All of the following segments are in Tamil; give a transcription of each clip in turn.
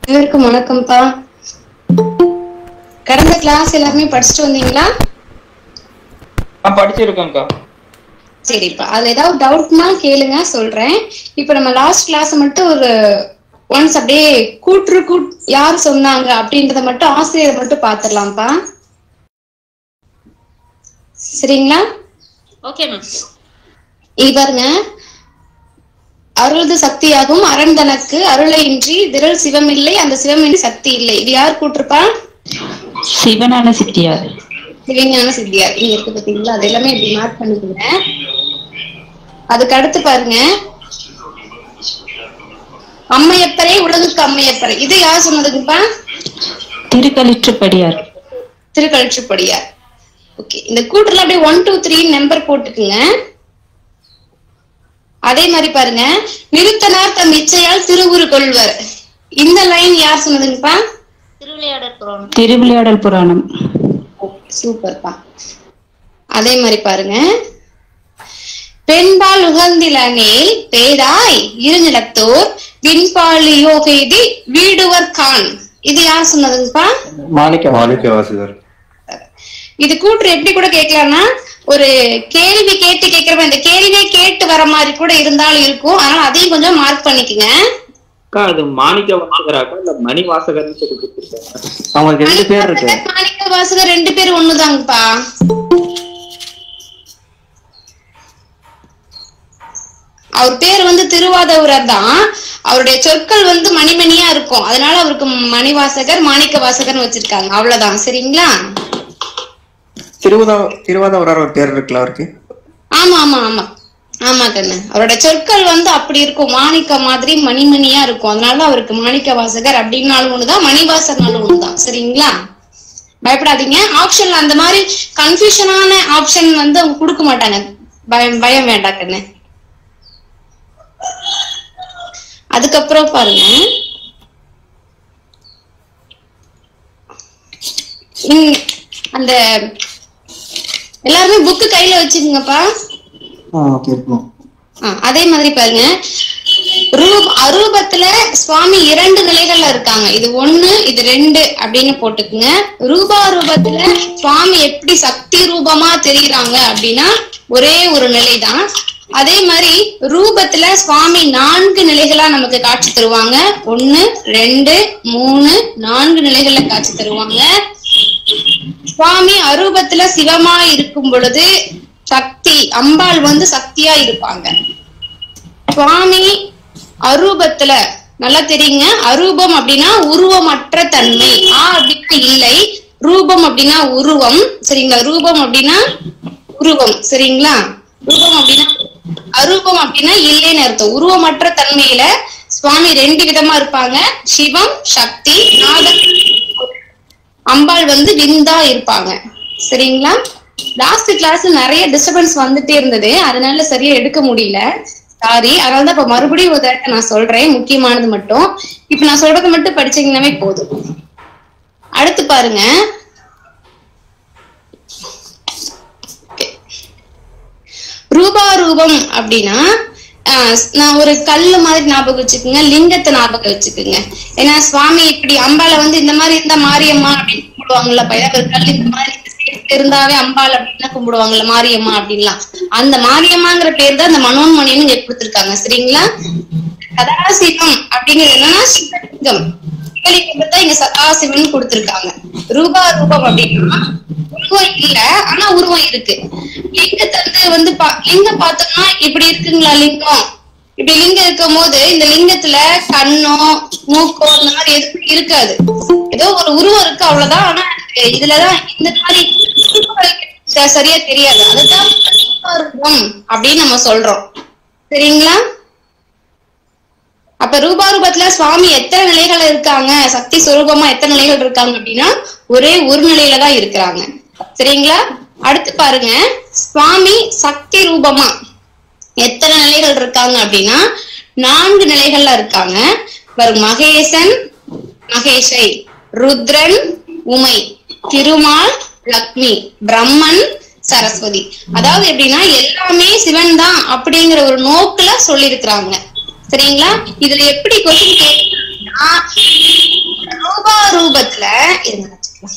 அனைவருக்கும் வணக்கம்ப்பா கடந்த கிளாஸ் எல்லாருமே படிச்சுட்டு வந்தீங்களா நான் படிச்சிருக்கேன்க்கா சரிப்பா அதுல ஏதாவது டவுட்னா கேளுங்க சொல்றேன் இப்ப நம்ம லாஸ்ட் கிளாஸ் மட்டும் ஒரு ஒன்ஸ் அப்படியே கூற்று கூட் யார் சொன்னாங்க அப்படின்றத மட்டும் ஆசிரியரை மட்டும் பாத்துடலாம்ப்பா சரிங்களா ஓகே மேம் இங்க பாருங்க அருள்து சக்தியாகும் அரண் தனக்கு அருளை இன்றி திரள் சிவமில்லை அந்த சிவமின்றி சக்தி இல்லை இது யார் கூற்றுப்பா சிவனான சித்தியார் சிவஞான சித்தியார் இங்க இருக்கு பாத்தீங்களா அது எல்லாமே இப்படி மார்க் பண்ணிக்கோங்க அதுக்கு அடுத்து பாருங்க அம்மையப்பரே உலகுக்கு அம்மையப்பரே இது யார் சொன்னதுக்குப்பா திருக்கலிற்றுப்படியார் திருக்கழிச்சுப்படியார் ஓகே இந்த கூட்டுல அப்படியே ஒன் டூ த்ரீ நம்பர் போட்டுக்குங்க அதே மாதிரி பாருங்க நிறுத்தனார் தம் இச்சையால் திருவுரு கொள்வர் இந்த லைன் யார் சொன்னதுங்கப்பா திருவிளையாடல் புராணம் திருவிளையாடல் புராணம் சூப்பர்ப்பா அதே மாதிரி பாருங்க பெண்பால் உகந்திலனேல் பேதாய் இருநிலத்தோர் விண்பால் யோகைதி வீடுவர் கான் இது யார் சொன்னதுங்கப்பா மாணிக்கம் மாணிக்க வாசகர் இது கூற்று எப்படி கூட கேட்கலாம்னா ஒரு கேள்வி கேட்டு கேட்கிறப்ப இந்த கேள்வியை கேட்டு வர மாதிரி கூட இருந்தாலும் இருக்கும் அதனால அதையும் கொஞ்சம் மார்க் பண்ணிக்கங்க அக்கா அது மாணிக்க வாசகராக்கா இல்ல மணி வாசகர்னு சொல்லி கொடுத்துருக்காங்க அவங்களுக்கு ரெண்டு பேர் இருக்கு மாணிக்க வாசகர் ரெண்டு பேரும் ஒண்ணுதாங்கப்பா அவர் பேர் வந்து திருவாதூரர் தான் அவருடைய சொற்கள் வந்து மணிமணியா இருக்கும் அதனால அவருக்கு மணிவாசகர் மாணிக்க வாசகர்னு வச்சிருக்காங்க அவ்வளவுதான் சரிங்களா திருவதா திருவாதவரார் ஒரு பேர் இருக்குல்ல அவருக்கு ஆமா ஆமா ஆமா ஆமா கண்ணு அவரோட சொற்கள் வந்து அப்படி இருக்கும் மாணிக்க மாதிரி மணிமணியா இருக்கும் அதனால அவருக்கு மாணிக்க வாசகர் அப்படின்னாலும் ஒண்ணுதான் மணிவாசகர்னாலும் ஒண்ணுதான் சரிங்களா பயப்படாதீங்க ஆப்ஷன்ல அந்த மாதிரி கன்ஃபியூஷனான ஆப்ஷன் வந்து அவங்க கொடுக்க மாட்டாங்க பயம் பயம் வேண்டாம் கண்ணு அதுக்கப்புறம் பாருங்க உம், அந்த எல்லாருமே புக்கு கையில வச்சுக்கோங்கப்பா ஓகே இருக்கும் ஆ, அதே மாதிரி பாருங்க ரூப அரூபத்துல சுவாமி இரண்டு நிலைகள்ல இருக்காங்க இது ஒண்ணு இது ரெண்டு அப்படின்னு போட்டுக்குங்க ரூபா ரூபத்துல சுவாமி எப்படி சக்தி ரூபமா தெரியுறாங்க அப்படின்னா ஒரே ஒரு நிலைதான் அதே மாதிரி ரூபத்துல சுவாமி நான்கு நிலைகளா நமக்கு காட்சி தருவாங்க ஒண்ணு ரெண்டு மூணு நான்கு நிலைகள்ல காட்சி தருவாங்க சுவாமி அரூபத்துல சிவமா இருக்கும் பொழுது சக்தி அம்பாள் வந்து சக்தியா இருப்பாங்க சுவாமி அரூபத்துல நல்லா தெரியுங்க அரூபம் அப்படின்னா உருவமற்ற தன்மை ஆ அப்படின்னா இல்லை ரூபம் அப்படின்னா உருவம் சரிங்களா ரூபம் அப்படின்னா உருவம் சரிங்களா ரூபம் அப்படின்னா அரூபம் அப்படின்னா இல்லைன்னு அர்த்தம் உருவமற்ற தன்மையில சுவாமி ரெண்டு விதமா இருப்பாங்க சிவம் சக்தி நாதம் அம்பாள் வந்து விந்தா இருப்பாங்க சரிங்களா லாஸ்ட் கிளாஸ் நிறைய டிஸ்டர்பன்ஸ் வந்துட்டே இருந்தது அதனால சரியா எடுக்க முடியல சாரி அதனால தான் இப்ப மறுபடியும் ஒரு தடவை நான் சொல்றேன் முக்கியமானது மட்டும் இப்ப நான் சொல்றது மட்டும் படிச்சீங்கன்னாவே போதும் அடுத்து பாருங்க ரூபாரூபம் அப்படின்னா ஆஹ் நான் ஒரு கல்லு மாதிரி ஞாபகம் வச்சுக்கோங்க லிங்கத்தை ஞாபகம் வச்சுக்கோங்க ஏன்னா சுவாமி இப்படி அம்பால வந்து இந்த மாதிரி இருந்தா மாரியம்மா அப்படின்னு கும்பிடுவாங்கல்ல பையன் ஒரு கல் இந்த மாதிரி இந்த shape இருந்தாவே அம்பாள் அப்படின்னு கும்பிடுவாங்கல்ல மாரியம்மா அப்படின்லாம் அந்த மாரியம்மாங்கிற பேர் தான் அந்த மனோன்மணின்னு இங்க கொடுத்திருக்காங்க சரிங்களா சதாசிவம் அப்படிங்கிறது என்னன்னா சிவலிங்கம் சிவலிங்கம் தான் இங்க சதாசிவன் கொடுத்திருக்காங்க ரூபா ரூபம் அப்படின்னா உருவம் இல்ல ஆனா உருவம் இருக்கு லிங்கத்தை வந்து வந்து பா லிங்கம் பார்த்தோம்னா இப்படி இருக்குங்களா லிங்கம் இப்படி லிங்கம் இருக்கும் போது இந்த லிங்கத்துல கண்ணோ மூக்கோ இந்த மாதிரி எதுவும் இருக்காது ஏதோ ஒரு உருவம் இருக்கு அவ்வளவுதான் ஆனா எனக்கு இதுலதான் இந்த மாதிரி உருவங்கள் ச- சரியா தெரியாது அதுதான் ரூபம் அப்படின்னு நம்ம சொல்றோம் சரிங்களா அப்ப ரூபாரூபத்துல சுவாமி எத்தனை நிலைகள் இருக்காங்க சக்தி சுரூபமா எத்தனை நிலைகள் இருக்காங்க அப்படின்னா ஒரே ஒரு நிலையில தான் இருக்கிறாங்க சரிங்களா அடுத்து பாருங்க சுவாமி சக்தி ரூபமா எத்தனை நிலைகள் இருக்காங்க அப்படின்னா நான்கு நிலைகள்ல இருக்காங்க பாருங்க மகேசன் மகேஷை ருத்ரன் உமை திருமால் லக்ஷ்மி பிரம்மன் சரஸ்வதி அதாவது எப்படின்னா எல்லாமே சிவன் தான் அப்படிங்கிற ஒரு நோக்குல சொல்லியிருக்கிறாங்க சரிங்களா இதுல எப்படி கொஸ்டின் கேட்கணும்னா ரூபத்துல இருங்க வச்சுக்கலாம்.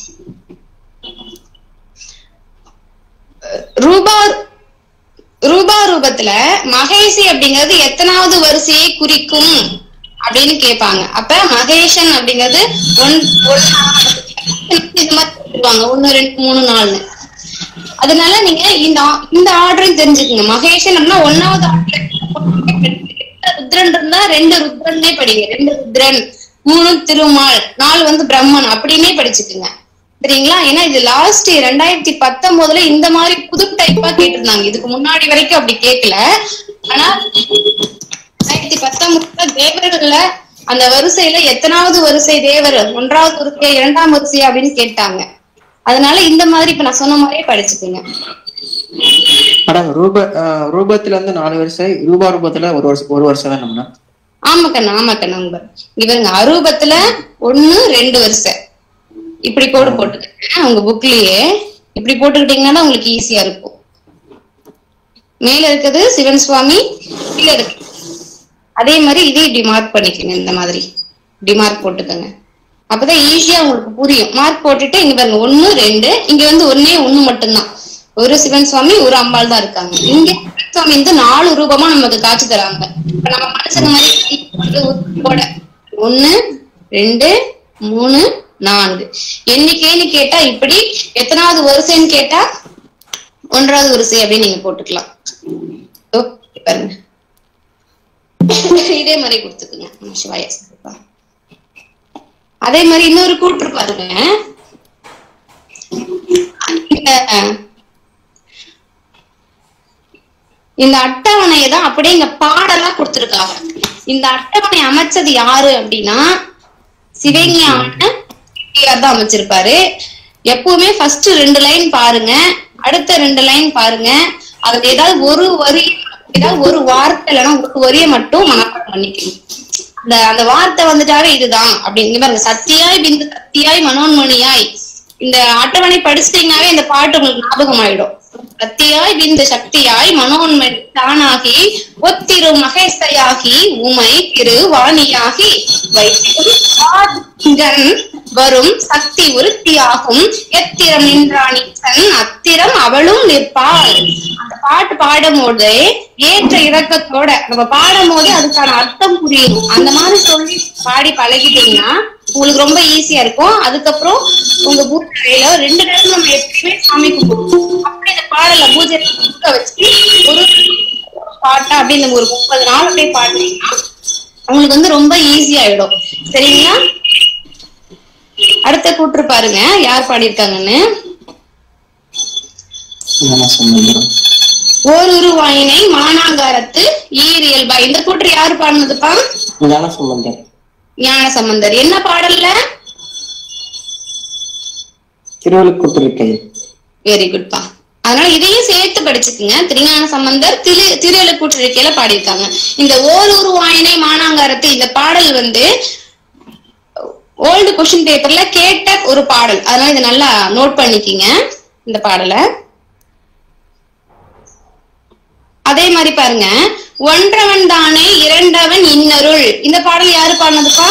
ரூபா ரூபா ரூபத்துல மகேசி அப்படிங்கிறது எத்தனாவது வரிசையை குறிக்கும் அப்படின்னு கேட்பாங்க அப்ப மகேஷன் அப்படிங்கிறது ஒன் ஒண்ணு- இது மாதிரி சொல்லுவாங்க ஒண்ணு ரெண்டு மூணு நாலு அதனால நீங்க இந்த ஆ- இந்த ஆர்டரையும் தெரிஞ்சுக்கங்க மகேஷன் அப்படின்னா ஒன்னாவது ஆர்டர் ருத்ரன் இருந்தா ரெண்டு ருத்ரன்னே படிங்க ரெண்டு ருத்ரன் மூணு திருமால் நாலு வந்து பிரம்மன் அப்படின்னே படிச்சுக்குங்க சரிங்களா ஏன்னா இது லாஸ்ட் ரெண்டாயிரத்தி பத்தொன்பதுல இந்த மாதிரி புது டைப்பா கேட்டிருந்தாங்க இதுக்கு முன்னாடி வரைக்கும் அப்படி கேட்கல ஆனா ரெண்டாயிரத்தி பத்தொன்பதுல தேவர்கள்ல அந்த வரிசையில எத்தனாவது வரிசை தேவர் ஒன்றாவது வரிசையா இரண்டாம் வரிசையா அப்படின்னு கேட்டாங்க அதனால இந்த மாதிரி இப்ப நான் சொன்ன மாதிரியே படிச்சுக்குங்க மேடம் ரூப ஆஹ் ரூபத்துல வந்து நாலு வருஷம் ரூபா ரூபத்துல ஒரு வருஷம் ஒரு வருஷம் தான் மேடம் ஆமா கண்ணா ஆமா கண்ணா உங்க இவங்க அரூபத்துல ஒண்ணு ரெண்டு வருஷம் இப்படி கோடு போட்டுக்கங்க உங்க புக்லயே இப்படி போட்டுக்கிட்டீங்கன்னா தான் உங்களுக்கு ஈஸியா இருக்கும் மேல இருக்குது சிவன் சுவாமி கீழே இருக்கு அதே மாதிரி இதே இப்படி மார்க் பண்ணிக்கங்க இந்த மாதிரி இப்படி மார்க் போட்டுக்கோங்க அப்பதான் ஈஸியா உங்களுக்கு புரியும் மார்க் போட்டுட்டு இங்க பாருங்க ஒண்ணு ரெண்டு இங்க வந்து ஒண்ணே ஒண்ணு மட்டும்தான் ஒரு சிவன் சுவாமி ஒரு அம்பாள் தான் இருக்காங்க இங்க சிவன் சுவாமி வந்து நாலு ரூபமா நமக்கு காட்சி தராங்க இப்ப நம்ம மனுஷங்க மாதிரி கை போட்டு உருட்டோட ஒண்ணு ரெண்டு மூணு நான்கு எண்ணிக்கைன்னு கேட்டா இப்படி எத்தனாவது வரிசைன்னு கேட்டா ஒன்றாவது வரிசை அப்படின்னு நீங்க போட்டுக்கலாம் இதோ பாருங்க இதே மாதிரி கொடுத்துக்குங்க நம சிவாய சரணம். அதே மாதிரி இன்னொரு கூற்று பாருங்க இந்த- இந்த அட்டவணையை தான் அப்படியே இங்க பாடலா கொடுத்திருக்காங்க இந்த அட்டவணை அமைச்சது யாரு அப்படின்னா சிவஞான செட்டியார் தான் அமைச்சிருப்பாரு எப்பவுமே ஃபர்ஸ்ட் ரெண்டு லைன் பாருங்க அடுத்த ரெண்டு லைன் பாருங்க அதுல ஏதாவது ஒரு வரி ஏதாவது ஒரு வார்த்தை இல்லைன்னா ஒரு வரியை மட்டும் மனப்பாடம் பண்ணிக்கணும் அந்த அந்த வார்த்தை வந்துட்டாவே இதுதான் அப்படிங்க பாருங்க சத்தியாய் பிந்து சத்தியாய் மனோன்மணியாய் இந்த அட்டவணை படிச்சிட்டீங்கன்னாவே இந்த பாட்டு உங்களுக்கு ஞாபகம் ஆயிடும் சத்தியாய் பிந்து சக்தியாய் மனோன்மணி தானாகி ஒத்திரு மகேசையாகி உமை திரு வாணியாகி வைத்திருங்கன் வரும் சக்தி உருத்தியாகும் எத்திரம் நின்றாணிச்சன் அத்திரம் அவளும் நிற்பாள் அந்த பாட்டு பாடும் போது ஏற்ற இறக்கத்தோட நம்ம பாடும் போது அதுக்கான அர்த்தம் புரியும் அந்த மாதிரி சொல்லி பாடி பழகிட்டீங்கன்னா உங்களுக்கு ரொம்ப ஈஸியா இருக்கும் அதுக்கப்புறம் உங்க பூஜையில ரெண்டு நேரம் நம்ம எப்பயுமே சாமி கும்பிடுவோம் அப்படி இந்த பாடல பூஜை வச்சு ஒரு பாட்டா அப்படி இந்த ஒரு முப்பது நாள் அப்படியே பாடுனீங்கன்னா உங்களுக்கு வந்து ரொம்ப ஈஸி ஆயிடும் சரிங்களா அடுத்த கூற்று பாருங்க யார் பாடியிருக்காங்கன்னு என்ன சொன்னீங்க மேடம் ஓருரு வாயினை மானாங்காரத்து ஈரியல்பா இந்த கூற்று யாரு பாடினதுப்பா ஞான சம்பந்தர் ஞான சம்பந்தர் என்ன பாடல்ல திருவள்ளுக்குட்டிருக்கை வெரி குட்பா அதனால இதையும் சேர்த்து படிச்சுக்குங்க திருஞான சம்பந்தர் திரு திருவள்ளுக்கூற்றிருக்கையில பாடியிருக்காங்க இந்த ஓரூர் வாயினை மானாங்காரத்து இந்த பாடல் வந்து ஓல்டு கொஸ்டின் பேப்பர்ல கேட்ட ஒரு பாடல் அதனால இதை நல்லா நோட் பண்ணிக்கிங்க இந்த பாடலை அதே மாதிரி பாருங்க ஒன்றவன் தானே இரண்டவன் இன்னருள் இந்த பாடல் யாரு பாடினதுப்பா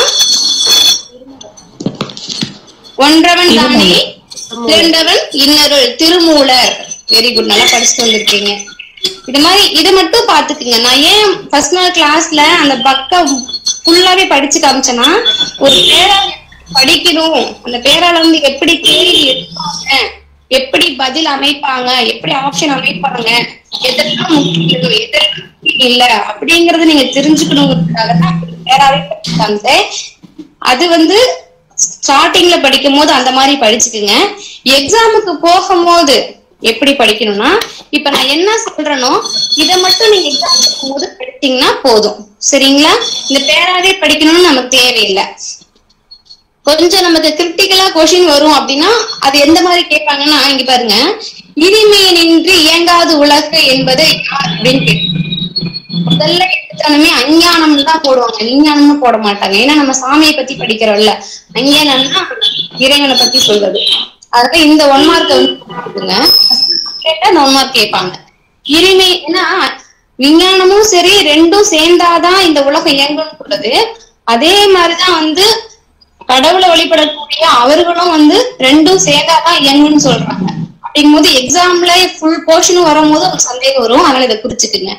ஒன்றவன் தானே இரண்டவன் இன்னருள் திருமூலர் வெரி குட் நல்லா படிச்சுட்டு வந்திருக்கீங்க இது மாதிரி இது மட்டும் பாத்துக்குங்க நான் ஏன் ஃபர்ஸ்ட் நாள் கிளாஸ்ல அந்த பக்க ஃபுல்லாவே படிச்சு காமிச்சேன்னா ஒரு பேரால படிக்கணும் அந்த பேரால வந்து எப்படி கேள்வி எடுப்பாங்க எப்படி பதில் அமைப்பாங்க எப்படி ஆப்ஷன் அமைப்பாங்க எதெல்லாம் முக்கியம் எதெல்லாம் இல்ல அப்படிங்கறத நீங்க தெரிஞ்சுக்கணுங்கிறதுக்காக தான் பேராவே படிச்சு காமிச்சேன் அது வந்து ஸ்டார்டிங்ல படிக்கும் போது அந்த மாதிரி படிச்சுக்குங்க எக்ஸாமுக்கு போகும்போது எப்படி படிக்கணும்னா இப்ப நான் என்ன சொல்றேனோ இதை மட்டும் நீங்க எக்ஸாம் போது படிச்சீங்கன்னா போதும் சரிங்களா இந்த பேராவே படிக்கணும்னு நமக்கு தேவையில்லை கொஞ்சம் நமக்கு கிரிட்டிக்கலா கொஸ்டின் வரும் அப்படின்னா அது எந்த மாதிரி கேட்பாங்கன்னா இங்க பாருங்க இனிமேனின்றி இயங்காது உலகு என்பது யார் அப்படின்னு கேட்பாங்க. முதல்ல எடுத்தாலுமே அஞ்ஞானம் தான் போடுவாங்க விஞ்ஞானம்னு போட மாட்டாங்க ஏன்னா நம்ம சாமியை பத்தி படிக்கிறோம்ல அஞ்ஞானம்னா இறைவனை பத்தி சொல்றது அதனால இந்த ஒன் மார்க் வந்து கொடுங்க. கேட்டா இந்த ஒன் மார்க் கேட்பாங்க இனிமே ஏன்னா விஞ்ஞானமும் சரி ரெண்டும் சேர்ந்தாதான் இந்த உலகம் இயங்கும்னு சொல்றது அதே மாதிரிதான் வந்து கடவுளை வழி வழிபடக்கூடிய அவர்களும் வந்து ரெண்டும் சேர்ந்தாதான் இயங்குன்னு சொல்றாங்க அப்படிங்கும்போது எக்ஸாம்ல ஃபுல் போர்ஷனும் வரும்போது ஒரு சந்தேகம் வரும் அதனால இதை குறிச்சுக்குங்க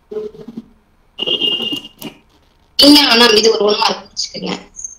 விஞ்ஞானம் இது ஒரு ஒன் மார்க் குறிச்சுக்குங்க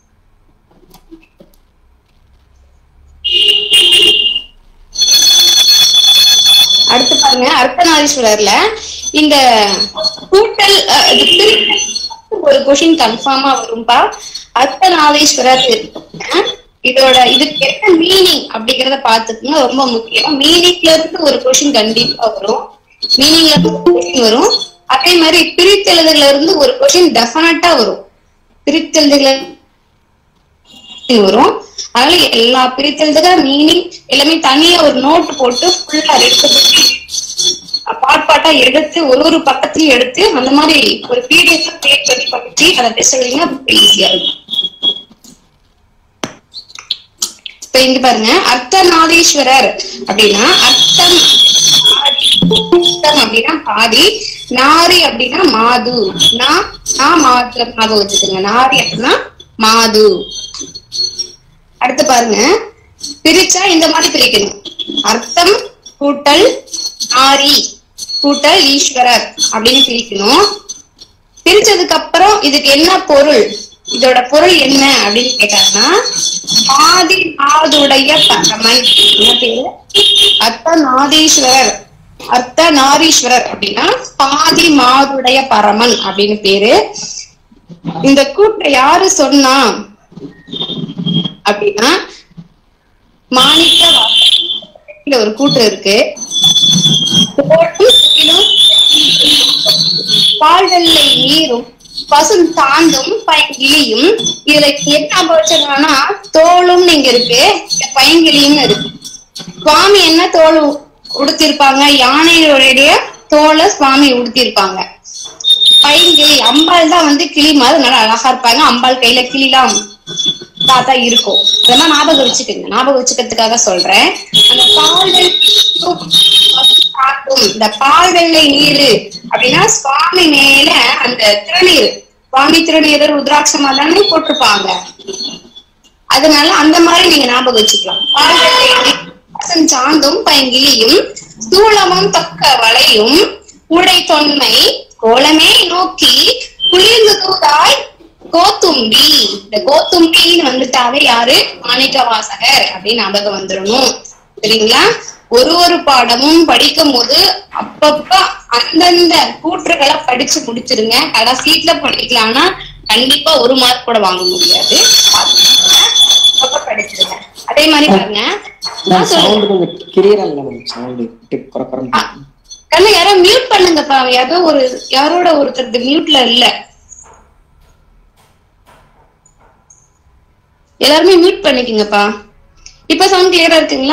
அடுத்து பாருங்க அர்த்தநாரீஸ்வரர்ல இந்த கூட்டல் அஹ், இது பிரித்தல் ஒரு கொஷின் கன்ஃபார்மா வரும்பா அர்த்தநாதீஸ்வரர் இருக்குங்க. இதோட இதுக்கு என்ன மீனிங் அப்படிங்கறத பாத்துக்கோங்க ரொம்ப முக்கியம் மீனிங்ல இருந்து ஒரு கொஷின் கண்டிப்பா வரும் மீனிங்ல இருந்து ஒரு கொஷின் வரும் அதே மாதிரி பிரித்தெழுதுல இருந்து ஒரு கொஷின் டெஃபினட்டா வரும் பிரித்தெழுதுல வரும் அதனால எல்லா பிரித்தெழுதுக மீனிங் எல்லாமே தனியா ஒரு நோட் போட்டு ஃபுல்லா ரெண்டு பாட் பாட்டா எடுத்து ஒரு ஒரு பக்கத்தையும் எடுத்து அந்த மாதிரி ஒரு பிடிஎஃப் கிரியேட் பண்ணி படிச்சு அதை டெஸ்ட் எழுதினா ஈஸியா இருக்கும் இப்ப இங்க பாருங்க அர்த்தநாதீஸ்வரர் அப்படின்னா அர்த்தம் அர்த்தம் அப்படின்னா பாதி நாரி அப்படின்னா மாது நா நான் மாத்துல ஞாபகம் வச்சுக்கோங்க நாரி அப்படின்னா மாது அடுத்து பாருங்க பிரிச்சா இந்த மாதிரி பிரிக்கணும் அர்த்தம் கூட்டல் ஆரி கூட்டல் ஈஸ்வரர் அப்படின்னு பிரிக்கணும் பிரிச்சதுக்கு அப்புறம் இதுக்கு என்ன பொருள் இதோட பொருள் என்ன அப்படின்னு கேட்டாங்கன்னா ஆதி நாதுடைய பரமன் என்ன பேரு அர்த்த நாதீஸ்வரர் அர்த்த நாரீஸ்வரர் அப்படின்னா பாதி மாதுடைய பரமன் அப்படின்னு பேரு இந்த கூற்றை யாரு சொன்னா அப்படின்னா மாணிக்க வாசகத்துல ஒரு கூட்டு இருக்கு தோளும் கீழும் பால்வெள்ளை நீரும் பசும் தாந்தும் பைங்கிளியும் இதுல என்ன வச்சிருக்காங்கன்னா தோளும் நீங்க இருக்கு இந்த பைங்கிளியும் இருக்கு சுவாமி என்ன தோல் உ- உடுத்திருப்பாங்க யானையுடைய தோலை சுவாமி உடுத்திருப்பாங்க பைங்கிளி அம்பாள் தான் வந்து கிளி மாதிரி நல்லா அழகா இருப்பாங்க அம்பாள் கையில கிளிலாம் தாத்தா இருக்கும் அதெல்லாம் ஞாபகம் வச்சுக்கோங்க ஞாபகம் வச்சுக்கிறதுக்காக சொல்றேன் அந்த பால் வெள்ளை காட்டும் இந்த பால் வெள்ளை நீரு அப்படின்னா சுவாமி மேல அந்த திருநீர் சுவாமி திருநீர் ருத்ராட்சமா தானே போட்டிருப்பாங்க அதனால அந்த மாதிரி நீங்க ஞாபகம் வச்சுக்கலாம் பால் வெள்ளை நீர், பசும் சாந்தும் பைங்கிலியும் ஸ்தூலமும் தக்க வளையும் உடை தொன்மை கோலமே நோக்கி குளிர்ந்து தூதாய் கோத்தும்பி இந்த கோத்தும்பின்னு வந்துட்டாவே யாரு மாணிக்க வாசகர் அப்படின்னு ஞாபகம் வந்துடணும் சரிங்களா ஒரு ஒரு பாடமும் படிக்கும் போது அப்பப்ப அந்தந்த கூற்றுகளை படிச்சு முடிச்சிருங்க கடைசீட்ல படிக்கலாம்னா கண்டிப்பா ஒரு மார்க் கூட வாங்க முடியாது அப்பப்ப படிச்சிருங்க அதே மாதிரி பாருங்க ஆ, சொல்லுங்க சவுண்ட் கொஞ்சம் கிளியரா இல்ல மேம் சவுண்ட் குறை குறை கண்ணு யாரோ மியூட் பண்ணுங்கப்பா யாரோ ஒரு யாரோட ஒருத்தர் மியூட்ல இல்ல எல்லாருமே மியூட் பண்ணிக்கங்கப்பா இப்ப சவுண்ட் கிளியரா இருக்குங்களா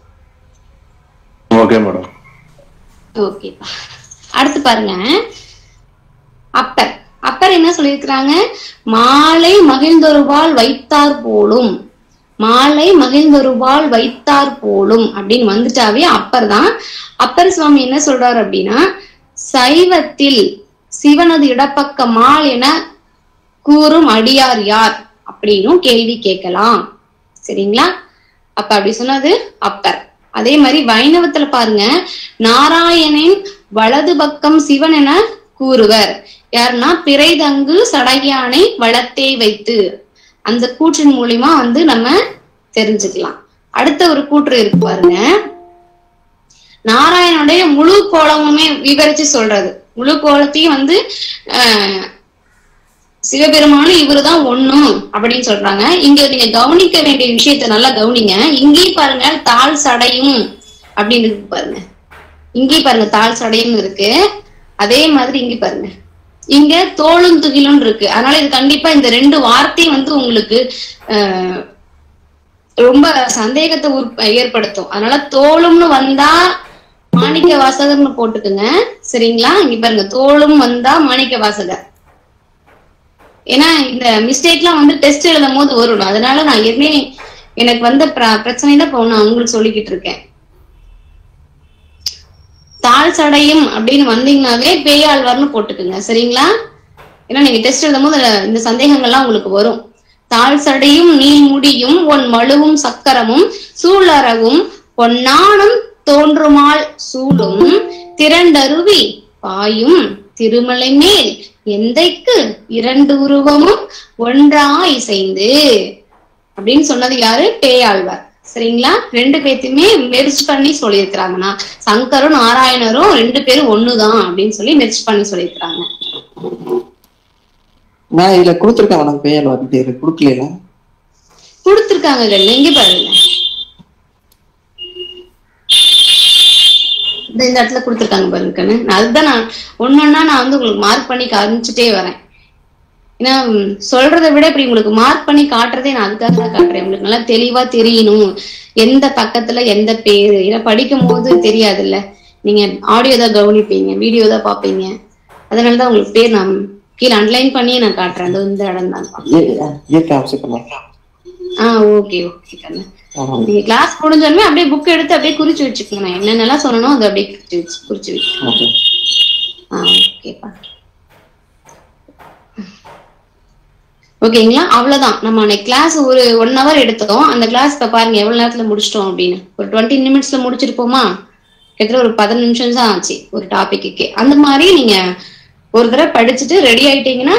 ஓகே மேடம் ஓகேப்பா அடுத்து பாருங்க அப்பர் அப்பர் என்ன சொல்லியிருக்கிறாங்க மாலை மகிழ்ந்தொருவாள் வைத்தார் போலும் மாலை மகிழ்ந்தொருவாள் வைத்தார் போலும் அப்படின்னு வந்துட்டாவே அப்பர் தான் அப்பர் சுவாமி என்ன சொல்றாரு அப்படின்னா சைவத்தில் சிவனது இடப்பக்க மால் என கூறும் அடியார் யார் அப்படின்னும் கேள்வி கேட்கலாம் சரிங்களா அப்ப அப்படி சொன்னது அப்பர் அதே மாதிரி வைணவத்துல பாருங்க நாராயணின் வலது பக்கம் சிவன் என கூறுவர் யாருன்னா பிறைதங்கு சடையானை வளத்தே வைத்து அந்த கூற்றின் மூலியமா வந்து நம்ம தெரிஞ்சுக்கலாம் அடுத்த ஒரு கூற்று இருக்கு பாருங்க நாராயணனுடைய முழு கோலமுமே விவரிச்சு சொல்றது முழு கோலத்தையும் வந்து ஆஹ் சிவபெருமானும் இவருதான் ஒண்ணும் அப்படின்னு சொல்றாங்க இங்க நீங்க கவனிக்க வேண்டிய விஷயத்த நல்லா கவனிங்க இங்கேயும் பாருங்க தாள் சடையும் அப்படின்னு இருக்கு பாருங்க இங்கேயும் பாருங்க தாள் சடையும் இருக்கு அதே மாதிரி இங்க பாருங்க இங்க தோளும் துகிலும் இருக்கு அதனால இது கண்டிப்பா இந்த ரெண்டு வார்த்தையும் வந்து உங்களுக்கு ஆஹ் ரொம்ப சந்தேகத்தை உற்ப- ஏற்படுத்தும் அதனால தோளும்னு வந்தா மாணிக்க வாசகர்னு போட்டுக்குங்க சரிங்களா இங்க பாருங்க தோளும் வந்தா மாணிக்க வாசகர் ஏன்னா இந்த மிஸ்டேக்லாம் வந்து டெஸ்ட் எழுதும் போது வரும் அதனால நான் ஏற்கனவே எனக்கு வந்த பிர- பிரச்சனையில இப்போ நான் உங்களுக்கு சொல்லிக்கிட்டு இருக்கேன் தாழ் சடையும் அப்படின்னு வந்தீங்கன்னாவே பேயாழ்வார்னு போட்டுக்குங்க சரிங்களா ஏன்னா நீங்க டெஸ்ட் எழுதும் போது அதுல இந்த சந்தேகங்கள்லாம் உங்களுக்கு வரும் தாழ் சடையும் நீள் முடியும் ஒன் மழுவும் சக்கரமும் சூழறவும் பொன்னானம் தோன்றுமால் சூடும் திரண்டருவி பாயும் திருமலை மேல் எந்தைக்கு இரண்டு உருவமும் ஒன்றா இசைந்து அப்படின்னு சொன்னது யாரு பேயாழ்வார் சரிங்களா ரெண்டு பேர்த்தையுமே மெர்ஜ் பண்ணி சொல்லியிருக்கிறாங்கண்ணா சங்கரும் நாராயணரும் ரெண்டு பேரும் ஒண்ணுதான் அப்படின்னு சொல்லி மெர்ஜ் பண்ணி சொல்லியிருக்கிறாங்க நான் இதுல கொடுத்துருக்கேன் மேடம் பேயல் வந்துட்டு இதுல கொடுக்கல கொடுத்திருக்காங்க கண்ணு இங்க பாருங்க இந்த இந்த இடத்துல கொடுத்திருக்காங்க பாருங்க கண்ணு நான் அதுதான் நான் ஒன்னொன்னா நான் வந்து உங்களுக்கு மார்க் பண்ணி காமிச்சிட்டே வரேன் ஏன்னா ம், சொல்றதை விட இப்படி உங்களுக்கு மார்க் பண்ணி காட்டுறதே நான் அதுக்காக தான் காட்டுறேன் உங்களுக்கு நல்லா தெளிவா தெரியணும் எந்த பக்கத்துல எந்த பேரு ஏன்னா படிக்கும் போது தெரியாதுல்ல நீங்க ஆடியோ தான் கவனிப்பீங்க வீடியோ தான் பாப்பீங்க அதனாலதான் உங்களுக்கு பேர் நான் கீழே அன்லைன் பண்ணி நான் காட்டுறேன் அது இந்த இடம் தான் இயற்கை அவசியம் ஆஹ் ஓகே ஓகே கண்ணு நீங்க கிளாஸ் முடிஞ்சோடனே அப்படியே புக் எடுத்து அப்படியே குறிச்சு வச்சுக்கோங்க நான் என்னென்னலாம் சொல்லணும் அதை அப்படியே குறிச்சு வச்சு குறிச்சு வைக்க ஓகே ஆ ஓகேப்பா ஓகேங்களா அவ்வளவுதான் நம்ம அன்னைக்கு கிளாஸ் ஒரு ஒன் ஹவர் எடுத்தோம் அந்த கிளாஸ் இப்ப பாருங்க எவ்வளவு நேரத்துல முடிச்சிட்டோம் அப்படின்னு ஒரு டுவெண்ட்டி நிமிட்ஸ்ல முடிச்சிருப்போமா கிட்டத்தட்ட ஒரு பதினஞ்சு நிமிஷம் தான் ஆச்சு ஒரு டாபிக்கு அந்த மாதிரி நீங்க ஒரு தடவை படிச்சுட்டு ரெடி ஆயிட்டீங்கன்னா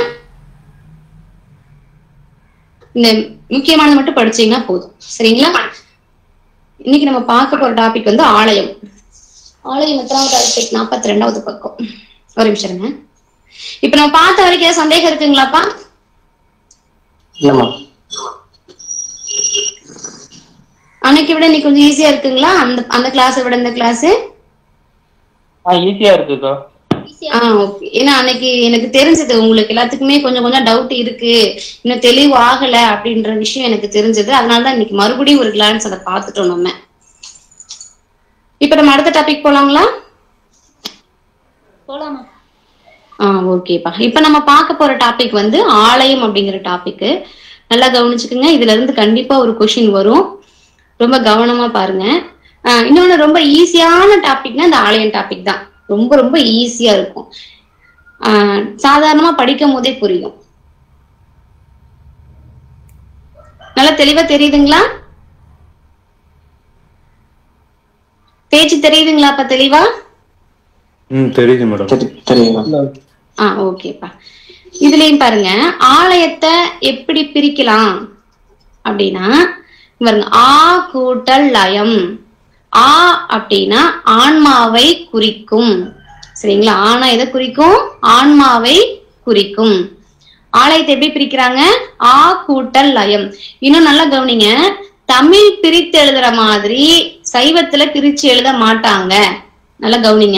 இந்த முக்கியமானது மட்டும் படிச்சீங்கன்னா போதும் சரிங்களா இன்னைக்கு நம்ம பார்க்க போற டாபிக் வந்து ஆலயம் ஆலயம் எத்தனாவது டாபிக் நாற்பத்தி ரெண்டாவது பக்கம் ஒரு நிமிஷம் இருங்க இப்ப நம்ம பார்த்த வரைக்கும் ஏதாவது சந்தேகம் இருக்குங்களாப்பா இல்லம்மா அன்னைக்கு விட இன்னைக்கு கொஞ்சம் ஈஸியா இருக்குங்களா அந்த அந்த கிளாஸை விட இந்த கிளாஸ் ஆ ஈஸியா இருக்குக்கா ஆ ஓகே ஏன்னா அன்னைக்கு எனக்கு தெரிஞ்சது உங்களுக்கு எல்லாத்துக்குமே கொஞ்சம் கொஞ்சம் டவுட் இருக்கு இன்னும் தெளிவு ஆகல அப்படின்ற விஷயம் எனக்கு தெரிஞ்சது அதனாலதான் இன்னைக்கு மறுபடியும் ஒரு கிளான்ஸ் அதை பார்த்துட்டோம் நம்ம இப்ப நம்ம அடுத்த டாபிக் போலாங்களா போலாமா ஆ ஓகேப்பா இப்ப நம்ம பார்க்க போற டாபிக் வந்து ஆலயம் அப்படிங்கிற டாபிக் நல்லா கவனிச்சுக்குங்க இதுல இருந்து கண்டிப்பா ஒரு கொஷின் வரும் ரொம்ப கவனமா பாருங்க ஆ, இன்னொன்னு ரொம்ப ஈஸியான டாபிக்னா இந்த ஆலயம் டாபிக் தான் ரொம்ப ரொம்ப ஈஸியா இருக்கும் ஆ, சாதாரணமா படிக்கும் போதே புரியும் நல்லா தெளிவா தெரியுதுங்களா பேச்சு தெரியுதுங்களா அப்ப தெளிவா ம் தெரியுது மேடம் சரி தெரியுமா ஆ ஓகேப்பா இதுலயும் பாருங்க ஆலயத்தை எப்படி பிரிக்கலாம் அப்படின்னா இங்க பாருங்க ஆ கூட்டல் லயம் ஆ அப்படின்னா ஆன்மாவை குறிக்கும் சரிங்களா ஆனா எதை குறிக்கும் ஆன்மாவை குறிக்கும் ஆலயத்தை எப்படி பிரிக்கிறாங்க ஆ கூட்டல் லயம் இன்னும் நல்லா கவனிங்க தமிழ் பிரித்து எழுதுற மாதிரி சைவத்துல பிரிச்சு எழுத மாட்டாங்க நல்லா கவனிங்க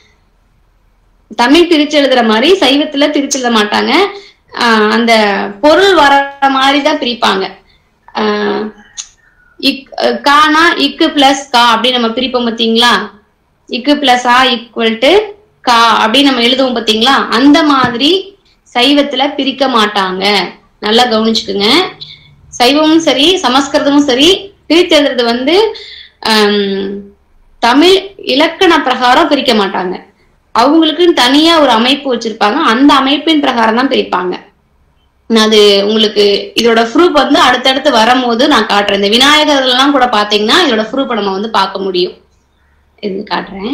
தமிழ் பிரிச்சு எழுதுற மாதிரி சைவத்துல பிரிச்சு எழுத மாட்டாங்க ஆஹ் அந்த பொருள் வர மாதிரி தான் பிரிப்பாங்க ஆஹ் இக் அஹ் கானா இக்கு பிளஸ் கா அப்படின்னு நம்ம பிரிப்போம் பாத்தீங்களா இக்கு பிளஸ் ஆ ஈக்குவல் டு கா அப்படின்னு நம்ம எழுதுவோம் பாத்தீங்களா அந்த மாதிரி சைவத்துல பிரிக்க மாட்டாங்க நல்லா கவனிச்சுக்குங்க சைவமும் சரி சமஸ்கிருதமும் சரி பிரித்து எழுதுறது வந்து ஆம், தமிழ் இலக்கண பிரகாரம் பிரிக்க மாட்டாங்க அவங்களுக்குன்னு தனியா ஒரு அமைப்பு வச்சிருப்பாங்க அந்த அமைப்பின் பிரகாரம் தான் பிரிப்பாங்க நான் அது உங்களுக்கு இதோட ப்ரூஃப் வந்து அடுத்தடுத்து வரும்போது நான் காட்டுறேன் இந்த விநாயகர்கள் எல்லாம் கூட பாத்தீங்கன்னா இதோட ப்ரூஃப் நம்ம வந்து பார்க்க முடியும் இது காட்டுறேன்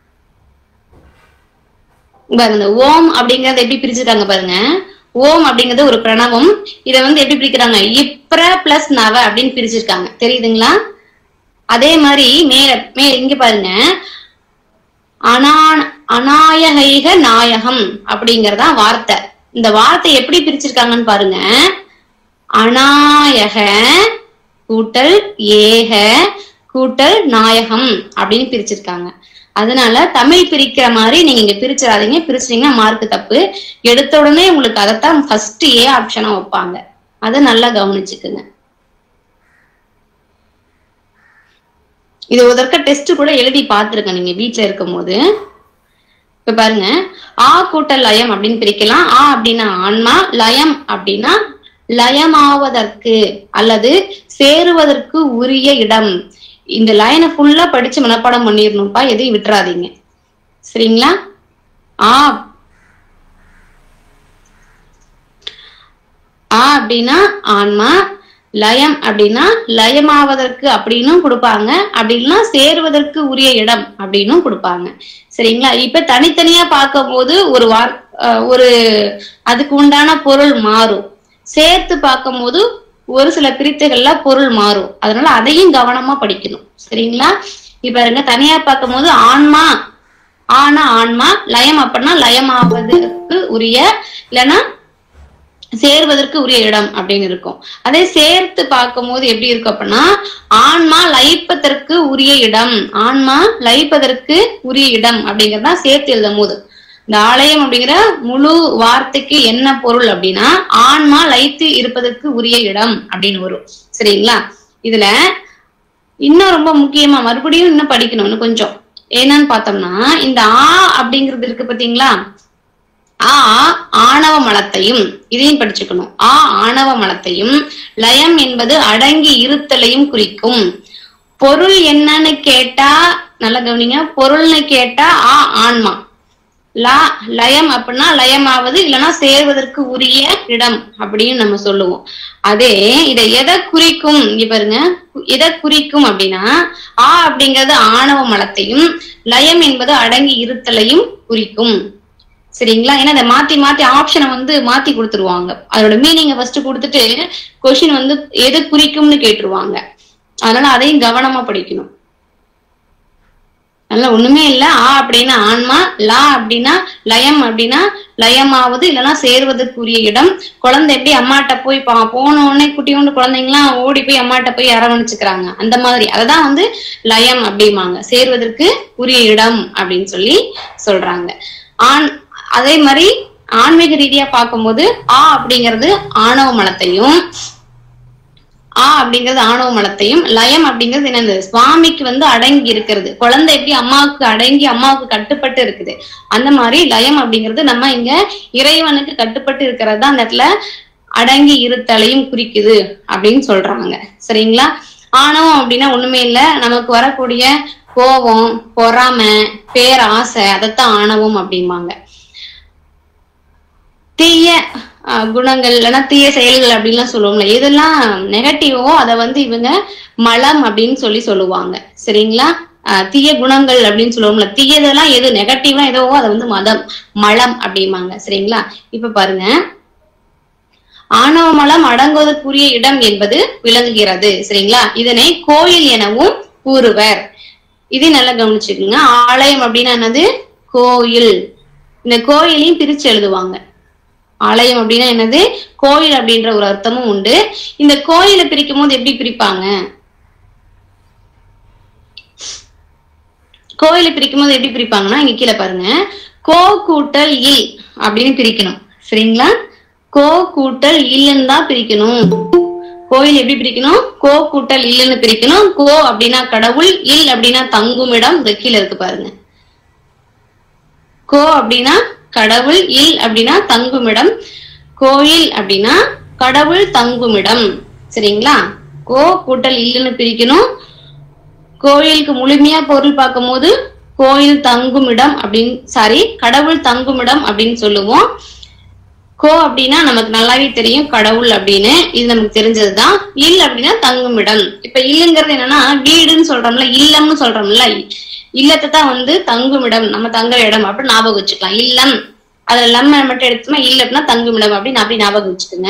பாருங்க இந்த ஓம் அப்படிங்கறத எப்படி பிரிச்சிருக்காங்க பாருங்க ஓம் அப்படிங்கிறது ஒரு பிரணவம் இதை வந்து எப்படி பிரிக்கிறாங்க இப்ர பிளஸ் நவ அப்படின்னு பிரிச்சிருக்காங்க தெரியுதுங்களா அதே மாதிரி மேல மேல இங்க பாருங்க அனா அநாயகைக நாயகம் அப்படிங்கறதா வார்த்தை இந்த வார்த்தை எப்படி பிரிச்சிருக்காங்கன்னு பாருங்க அநாயக கூட்டல் ஏக கூட்டல் நாயகம் அப்படின்னு பிரிச்சிருக்காங்க அதனால தமிழ் பிரிக்கிற மாதிரி நீங்க இங்க பிரிச்சிடாதீங்க பிரிச்சிட்டீங்கன்னா மார்க் தப்பு எடுத்த உடனே உங்களுக்கு அதைத்தான் ஃபர்ஸ்ட் ஏ ஆப்ஷனா வைப்பாங்க அதை நல்லா கவனிச்சுக்குங்க இது ஒரு தடவை டெஸ்ட் கூட எழுதி பார்த்திருங்க நீங்க வீட்ல இருக்கும் போது இப்ப பாருங்க ஆ கூட்டல் லயம் அப்படின்னு பிரிக்கலாம் ஆ அப்படின்னா ஆன்மா லயம் அப்படின்னா லயமாவதற்கு அல்லது சேருவதற்கு உரிய இடம் இந்த லைனை ஃபுல்லா படிச்சு மனப்பாடம் பண்ணிடணும்ப்பா எதையும் விட்டுறாதீங்க சரிங்களா ஆ ஆ அப்படின்னா ஆன்மா லயம் அப்படின்னா லயமாவதற்கு அப்படின்னும் கொடுப்பாங்க அப்படி இல்லைன்னா சேருவதற்கு உரிய இடம் அப்படின்னும் கொடுப்பாங்க சரிங்களா இப்ப தனித்தனியா பார்க்கும்போது ஒரு வார் அஹ் ஒரு அதுக்கு உண்டான பொருள் மாறும் சேர்த்து பார்க்கும்போது ஒரு சில பிரித்துகள்ல பொருள் மாறும் அதனால அதையும் கவனமா படிக்கணும் சரிங்களா இப்ப பாருங்க தனியா பார்க்கும்போது ஆன்மா ஆனா ஆன்மா லயம் அப்படின்னா லயமாவதற்கு உரிய இல்லைன்னா சேர்வதற்கு உரிய இடம் அப்படின்னு இருக்கும் அதே சேர்த்து பார்க்கும்போது எப்படி இருக்கும் அப்படின்னா ஆன்மா லயிப்பதற்கு உரிய இடம் ஆன்மா லயிப்பதற்கு உரிய இடம் அப்படிங்கறதா சேர்த்து எழுதும் போது இந்த ஆலயம் அப்படிங்கிற முழு வார்த்தைக்கு என்ன பொருள் அப்படின்னா ஆன்மா லயித்து இருப்பதற்கு உரிய இடம் அப்படின்னு வரும் சரிங்களா இதுல இன்னும் ரொம்ப முக்கியமா மறுபடியும் இன்னும் படிக்கணும் இன்னும் கொஞ்சம் என்னன்னு பார்த்தோம்னா இந்த ஆ அப்படிங்கிறது இருக்கு பாத்தீங்களா ஆ ஆணவ மலத்தையும் இதையும் படிச்சுக்கணும் ஆ ஆணவ மலத்தையும் லயம் என்பது அடங்கி இருத்தலையும் குறிக்கும் பொருள் என்னன்னு கேட்டா நல்லா கவனிங்க பொருள்னு கேட்டா ஆ ஆன்மா லா லயம் அப்படின்னா லயமாவது இல்லைன்னா சேர்வதற்கு உரிய இடம் அப்படின்னு நம்ம சொல்லுவோம் அதே இதை எதை குறிக்கும் இங்க பாருங்க எதை குறிக்கும் அப்படின்னா ஆ அப்படிங்கிறது ஆணவ மலத்தையும் லயம் என்பது அடங்கி இருத்தலையும் குறிக்கும் சரிங்களா ஏன்னா இதை மாத்தி மாத்தி ஆப்ஷனை வந்து மாத்தி கொடுத்துருவாங்க அதோட மீனிங்கை ஃபர்ஸ்ட் கொடுத்துட்டு கொஸ்டின் வந்து எது குறிக்கும்னு கேட்டுருவாங்க அதனால அதையும் கவனமா படிக்கணும் நல்லா ஒண்ணுமே இல்ல ஆ அப்படின்னா ஆன்மா லா அப்படின்னா லயம் அப்படின்னா லயமாவது இல்லைன்னா சேர்வதற்குரிய இடம் குழந்தை எப்படி அம்மாட்ட போய் பா போன உடனே குட்டியோண்டு குழந்தைங்களாம் ஓடி போய் அம்மாட்ட போய் அரவணைச்சுக்கிறாங்க அந்த மாதிரி அததான் வந்து லயம் அப்படிம்பாங்க சேர்வதற்கு உரிய இடம் அப்படின்னு சொல்லி சொல்றாங்க ஆண் அதே மாதிரி ஆன்மீக ரீதியா பார்க்கும்போது ஆ அப்படிங்கிறது ஆணவ மலத்தையும் ஆ அப்படிங்கிறது ஆணவ மலத்தையும் லயம் அப்படிங்கிறது என்னது சுவாமிக்கு வந்து அடங்கி இருக்கிறது குழந்தை எப்படி அம்மாவுக்கு அடங்கி அம்மாவுக்கு கட்டுப்பட்டு இருக்குது அந்த மாதிரி லயம் அப்படிங்கிறது நம்ம இங்க இறைவனுக்கு கட்டுப்பட்டு இருக்கிறது தான் அந்த இடத்துல அடங்கி இருத்தலையும் குறிக்குது அப்படின்னு சொல்றாங்க சரிங்களா ஆணவம் அப்படின்னா ஒண்ணுமே இல்ல நமக்கு வரக்கூடிய கோபம் பொறாமை பேராசை அதைத்தான் ஆணவம் அப்படிம்பாங்க தீய அஹ், குணங்கள் இல்லைன்னா தீய செயல்கள் அப்படின்லாம் சொல்லுவோம்ல எதெல்லாம் நெகட்டிவோ அதை வந்து இவங்க மலம் அப்படின்னு சொல்லி சொல்லுவாங்க சரிங்களா அஹ், தீய குணங்கள் அப்படின்னு சொல்லுவோம்ல தீயதெல்லாம் எது நெகட்டிவா எதுவோ அதை வந்து மதம் மலம் அப்படிம்பாங்க சரிங்களா இப்ப பாருங்க ஆணவ மலம் அடங்குவதற்குரிய இடம் என்பது விளங்குகிறது சரிங்களா இதனை கோயில் எனவும் கூறுவர் இது நல்லா கவனிச்சுக்கோங்க ஆலயம் அப்படின்னா என்னது கோயில் இந்த கோயிலையும் பிரிச்சு எழுதுவாங்க ஆலயம் அப்படின்னா என்னது கோயில் அப்படின்ற ஒரு அர்த்தமும் உண்டு இந்த கோயிலை பிரிக்கும் போது எப்படி பிரிப்பாங்க கோயிலை பிரிக்கும் போது எப்படி பிரிப்பாங்கன்னா இங்க கீழே பாருங்க கோ கூட்டல் இல் அப்படின்னு பிரிக்கணும் சரிங்களா கோ கூட்டல் இல்லன்னு தான் பிரிக்கணும் கோயில் எப்படி பிரிக்கணும் கோ கூட்டல் இல்லன்னு பிரிக்கணும் கோ அப்படின்னா கடவுள் இல் அப்படின்னா தங்குமிடம் இந்த கீழே இருக்கு பாருங்க கோ அப்படின்னா கடவுள் இல் அப்படின்னா தங்குமிடம் கோயில் அப்படின்னா கடவுள் தங்குமிடம் சரிங்களா கோ கூட்டல் இல்லுன்னு பிரிக்கணும் கோயிலுக்கு முழுமையா பொருள் பார்க்கும்போது கோயில் தங்குமிடம் அப்படின்னு சாரி கடவுள் தங்குமிடம் அப்படின்னு சொல்லுவோம் கோ அப்படின்னா நமக்கு நல்லாவே தெரியும் கடவுள் அப்படின்னு இது நமக்கு தெரிஞ்சதுதான் இல் அப்படின்னா தங்குமிடம் இப்ப இல்லுங்கிறது என்னன்னா வீடுன்னு சொல்றோம்ல இல்லம்னு சொல்றோம்ல இல்லத்தை தான் வந்து தங்குமிடம் நம்ம தங்குற இடம் அப்படின்னு ஞாபகம் வச்சுக்கலாம் இல்லம் அதுல லம்ம மட்டும் எடுத்தோம்னா இல்ல அப்படின்னா தங்குமிடம் அப்படின்னு அப்படி ஞாபகம் வச்சுக்கோங்க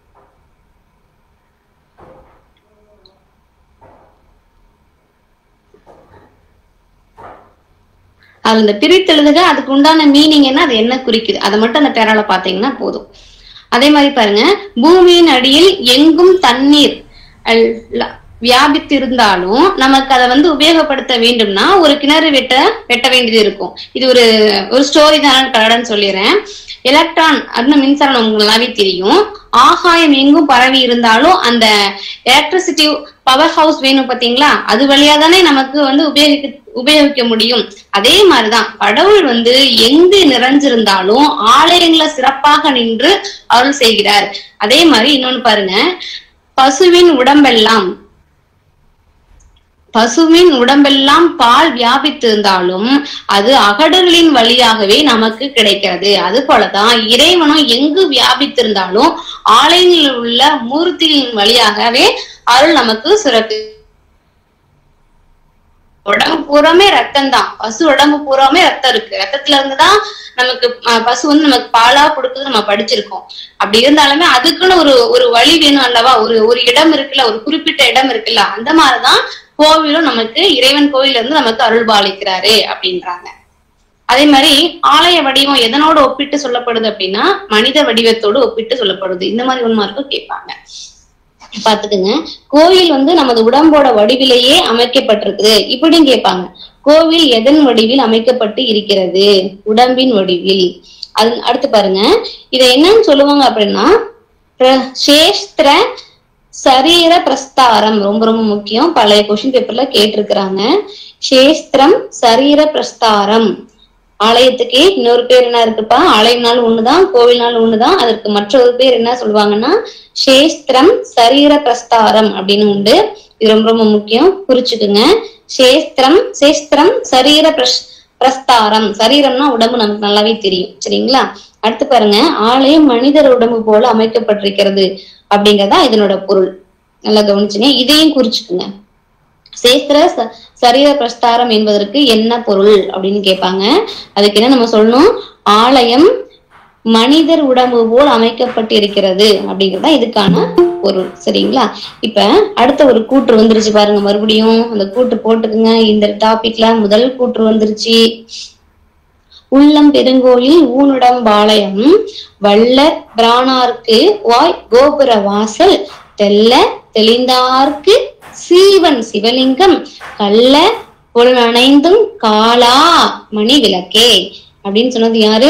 அதுல இந்த பிரித்தெழுதுக அதுக்கு உண்டான மீனிங் என்ன அது என்ன குறிக்குது அதை மட்டும் அந்த பேரால பாத்தீங்கன்னா போதும் அதே மாதிரி பாருங்க பூமியின் அடியில் எங்கும் தண்ணீர் அல்- ல- வியாபித்திருந்தாலும் நமக்கு அதை வந்து உபயோகப்படுத்த வேண்டும்னா ஒரு கிணறு வெட்ட வெட்ட வேண்டியது இருக்கும் இது ஒரு ஒரு ஸ்டோரி தான் கடன்னு சொல்லிடுறேன் எலக்ட்ரான் அப்படின்னு மின்சாரம் உங்களுக்கு நல்லாவே தெரியும் ஆகாயம் எங்கும் பரவி இருந்தாலும் அந்த எலக்ட்ரிசிட்டி பவர் ஹவுஸ் வேணும் பாத்தீங்களா அது வழியா தானே நமக்கு வந்து உபயோகிக்க உபயோகிக்க முடியும் அதே மாதிரிதான் கடவுள் வந்து எங்கு நிறைஞ்சிருந்தாலும் ஆலயங்களை சிறப்பாக நின்று அருள் செய்கிறார் அதே மாதிரி இன்னொன்னு பாருங்க பசுவின் உடம்பெல்லாம் பசுவின் உடம்பெல்லாம் பால் வியாபித்திருந்தாலும் அது அகடுகளின் வழியாகவே நமக்கு கிடைக்கிறது அது போலதான் இறைவனும் எங்கு வியாபித்திருந்தாலும் ஆலயங்களில் உள்ள மூர்த்திகளின் வழியாகவே அருள் நமக்கு சுரக்கு உடம்பு பூராமே ரத்தம் தான் பசு உடம்பு பூராமே ரத்தம் இருக்கு ரத்தத்துல இருந்துதான் நமக்கு அஹ், பசு வந்து நமக்கு பாலா கொடுக்குது நம்ம படிச்சிருக்கோம் அப்படி இருந்தாலுமே அதுக்குன்னு ஒரு ஒரு வழி வேணும் அல்லவா ஒரு ஒரு இடம் இருக்குல்ல ஒரு குறிப்பிட்ட இடம் இருக்குல்ல அந்த மாதிரிதான் கோவிலும் நமக்கு இறைவன் கோவில்ல இருந்து நமக்கு அருள் பாலிக்கிறாரு அப்படின்றாங்க அதே மாதிரி ஆலய வடிவம் எதனோட ஒப்பிட்டு சொல்லப்படுது அப்படின்னா மனித வடிவத்தோடு ஒப்பிட்டு சொல்லப்படுது இந்த மாதிரி ஒன்று மார்க்கும் கேட்பாங்க பாத்துக்குங்க கோவில் வந்து நமது உடம்போட வடிவிலேயே அமைக்கப்பட்டிருக்குது இப்படியும் கேட்பாங்க கோவில் எதன் வடிவில் அமைக்கப்பட்டு இருக்கிறது உடம்பின் வடிவில் அது அடுத்து பாருங்க இதை என்னன்னு சொல்லுவாங்க அப்படின்னா பிர- சேஸ்திர சரீர பிரஸ்தாரம் ரொம்ப ரொம்ப முக்கியம் பழைய கொஸ்டின் பேப்பர்ல கேட்டிருக்கிறாங்க சேஸ்திரம் சரீர பிரஸ்தாரம் ஆலயத்துக்கு இன்னொரு பேர் என்ன இருக்குப்பா ஆலயம்னாலும் ஒண்ணுதான் கோவில்னாலும் ஒண்ணுதான் அதற்கு மற்றொரு பேர் என்ன சொல்லுவாங்கன்னா சேஸ்திரம் சரீர பிரஸ்தாரம் அப்படின்னு உண்டு இது ரொம்ப ரொம்ப முக்கியம் குறிச்சுக்குங்க சேஸ்திரம் சேஸ்திரம் சரீர பிரஸ் பிரஸ்தாரம் சரீரம்னா உடம்பு நமக்கு நல்லாவே தெரியும் சரிங்களா அடுத்து பாருங்க ஆலயம் மனிதர் உடம்பு போல அமைக்கப்பட்டிருக்கிறது அப்படிங்கறதா இதனோட பொருள் நல்லா கவனிச்சுங்க இதையும் குறிச்சுக்குங்க சேஸ்திர ச- சரீர பிரஸ்தாரம் என்பதற்கு என்ன பொருள் அப்படின்னு கேட்பாங்க அதுக்கு என்ன நம்ம சொல்லணும் ஆலயம் மனிதர் உடம்பு போல் அமைக்கப்பட்டிருக்கிறது அப்படிங்கறதா இதுக்கான பொருள் சரிங்களா இப்ப அடுத்த ஒரு கூற்று வந்துருச்சு பாருங்க மறுபடியும் அந்த கூற்று போட்டுக்குங்க இந்த டாபிக்ல முதல் கூற்று வந்துருச்சு உள்ளம் பெருங்கோயில் ஊனுடம்பாளையம் வள்ளற் பிரானார்க்கு வாய் கோபுர வாசல் தெல்ல தெளிந்தார்க்கு சீவன் சிவலிங்கம் கள்ள பொருளனைந்தும் காலா மணி விளக்கே அப்படின்னு சொன்னது யாரு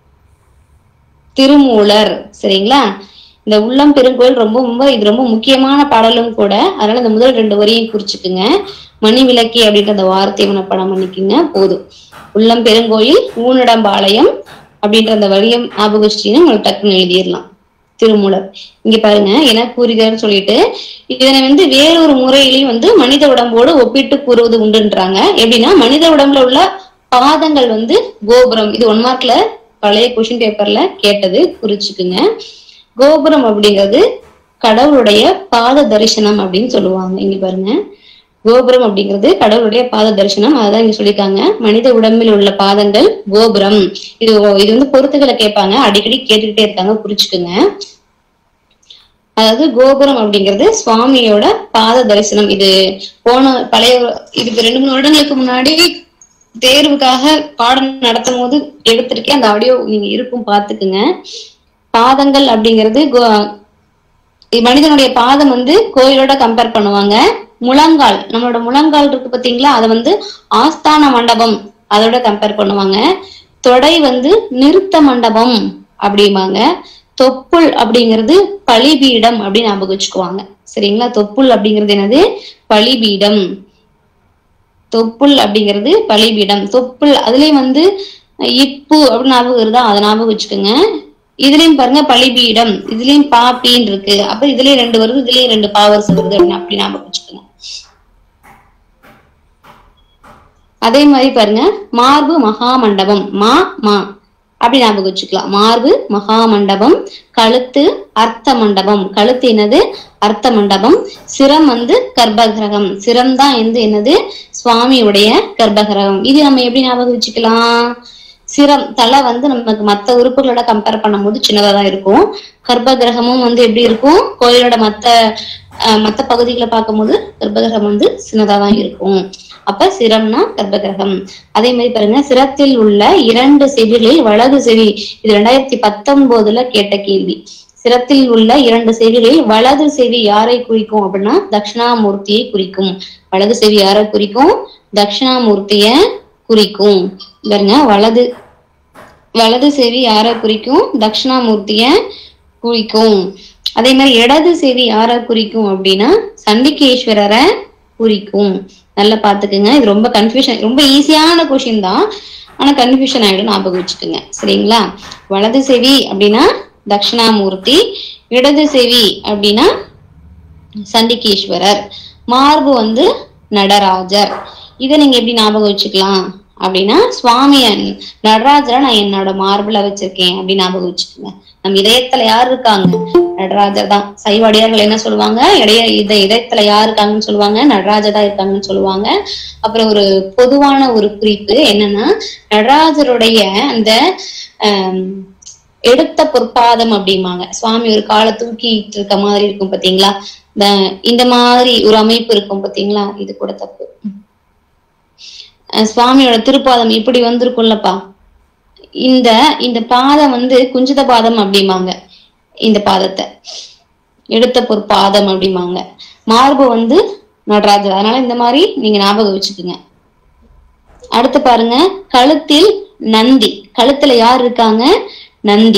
திருமூலர் சரிங்களா இந்த உள்ளம் பெருங்கோயில் ரொம்ப ரொம்ப இது ரொம்ப முக்கியமான பாடலும் கூட அதனால இந்த முதல் ரெண்டு வரியும் குறிச்சுக்குங்க மணி விளக்கி அப்படின்ற அந்த வார்த்தையை மனப்பாடம் பண்ணிக்கோங்க போதும் உள்ளம் பெருங்கோயில் ஊனிடம்பாளையம் அப்படின்ற அந்த வரியம் ஞாபகம் உங்களுக்கு டக்குன்னு எழுதிடலாம் திருமூலர் இங்க பாருங்க என கூறுகிறார்னு சொல்லிட்டு இதனை வந்து வேறொரு முறையிலையும் வந்து மனித உடம்போடு ஒப்பிட்டு கூறுவது உண்டுன்றாங்க எப்படின்னா மனித உடம்புல உள்ள பாதங்கள் வந்து கோபுரம் இது ஒன் மார்க்ல பழைய கொஷின் பேப்பர்ல கேட்டது குறிச்சுக்குங்க கோபுரம் அப்படிங்கிறது கடவுளுடைய பாத தரிசனம் அப்படின்னு சொல்லுவாங்க இங்க பாருங்க கோபுரம் அப்படிங்கிறது கடவுளுடைய பாத தரிசனம் அதான் இங்க சொல்லியிருக்காங்க மனித உடம்பில் உள்ள பாதங்கள் கோபுரம் இது இது வந்து பொருத்துக்களை கேட்பாங்க அடிக்கடி கேட்டுக்கிட்டே இருக்காங்க புரிச்சுக்குங்க அதாவது கோபுரம் அப்படிங்கிறது சுவாமியோட பாத தரிசனம் இது போன பழைய இதுக்கு ரெண்டு மூணு வருடங்களுக்கு முன்னாடி தேர்வுக்காக பாடம் நடத்தும் போது எடுத்திருக்கேன் அந்த ஆடியோ நீங்க இருக்கும் பாத்துக்குங்க பாதங்கள் அப்படிங்கிறது கோ- இது மனிதனுடைய பாதம் வந்து கோயிலோட கம்பேர் பண்ணுவாங்க முழங்கால் நம்மளோட முழங்கால் இருக்கு பாத்தீங்களா அதை வந்து ஆஸ்தான மண்டபம் அதோட கம்பேர் பண்ணுவாங்க தொடை வந்து நிறுத்த மண்டபம் அப்படிம்பாங்க தொப்புள் அப்படிங்கிறது பலிபீடம் அப்படின்னு ஞாபகம் வச்சுக்குவாங்க சரிங்களா தொப்புள் அப்படிங்கிறது என்னது பலிபீடம் தொப்புள் அப்படிங்கிறது பலிபீடம் தொப்புள் அதுலயும் வந்து இப்பு அப்படின்னு ஞாபகம் இருந்தா அதை ஞாபகம் வச்சுக்கோங்க இதுலயும் பாருங்க பலிபீடம் இதுலயும் பா பீன் இருக்கு அப்ப இதுலயும் ரெண்டு வருது இதுலயும் ரெண்டு பாவர்ஸ் வருது அப்படின்னு அப்படி ஞாபகம் வச்சுக்கோங்க அதே மாதிரி பாருங்க மார்பு மகா மண்டபம் மா மா அப்படி ஞாபகம் வச்சுக்கலாம் மார்பு மகா மண்டபம் கழுத்து அர்த்த மண்டபம் கழுத்து என்னது அர்த்த மண்டபம் சிரம் வந்து கர்ப்பகிரகம் சிரம் தான் வந்து என்னது சுவாமியுடைய கர்ப்பகிரகம் இது நம்ம எப்படி ஞாபகம் வச்சுக்கலாம் சிரம் தலை வந்து நமக்கு மத்த உறுப்புகளோட கம்பேர் பண்ணும்போது சின்னதா தான் இருக்கும் கர்ப்பகிரகமும் வந்து எப்படி இருக்கும் கோயிலோட மத்த அஹ், மத்த பகுதிகளை பார்க்கும்போது கர்ப்பகிரகம் வந்து சின்னதா தான் இருக்கும் அப்ப சிரம்னா கர்ப்பகிரகம் அதே மாதிரி பாருங்க சிரத்தில் உள்ள இரண்டு செவிகளில் வலது செவி இது ரெண்டாயிரத்தி பத்தொன்பதுல கேட்ட கேள்வி சிரத்தில் உள்ள இரண்டு செவிகளில் வலது செவி யாரை குறிக்கும் அப்படின்னா தட்சிணாமூர்த்தியை குறிக்கும் வலது செவி யாரை குறிக்கும் தட்சிணாமூர்த்திய குறிக்கும் பாருங்க வலது வலது செவி யாரை குறிக்கும் தட்சிணாமூர்த்திய குறிக்கும் அதே மாதிரி இடது செவி யாரை குறிக்கும் அப்படின்னா சண்டிகேஸ்வரரை குறிக்கும் நல்லா பாத்துக்குங்க இது ரொம்ப கன்ஃபியூஷன் ரொம்ப ஈஸியான கொஷின் தான் ஆனா கன்ஃபியூஷன் ஆயிடும் ஞாபகம் வச்சுக்கோங்க சரிங்களா வலது செவி அப்படின்னா தட்சிணாமூர்த்தி இடது செவி அப்படின்னா சண்டிகேஸ்வரர் மார்பு வந்து நடராஜர் இதை நீங்க எப்படி ஞாபகம் வச்சுக்கலாம் அப்படின்னா சுவாமிய நடராஜரை நான் என்னோட மார்பிள வச்சிருக்கேன் அப்படின்னு ஞாபகம் வச்சுக்கோங்க நம்ம இதயத்துல யார் இருக்காங்க நடராஜர் தான் சைவாடியார்கள் என்ன சொல்லுவாங்க இடைய இத இதயத்துல யார் இருக்காங்கன்னு சொல்லுவாங்க நடராஜர் தான் இருக்காங்கன்னு சொல்லுவாங்க அப்புறம் ஒரு பொதுவான ஒரு குறிப்பு என்னன்னா நடராஜருடைய அந்த ஆம், எடுத்த பொற்பாதம் அப்படிம்பாங்க சுவாமி ஒரு காலை தூக்கிட்டு இருக்க மாதிரி இருக்கும் பாத்தீங்களா இந்த இந்த மாதிரி ஒரு அமைப்பு இருக்கும் பாத்தீங்களா இது கூட தப்பு அஹ் சுவாமியோட திருப்பாதம் இப்படி வந்திருக்கும்லப்பா இந்த இந்த பாதம் வந்து குஞ்சித பாதம் அப்படிம்பாங்க இந்த பாதத்தை எடுத்த பொற்பாதம் அப்படிம்பாங்க மார்பு வந்து நடராஜர் அதனால இந்த மாதிரி நீங்க ஞாபகம் வச்சுக்கோங்க அடுத்து பாருங்க கழுத்தில் நந்தி கழுத்துல யார் இருக்காங்க நந்தி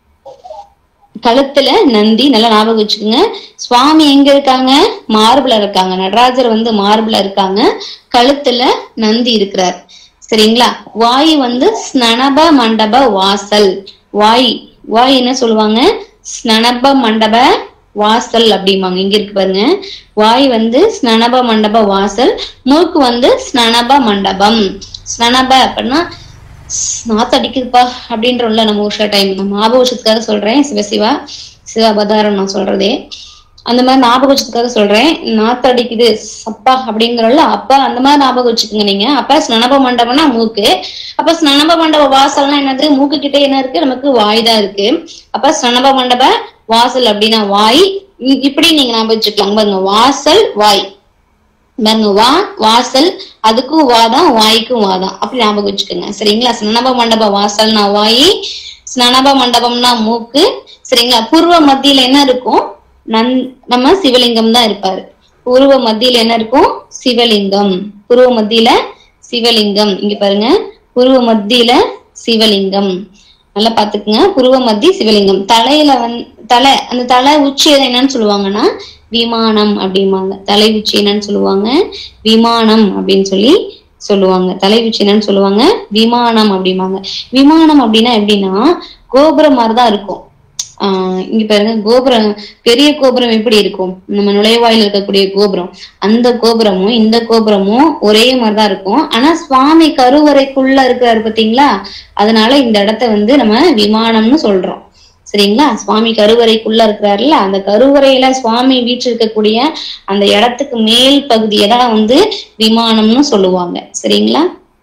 கழுத்துல நந்தி நல்லா ஞாபகம் வச்சுக்கோங்க சுவாமி எங்க இருக்காங்க மார்புல இருக்காங்க நடராஜர் வந்து மார்புல இருக்காங்க கழுத்துல நந்தி இருக்கிறார் சரிங்களா வாய் வந்து ஸ்னனப மண்டப வாசல் வாய் வாய் என்ன சொல்லுவாங்க ஸ்னனப மண்டப வாசல் அப்படிம்பாங்க இங்க இருக்கு பாருங்க வாய் வந்து ஸ்னனப மண்டப வாசல் மூக்கு வந்து ஸ்னனப மண்டபம் ஸ்னனப அப்படின்னா நாத்து அடிக்குதுப்பா அப்படின்றோம்ல நம்ம உஷா டைம் நம்ம ஞாபகத்துக்காக சொல்றேன் சிவசிவா சிவாபதாரம் நான் சொல்றதே அந்த மாதிரி ஞாபகத்துக்காக சொல்றேன் நாத்து அடிக்குது அப்பா அப்படிங்கிறோம்ல அப்பா அந்த மாதிரி ஞாபகம் வச்சுக்கோங்க நீங்க அப்ப ஸ்னனப மண்டபம்னா மூக்கு அப்ப ஸ்னனப மண்டப வாசல்னா என்னது மூக்கு கிட்ட என்ன இருக்கு நமக்கு வாய் தான் இருக்கு அப்ப ஸ்னனப மண்டப வாசல் அப்படின்னா வாய் இ- இப்படி நீங்க ஞாபகம் வச்சுக்கலாம் பாருங்க வாசல் வாய் பாருங்க வா வாசல் அதுக்கும் வாதான் வாய்க்கும் வாதான் அப்படி ஞாபகம் வச்சுக்கோங்க சரிங்களா ஸ்னனப மண்டப வாசல்னா வாய் ஸ்னனப மண்டபம்னா மூக்கு சரிங்களா பூர்வ மத்தியில என்ன இருக்கும் நன் நம்ம சிவலிங்கம் தான் இருப்பாரு பூர்வ மத்தியில என்ன இருக்கும் சிவலிங்கம் பூர்வ மத்தியில சிவலிங்கம் இங்க பாருங்க பூர்வ மத்தியில சிவலிங்கம் நல்லா பாத்துக்குங்க புருவ மத்தி சிவலிங்கம் தலையில வந்து தலை அந்த தலை உச்சி அதை என்னன்னு சொல்லுவாங்கன்னா விமானம் அப்படிம்பாங்க தலை உச்சி என்னன்னு சொல்லுவாங்க விமானம் அப்படின்னு சொல்லி சொல்லுவாங்க தலை உச்சி என்னன்னு சொல்லுவாங்க விமானம் அப்படிம்பாங்க விமானம் அப்படின்னா எப்படின்னா கோபுரம் மாதிரிதான் இருக்கும் ஆஹ் இங்க பாருங்க கோபுரம் பெரிய கோபுரம் எப்படி இருக்கும் நம்ம நுழைவாயில் இருக்கக்கூடிய கோபுரம் அந்த கோபுரமும் இந்த கோபுரமும் ஒரே மாதிரிதான் இருக்கும் ஆனா சுவாமி கருவறைக்குள்ள இருக்கிறாரு பாத்தீங்களா அதனால இந்த இடத்த வந்து நம்ம விமானம்னு சொல்றோம் சரிங்களா சுவாமி கருவறைக்குள்ள இருக்கிறாருல்ல அந்த கருவறையில சுவாமி வீற்றிருக்கக்கூடிய அந்த இடத்துக்கு மேல் பகுதியை தான் வந்து விமானம்னு சொல்லுவாங்க சரிங்களா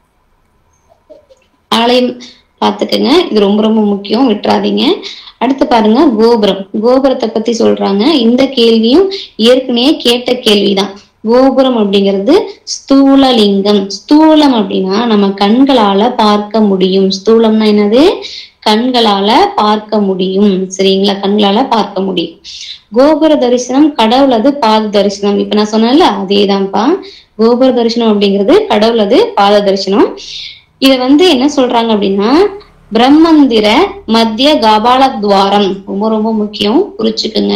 ஆலயம் பாத்துக்கங்க இது ரொம்ப ரொம்ப முக்கியம் விட்டுறாதீங்க அடுத்து பாருங்க கோபுரம் கோபுரத்தை பத்தி சொல்றாங்க இந்த கேள்வியும் ஏற்கனவே கேட்ட கேள்விதான் கோபுரம் அப்படிங்கிறது ஸ்தூலலிங்கம் ஸ்தூலம் அப்படின்னா நம்ம கண்களால பார்க்க முடியும் ஸ்தூலம்னா என்னது கண்களால பார்க்க முடியும் சரிங்களா கண்களால பார்க்க முடியும் கோபுர தரிசனம் கடவுளது பாத தரிசனம் இப்ப நான் சொன்னேன்ல அதேதான்ப்பா கோபுர தரிசனம் அப்படிங்கிறது கடவுளது பாத தரிசனம் இத வந்து என்ன சொல்றாங்க அப்படின்னா பிரம்மந்திர மத்திய கபால துவாரம் ரொம்ப ரொம்ப முக்கியம் குறிச்சுக்குங்க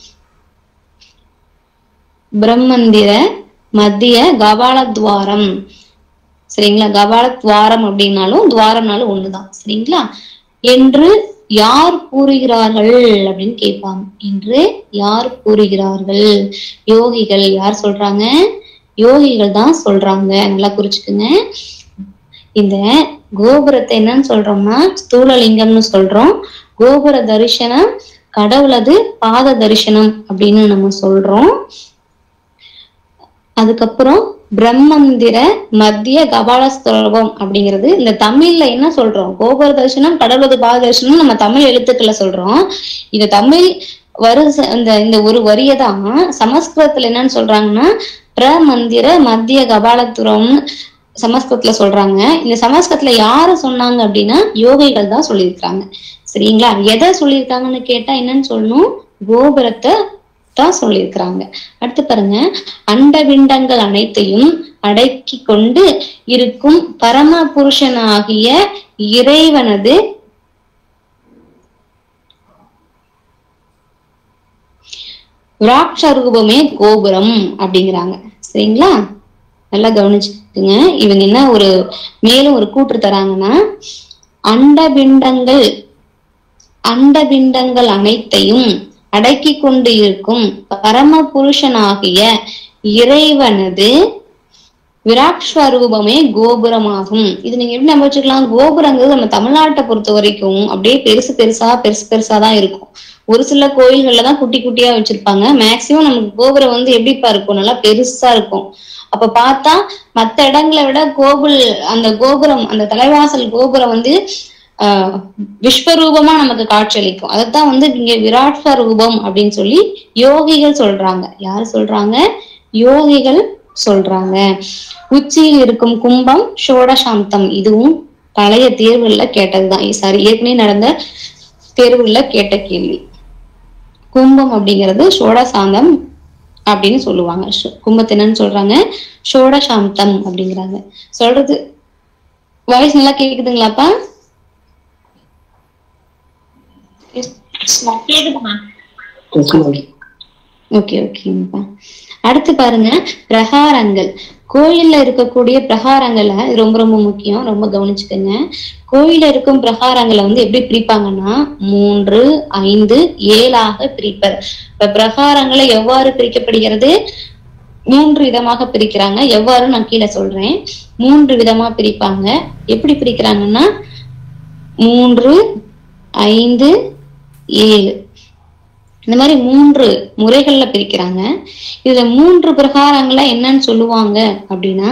பிரம்மந்திர மத்திய கபால துவாரம் சரிங்களா கபால துவாரம் அப்படின்னாலும் துவாரம்னாலும் ஒண்ணுதான் சரிங்களா என்று யார் கூறுகிறார்கள் அப்படின்னு கேட்பாங்க என்று யார் கூறுகிறார்கள் யோகிகள் யார் சொல்றாங்க யோகிகள் தான் சொல்றாங்க நல்லா குறிச்சுக்குங்க இந்த கோபுரத்தை என்னன்னு சொல்றோம்னா ஸ்தூலலிங்கம்னு சொல்றோம் கோபுர தரிசனம் கடவுளது பாத தரிசனம் அப்படின்னு நம்ம சொல்றோம் அதுக்கப்புறம் பிரம்மந்திர மத்திய கபாலஸ்தோபம் அப்படிங்கிறது இந்த தமிழ்ல என்ன சொல்றோம் கோபுர தரிசனம் கடவுளது பாத தரிசனம் நம்ம தமிழ் எழுத்துக்களை சொல்றோம் இந்த தமிழ் வருஷ இந்த இந்த ஒரு வரியை தான் சமஸ்கிருதத்துல என்னன்னு சொல்றாங்கன்னா பிரமந்திர மத்திய கபாலத்துறம்னு சமஸ்கிருதத்துல சொல்றாங்க இந்த சமஸ்கிருதத்துல யாரு சொன்னாங்க அப்படின்னா யோகிகள் தான் சொல்லியிருக்காங்க சரிங்களா எதை சொல்லியிருக்காங்கன்னு கேட்டா என்னன்னு சொல்லணும் கோபுரத்தை தான் சொல்லியிருக்கிறாங்க அடுத்து பாருங்க அண்டவிண்டங்கள் அனைத்தையும் அடக்கி கொண்டு இருக்கும் பரம புருஷனாகிய இறைவனது விராட்சரூபமே கோபுரம் அப்படிங்கிறாங்க சரிங்களா நல்லா கவனிச்சுக்குங்க இவங்க என்ன ஒரு மேலும் ஒரு கூற்று தராங்கன்னா அண்டபிண்டங்கள் அண்டபிண்டங்கள் அனைத்தையும் அடக்கி கொண்டு இருக்கும் பரம புருஷனாகிய இறைவனது விராட் ஸ்வரூபமே கோபுரமாகும் இது நீங்க எப்படி நம்ம வச்சுக்கலாம் கோபுரங்கிறது நம்ம தமிழ்நாட்டை பொறுத்த வரைக்கும் அப்படியே பெருசு பெருசா பெருசு பெருசா தான் இருக்கும் ஒரு சில கோயில்கள்ல தான் குட்டி குட்டியா வச்சிருப்பாங்க மேக்சிமம் நமக்கு கோபுரம் வந்து எப்படிப்பா இருக்கும் நல்லா பெருசா இருக்கும் அப்ப பார்த்தா மத்த இடங்களை விட கோபுல் அந்த கோபுரம் அந்த தலைவாசல் கோபுரம் வந்து ஆஹ் விஸ்வரூபமா நமக்கு காட்சியளிக்கும் அதைத்தான் வந்து இங்க விராட் ஸ்வரூபம் அப்படின்னு சொல்லி யோகிகள் சொல்றாங்க யாரு சொல்றாங்க யோகிகள் சொல்றாங்க உச்சியில் இருக்கும் கும்பம் ஷோடசாந்தம் இதுவும் பழைய தேர்வுல கேட்டதுதான் சாரி ஏற்கனவே நடந்த தேர்வுல கேட்ட கேள்வி கும்பம் அப்படிங்கிறது ஷோடசாந்தம் அப்படின்னு சொல்லுவாங்க ஷோ- கும்பத்தை என்னன்னு சொல்றாங்க ஷோடசாந்தம் அப்படிங்கிறாங்க சொல்றது வாய்ஸ் நல்லா கேக்குதுங்களாப்பா கேக்குதுமா ஓகே ஓகேங்கப்பா அடுத்து பாருங்க பிரகாரங்கள் கோயில்ல இருக்கக்கூடிய பிரகாரங்களை இது ரொம்ப ரொம்ப முக்கியம் ரொம்ப கவனிச்சுக்கோங்க கோயில்ல இருக்கும் பிரகாரங்களை வந்து எப்படி பிரிப்பாங்கன்னா மூன்று ஐந்து ஏழாக பிரிப்பர் இப்ப பிரகாரங்களை எவ்வாறு பிரிக்கப்படுகிறது மூன்று விதமாக பிரிக்கிறாங்க எவ்வாறு நான் கீழே சொல்றேன் மூன்று விதமா பிரிப்பாங்க எப்படி பிரிக்கிறாங்கன்னா மூன்று ஐந்து ஏழு இந்த மாதிரி மூன்று முறைகள்ல பிரிக்கிறாங்க இதுல மூன்று பிரகாரங்களை என்னன்னு சொல்லுவாங்க அப்படின்னா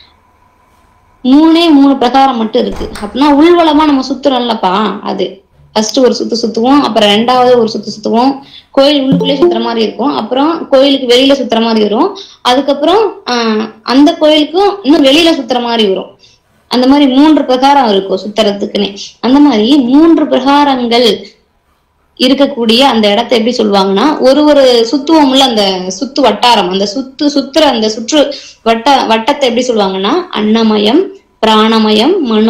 மூணே மூணு பிரகாரம் மட்டும் இருக்கு அப்படின்னா உள்வளமா நம்ம சுத்துறோம்லப்பா அது ஃபர்ஸ்ட் ஒரு சுத்து சுத்துவோம் அப்புறம் ரெண்டாவது ஒரு சுத்து சுத்துவோம் கோயில் உள்ளுக்குள்ளே சுத்துற மாதிரி இருக்கும் அப்புறம் கோயிலுக்கு வெளியில சுத்துற மாதிரி வரும் அதுக்கப்புறம் ஆஹ் அந்த கோயிலுக்கும் இன்னும் வெளியில சுத்துற மாதிரி வரும் அந்த மாதிரி மூன்று பிரகாரம் இருக்கும் சுத்துறதுக்குன்னே அந்த மாதிரி மூன்று பிரகாரங்கள் இருக்கக்கூடிய அந்த இடத்தை எப்படி சொல்லுவாங்கன்னா ஒரு ஒரு சுத்துவோம்ல அந்த சுத்து வட்டாரம் அந்த சுத்து சுத்துற அந்த சுற்று வட்ட வட்டத்தை எப்படி சொல்லுவாங்கன்னா அன்னமயம் பிராணமயம்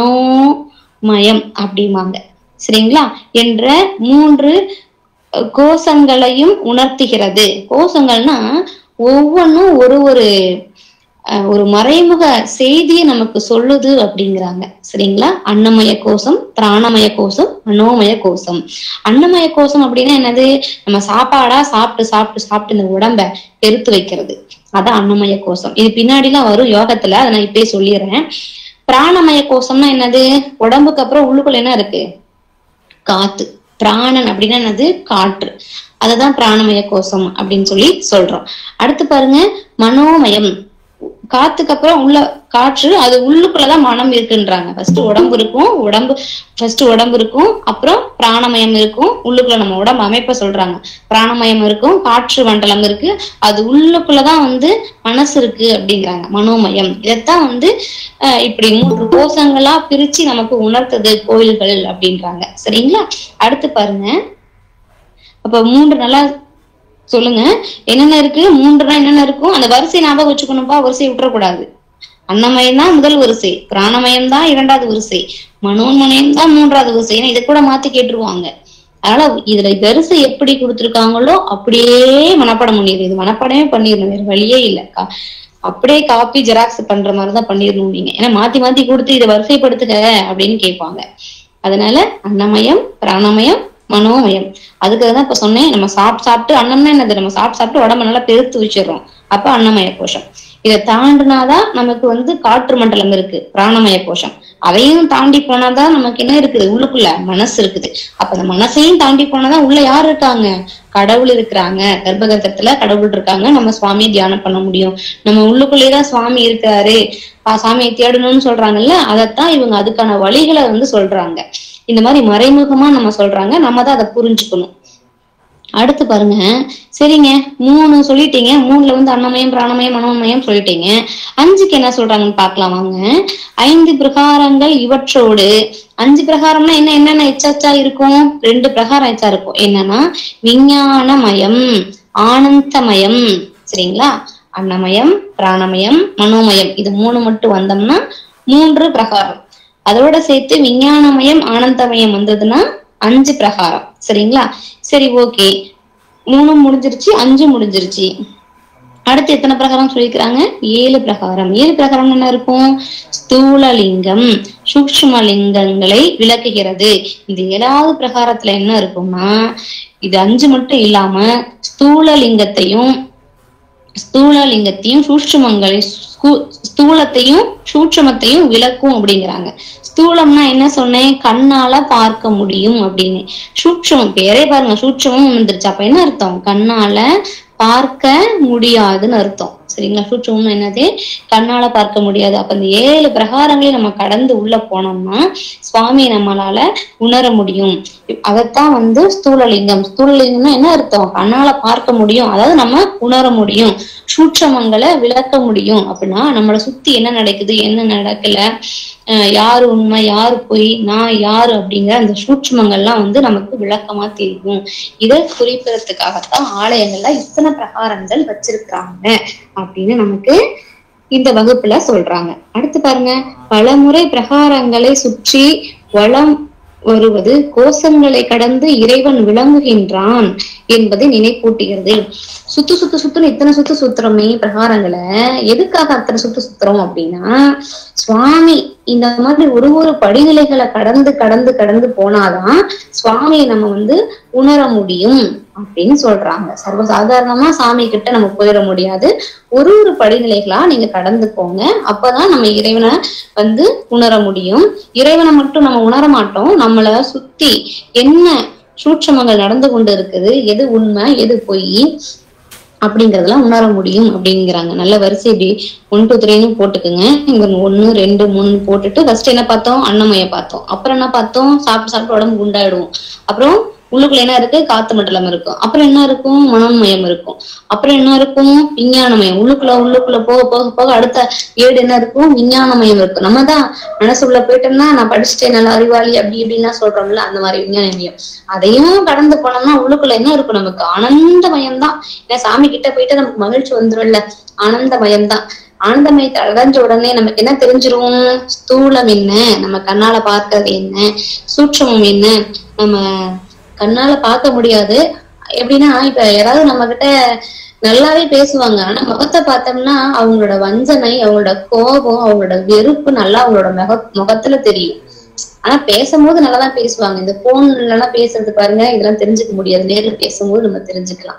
மனோமயம் அப்படிம்பாங்க சரிங்களா என்ற மூன்று அஹ், கோஷங்களையும் உணர்த்துகிறது கோஷங்கள்னா ஒவ்வொன்றும் ஒரு ஒரு அஹ், ஒரு மறைமுக செய்தியை நமக்கு சொல்லுது அப்படிங்கிறாங்க சரிங்களா அன்னமய கோஷம் பிராணமய கோஷம் மனோமய கோஷம் அன்னமய கோஷம் அப்படின்னா என்னது நம்ம சாப்பாடா சாப்பிட்டு சாப்பிட்டு சாப்பிட்டு இந்த உடம்ப பெருத்து வைக்கிறது அதான் அன்னமய கோஷம் இது பின்னாடிலாம் வரும் யோகத்துல அதை நான் இப்பயே சொல்லிடுறேன் பிராணமய கோஷம்னா என்னது உடம்புக்கு அப்புறம் உள்ளுக்குள்ள என்ன இருக்கு காத்து பிராணன் அப்படின்னா என்னது காற்று அததான் பிராணமய கோஷம் அப்படின்னு சொல்லி சொல்றோம் அடுத்து பாருங்க மனோமயம் காத்துக்கு அப்புறம் உள்ள காற்று அது உள்ளுக்குள்ளதான் மனம் இருக்குன்றாங்க ஃபர்ஸ்ட் உடம்பு இருக்கும் உடம்பு ஃபர்ஸ்ட் உடம்பு இருக்கும் அப்புறம் பிராணமயம் இருக்கும் உள்ளுக்குள்ள நம்ம உடம்பு அமைப்பை சொல்றாங்க பிராணமயம் இருக்கும் காற்று மண்டலம் இருக்கு அது உள்ளுக்குள்ளதான் வந்து மனசு இருக்கு அப்படிங்கிறாங்க மனோமயம் இதைத்தான் வந்து அஹ், இப்படி மூன்று கோஷங்களா பிரிச்சு நமக்கு உணர்த்தது கோயில்கள் அப்படின்றாங்க சரிங்களா அடுத்து பாருங்க அப்ப மூன்று நல்லா சொல்லுங்க என்னென்ன இருக்கு மூன்றுனா என்னென்ன இருக்கும் அந்த வரிசை ஞாபகம் வச்சுக்கணும்பா வரிசை விட்டுறக்கூடாது அன்னமயம் தான் முதல் வரிசை பிராணமயம் தான் இரண்டாவது வரிசை மனோன்மயம் தான் மூன்றாவது வரிசை ஏன்னா இதை கூட மாத்தி கேட்டுருவாங்க அதனால இதுல வரிசை எப்படி கொடுத்திருக்காங்களோ அப்படியே மனப்பாடம் பண்ணிடுது இது மனப்பாடமே பண்ணிடணும் வேற வழியே இல்ல கா- அப்படியே காப்பி ஜெராக்ஸ் பண்ற மாதிரிதான் பண்ணிடணும் நீங்க ஏன்னா மாத்தி மாத்தி கொடுத்து இதை வரிசைப்படுத்துக அப்படின்னு கேட்பாங்க அதனால அன்னமயம் பிராணமயம் மனோமயம் அதுக்காக தான் இப்ப சொன்னேன் நம்ம சாப்பிட்டு சாப்பிட்டு அன்னம்னா என்னது நம்ம சாப்பிட்டு சாப்பிட்டு உடம்ப நல்லா பெருத்து வச்சிடுறோம் அப்ப அன்னமய கோஷம் இதை தாண்டினாதான் நமக்கு வந்து காற்று மண்டலம் இருக்கு பிராணமய கோஷம் அதையும் தாண்டி போனாதான் நமக்கு என்ன இருக்குது உள்ளுக்குள்ள மனசு இருக்குது அப்ப அந்த மனசையும் தாண்டி போனாதான் உள்ள யார் இருக்காங்க கடவுள் இருக்கிறாங்க கர்ப்பகத்துல கடவுள் இருக்காங்க நம்ம சுவாமியை தியானம் பண்ண முடியும் நம்ம உள்ளுக்குள்ளேதான் சுவாமி இருக்காரு ஆ, சாமியை தேடணும்னு சொல்றாங்கல்ல அதைத்தான் இவங்க அதுக்கான வழிகளை வந்து சொல்றாங்க இந்த மாதிரி மறைமுகமா நம்ம சொல்றாங்க நம்ம தான் அதை புரிஞ்சுக்கணும் அடுத்து பாருங்க சரிங்க மூணு சொல்லிட்டீங்க மூணுல வந்து அன்னமயம் பிராணமயம் மனோமயம் சொல்லிட்டீங்க அஞ்சுக்கு என்ன சொல்றாங்கன்னு பார்க்கலாம் வாங்க ஐந்து பிரகாரங்கள் இவற்றோடு அஞ்சு பிரகாரம்னா என்ன என்னென்ன எச்சாச்சா இருக்கும் ரெண்டு பிரகாரம் எச்சா இருக்கும் என்னன்னா விஞ்ஞானமயம் ஆனந்தமயம் சரிங்களா அன்னமயம் பிராணமயம் மனோமயம் இது மூணு மட்டும் வந்தோம்னா மூன்று பிரகாரம் அதோட சேர்த்து விஞ்ஞானமயம் ஆனந்தமயம் வந்ததுன்னா அஞ்சு பிரகாரம் சரிங்களா சரி ஓகே மூணு முடிஞ்சிருச்சு அஞ்சு முடிஞ்சிருச்சு அடுத்து எத்தனை பிரகாரம் சொல்லிக்கிறாங்க ஏழு பிரகாரம் ஏழு பிரகாரம் என்ன இருக்கும் ஸ்தூலலிங்கம் சூக்ஷ்ம லிங்கங்களை விளக்குகிறது இந்த ஏழாவது பிரகாரத்துல என்ன இருக்கும்னா இது அஞ்சு மட்டும் இல்லாம ஸ்தூல லிங்கத்தையும் ஸ்தூல லிங்கத்தையும் சூஷ்மங்களை ஸ்கு- ஸ்தூலத்தையும் சூட்சமத்தையும் விளக்கும் அப்படிங்கிறாங்க ஸ்தூலம்னா என்ன சொன்னேன் கண்ணால பார்க்க முடியும் அப்படின்னு சூட்சமம் பேரே பாருங்க சூட்சமும் வந்துருச்சு அப்ப என்ன அர்த்தம் கண்ணால பார்க்க முடியாதுன்னு அர்த்தம் சரிங்களா சூட்சமும் என்னது கண்ணால பார்க்க முடியாது அப்ப இந்த ஏழு பிரகாரங்களையும் நம்ம கடந்து உள்ள போனோம்னா சுவாமியை நம்மளால உணர முடியும் அதைத்தான் வந்து ஸ்தூலலிங்கம் ஸ்தூலலிங்கம்னா என்ன அர்த்தம் கண்ணால பார்க்க முடியும் அதாவது நம்ம உணர முடியும் சூட்சமங்களை விளக்க முடியும் அப்படின்னா நம்மளை சுத்தி என்ன நடக்குது என்ன நடக்கல அஹ் யாரு உண்மை யாரு பொய் நான் யாரு அப்படிங்கிற அந்த சூட்சமங்கள்லாம் வந்து நமக்கு விளக்கமா தெரியும் இதை குறிப்பிடறதுக்காகத்தான் ஆலயங்கள்ல இத்தனை பிரகாரங்கள் வச்சிருக்காங்க அப்படின்னு நமக்கு இந்த வகுப்புல சொல்றாங்க அடுத்து பாருங்க பலமுறை பிரகாரங்களை சுற்றி வளம் வருவது கோஷங்களை கடந்து இறைவன் விளங்குகின்றான் என்பதை நினைப்பூட்டுகிறது சுத்து சுத்து சுத்துன்னு இத்தனை சுத்து சுத்துறோமே பிரகாரங்களை எதுக்காக அத்தனை சுத்து சுத்துறோம் அப்படின்னா சுவாமி இந்த மாதிரி ஒரு ஒரு படிநிலைகளை கடந்து கடந்து கடந்து போனாதான் சுவாமியை நம்ம வந்து உணர முடியும் அப்படின்னு சொல்றாங்க சர்வசாதாரணமா சாமி கிட்ட நம்ம போயிட முடியாது ஒரு ஒரு படிநிலைகளா நீங்க கடந்து போங்க அப்பதான் நம்ம இறைவனை வந்து உணர முடியும் இறைவனை மட்டும் நம்ம உணர மாட்டோம் நம்மள சுத்தி என்ன சூட்சமங்கள் நடந்து கொண்டு இருக்குது எது உண்மை எது பொய் அப்படிங்கறதெல்லாம் உணர முடியும் அப்படிங்கிறாங்க நல்ல வரிசை இப்படி ஒன் டூ த்ரீன்னு போட்டுக்குங்க இங்க ஒன்னு ரெண்டு மூணு போட்டுட்டு ஃபர்ஸ்ட் என்ன பார்த்தோம் அன்னமய பார்த்தோம் அப்புறம் என்ன பார்த்தோம் சாப்பிட்டு சாப்பிட்டு உடம்பு குண்டாயிடுவோம் அப்புறம் உள்ளுக்குள்ள என்ன இருக்கு காத்து மண்டலம் இருக்கும் அப்புறம் என்ன இருக்கும் மனோன்மயம் இருக்கும் அப்புறம் என்ன இருக்கும் விஞ்ஞானமயம் உள்ளுக்குள்ள உள்ளுக்குள்ள போக போக போக அடுத்த ஏடு என்ன இருக்கும் விஞ்ஞானமயம் இருக்கும் நம்ம தான் மனசுக்குள்ள போயிட்டோம்னா நான் படிச்சுட்டேன் நல்ல அறிவாளி அப்படி இப்படின்லாம் சொல்றோம்ல அந்த மாதிரி விஞ்ஞானமயம் அதையும் கடந்து போனோம்னா உள்ளுக்குள்ள என்ன இருக்கும் நமக்கு ஆனந்தமயம் தான் ஏன்னா சாமி கிட்ட போயிட்டு நமக்கு மகிழ்ச்சி வந்துரும்ல ஆனந்தமயம் தான் ஆனந்தமயத்தை அடைஞ்ச உடனே நமக்கு என்ன தெரிஞ்சிரும் ஸ்தூலம் என்ன நம்ம கண்ணால பார்க்கறது என்ன சூட்சமம் என்ன நம்ம கண்ணால பார்க்க முடியாது எப்படின்னா இப்ப யாராவது நம்ம கிட்ட நல்லாவே பேசுவாங்க ஆனா முகத்தை பார்த்தோம்னா அவங்களோட வஞ்சனை அவங்களோட கோபம் அவங்களோட வெறுப்பு நல்லா அவங்களோட முக முகத்துல தெரியும் ஆனா பேசும்போது நல்லா தான் பேசுவாங்க இந்த போன்ல எல்லாம் பேசுறது பாருங்க இதெல்லாம் தெரிஞ்சுக்க முடியாது நேரில் பேசும்போது நம்ம தெரிஞ்சுக்கலாம்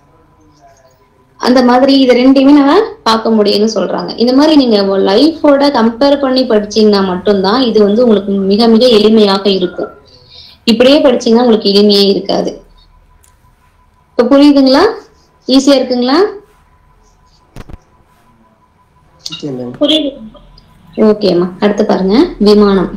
அந்த மாதிரி இது ரெண்டையுமே நம்ம பார்க்க முடியும்னு சொல்றாங்க இந்த மாதிரி நீங்க லைஃபோட கம்பேர் பண்ணி படிச்சீங்கன்னா மட்டும்தான் இது வந்து உங்களுக்கு மிக மிக எளிமையாக இருக்கும் இப்படியே படிச்சீங்கன்னா உங்களுக்கு எளிமையே இருக்காது இப்ப புரியுதுங்களா ஈஸியா இருக்குங்களா புரியுது ஓகேம்மா அடுத்து பாருங்க விமானம்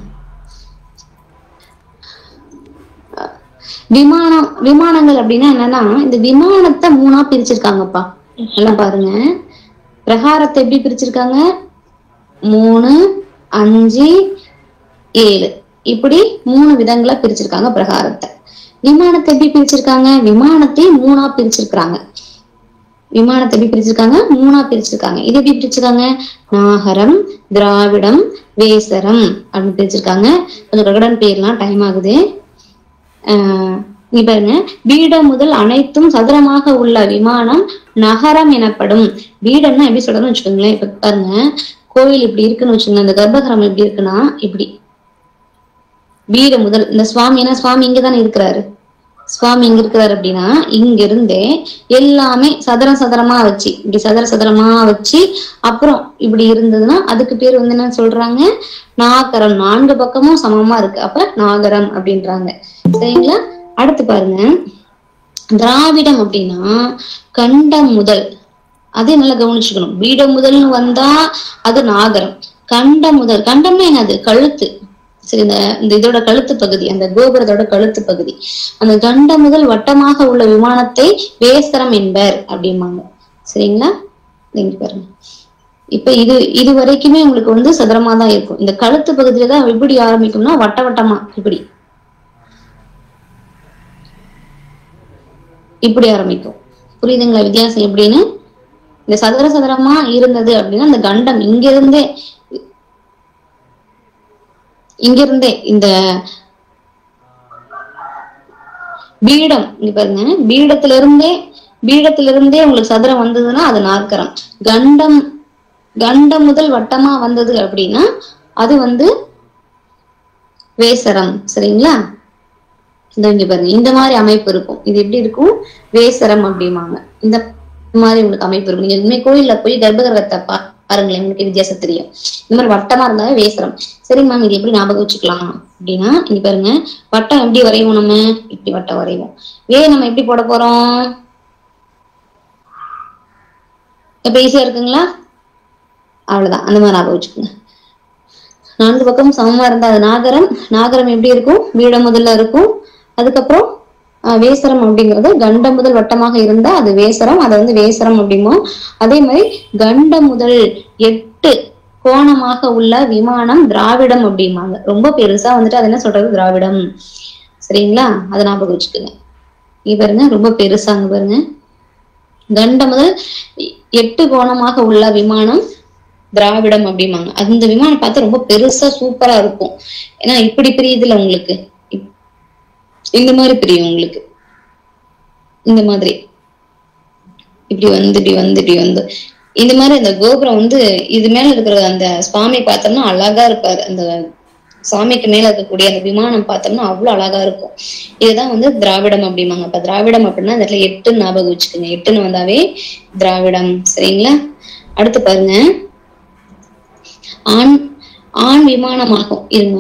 விமானம் விமானங்கள் அப்படின்னா என்னன்னா இந்த விமானத்தை மூணா பிரிச்சிருக்காங்கப்பா எல்லாம் பாருங்க பிரகாரத்தை எப்படி பிரிச்சிருக்காங்க மூணு அஞ்சு ஏழு இப்படி மூணு விதங்களா பிரிச்சிருக்காங்க பிரகாரத்தை விமானத்தை எப்படி பிரிச்சிருக்காங்க விமானத்தை மூணா பிரிச்சிருக்காங்க விமானத்தை எப்படி பிரிச்சிருக்காங்க மூணா பிரிச்சிருக்காங்க இது எப்படி பிரிச்சிருக்காங்க நாகரம் திராவிடம் வேசரம் அப்படின்னு பிரிச்சிருக்காங்க கொஞ்சம் பிரகடன் பேர்லாம் டைம் ஆகுது ஆஹ் இங்க பாருங்க பீடம் முதல் அனைத்தும் சதுரமாக உள்ள விமானம் நகரம் எனப்படும் பீடம்னா எப்படி சொல்றதுன்னு வச்சுக்கோங்களேன் இப்ப பாருங்க கோயில் இப்படி இருக்குன்னு வச்சுக்கோங்க இந்த கர்ப்பகிரகம் எப்படி இருக்குன்னா இப்படி பீடம் முதல் இந்த சுவாமி ஏன்னா சுவாமி இங்கதானே இருக்கிறாரு சுவாமி இங்க இருக்கிறாரு அப்படின்னா இங்க இருந்தே எல்லாமே சதுரம் சதுரமா வச்சு இப்படி சதுர சதுரமா வச்சு அப்புறம் இப்படி இருந்ததுன்னா அதுக்கு பேர் வந்து என்ன சொல்றாங்க நாகரம் நான்கு பக்கமும் சமமா இருக்கு அப்ப நாகரம் அப்படின்றாங்க சரிங்களா அடுத்து பாருங்க திராவிடம் அப்படின்னா கண்டம் முதல் அதே நல்லா கவனிச்சுக்கணும் பீடம் முதல்னு வந்தா அது நாகரம் கண்டம் முதல் கண்டம்னா என்னது கழுத்து சரி இந்த இந்த இதோட கழுத்து பகுதி அந்த கோபுரத்தோட கழுத்து பகுதி அந்த கண்டம் முதல் வட்டமாக உள்ள விமானத்தை வேசரம் என்பர் அப்படிம்பாங்க சரிங்களா இங்க பாருங்க இப்ப இது இது வரைக்குமே உங்களுக்கு வந்து சதுரமா தான் இருக்கும் இந்த கழுத்து பகுதியில தான் எப்படி ஆரம்பிக்கும்னா வட்ட வட்டமா இப்படி இப்படி ஆரம்பிக்கும் புரியுதுங்களா வித்தியாசம் எப்படின்னு இந்த சதுர சதுரமா இருந்தது அப்படின்னா இந்த கண்டம் இங்க இருந்தே இங்க இருந்தே இந்த பீடம் இங்க பாருங்க பீடத்துல இருந்தே பீடத்துல இருந்தே உங்களுக்கு சதுரம் வந்ததுன்னா அது நாற்கரம் கண்டம் கண்டம் முதல் வட்டமா வந்தது அப்படின்னா அது வந்து வேசரம் சரிங்களா இந்த இங்க பாருங்க இந்த மாதிரி அமைப்பு இருக்கும் இது எப்படி இருக்கும் வேசரம் அப்படிம்பாங்க இந்த மாதிரி உங்களுக்கு அமைப்பு இருக்கும் நீங்க இனிமே கோயில்ல போய் கர்ப்பகிரகத்தை பா- பாருங்களேன் உங்களுக்கு வித்தியாசம் தெரியும் இந்த மாதிரி வட்டமா இருந்தாவே வேசரம் சரி மேம் இது எப்படி ஞாபகம் வச்சுக்கலாம் அப்படின்னா இங்க பாருங்க வட்டம் எப்படி வரைவோம் நம்ம இப்படி வட்டம் வரைவோம் வே நம்ம எப்படி போட போறோம் இப்ப ஈஸியா இருக்குங்களா அவ்வளவுதான் அந்த மாதிரி ஞாபகம் வச்சுக்கோங்க நான்கு பக்கம் சமமா இருந்தா அது நாகரம் நாகரம் எப்படி இருக்கும் வீட முதல்ல இருக்கும் அதுக்கப்புறம் ஆஹ், வேசரம் அப்படிங்கிறது கண்ட முதல் வட்டமாக இருந்தா அது வேசரம் அதை வந்து வேசரம் அப்படிமோ அதே மாதிரி கண்ட முதல் எட்டு கோணமாக உள்ள விமானம் திராவிடம் அப்படிம்பாங்க ரொம்ப பெருசா வந்துட்டு அது என்ன சொல்றது திராவிடம் சரிங்களா அதை ஞாபகம் வச்சுக்கோங்க இங்க பாருங்க ரொம்ப பெருசாங்க பாருங்க கண்ட முதல் எ- எட்டு கோணமாக உள்ள விமானம் திராவிடம் அப்படிம்பாங்க அந்த விமானம் பார்த்து ரொம்ப பெருசா சூப்பரா இருக்கும் ஏன்னா இப்படி பிரியுதுல உங்களுக்கு இப்- இந்த மாதிரி பிரியும் உங்களுக்கு இந்த மாதிரி இப்படி வந்து இப்படி வந்து இப்படி வந்து இந்த மாதிரி அந்த கோபுரம் வந்து இது மேல இருக்கிற அந்த சுவாமி பார்த்தோம்னா அழகா இருப்பாரு அந்த சாமிக்கு மேல இருக்கக்கூடிய அந்த விமானம் பார்த்தோம்னா அவ்வளவு அழகா இருக்கும் இதுதான் வந்து திராவிடம் அப்படிம்பாங்க அப்ப திராவிடம் அப்படின்னா இந்த இடத்துல எட்டு ஞாபகம் வச்சுக்கோங்க எட்டுன்னு வந்தாவே திராவிடம் சரிங்களா அடுத்து பாருங்க ஆண் ஆண் விமானமாகும் இருங்க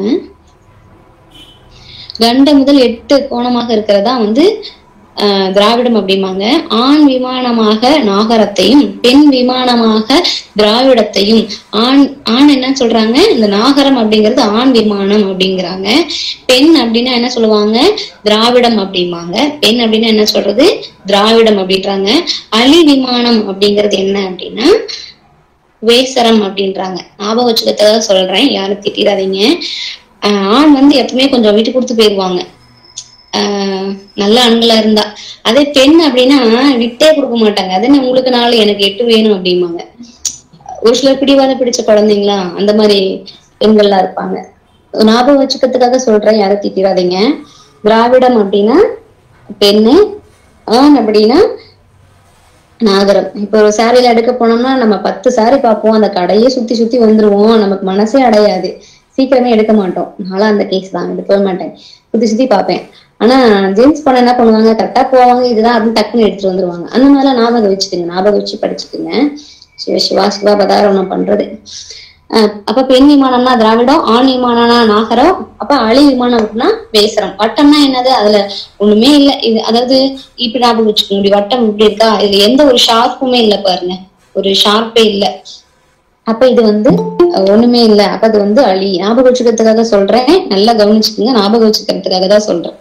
கண்ட முதல் எட்டு கோணமாக இருக்கிறதா வந்து ஆஹ், திராவிடம் அப்படிம்பாங்க ஆண் விமானமாக நாகரத்தையும் பெண் விமானமாக திராவிடத்தையும் ஆண் ஆண் என்ன சொல்றாங்க இந்த நாகரம் அப்படிங்கிறது ஆண் விமானம் அப்படிங்கிறாங்க பெண் அப்படின்னா என்ன சொல்லுவாங்க திராவிடம் அப்படிம்பாங்க பெண் அப்படின்னா என்ன சொல்றது திராவிடம் அப்படின்றாங்க அலி விமானம் அப்படிங்கிறது என்ன அப்படின்னா வேசரம் அப்படின்றாங்க ஞாபகம் வச்சுக்கிறதுக்காக சொல்றேன் யாரும் திட்டிடாதீங்க ஆஹ் ஆண் வந்து எப்பவுமே கொஞ்சம் விட்டு கொடுத்து போயிருவாங்க ஆஹ் நல்ல ஆண்களா இருந்தா அதே பெண் அப்படின்னா விட்டே கொடுக்க மாட்டாங்க அது என்ன உங்களுக்கு நாலு எனக்கு எட்டு வேணும் அப்படிம்பாங்க ஒரு சிலர் பிடிவாத பிடிச்ச குழந்தைங்களா அந்த மாதிரி பெண்கள்லாம் இருப்பாங்க ஞாபகம் வச்சுக்கிறதுக்காக சொல்றேன் யாரும் திட்டிடாதீங்க திராவிடம் அப்படின்னா பெண்ணு ஆண் அப்படின்னா நாகரம் இப்போ ஒரு சாரியில எடுக்க போனோம்னா நம்ம பத்து சாரி பார்ப்போம் அந்த கடையே சுத்தி சுத்தி வந்துருவோம் நமக்கு மனசே அடையாது சீக்கிரமே எடுக்க மாட்டோம் நானும் அந்த கேஸ் தான் எடுக்கவே மாட்டேன் சுத்தி சுத்தி பார்ப்பேன் ஆனா ஜென்ஸ் பண்ண என்ன பண்ணுவாங்க கரெக்டா போவாங்க இதுதான் அப்படின்னு டக்குன்னு எடுத்துட்டு வந்துருவாங்க அந்த மாதிரிலாம் ஞாபகம் வச்சுக்கோங்க ஞாபகம் வச்சு படிச்சுக்கோங்க சிவ சிவா சிவா பதாரம் பண்றது அஹ் அப்ப பெண் விமானம்னா திராவிடம் ஆண் விமானம்னா நாகரம் அப்ப அழி விமானம் அப்படின்னா வேசரம் வட்டம்னா என்னது அதுல ஒண்ணுமே இல்ல இது அதாவது இப்படி ஞாபகம் வச்சுக்கோங்க இப்படி வட்டம் இப்படி இருக்கா இதுல எந்த ஒரு ஷார்ப்புமே இல்ல பாருங்க ஒரு ஷார்ப்பே இல்ல அப்ப இது வந்து அஹ், ஒண்ணுமே இல்ல அப்ப அது வந்து அழி ஞாபகம் வச்சுக்கிறதுக்காக சொல்றேன் நல்லா கவனிச்சுக்கோங்க ஞாபகம் வச்சுக்கிறதுக்காக தான் சொல்றேன்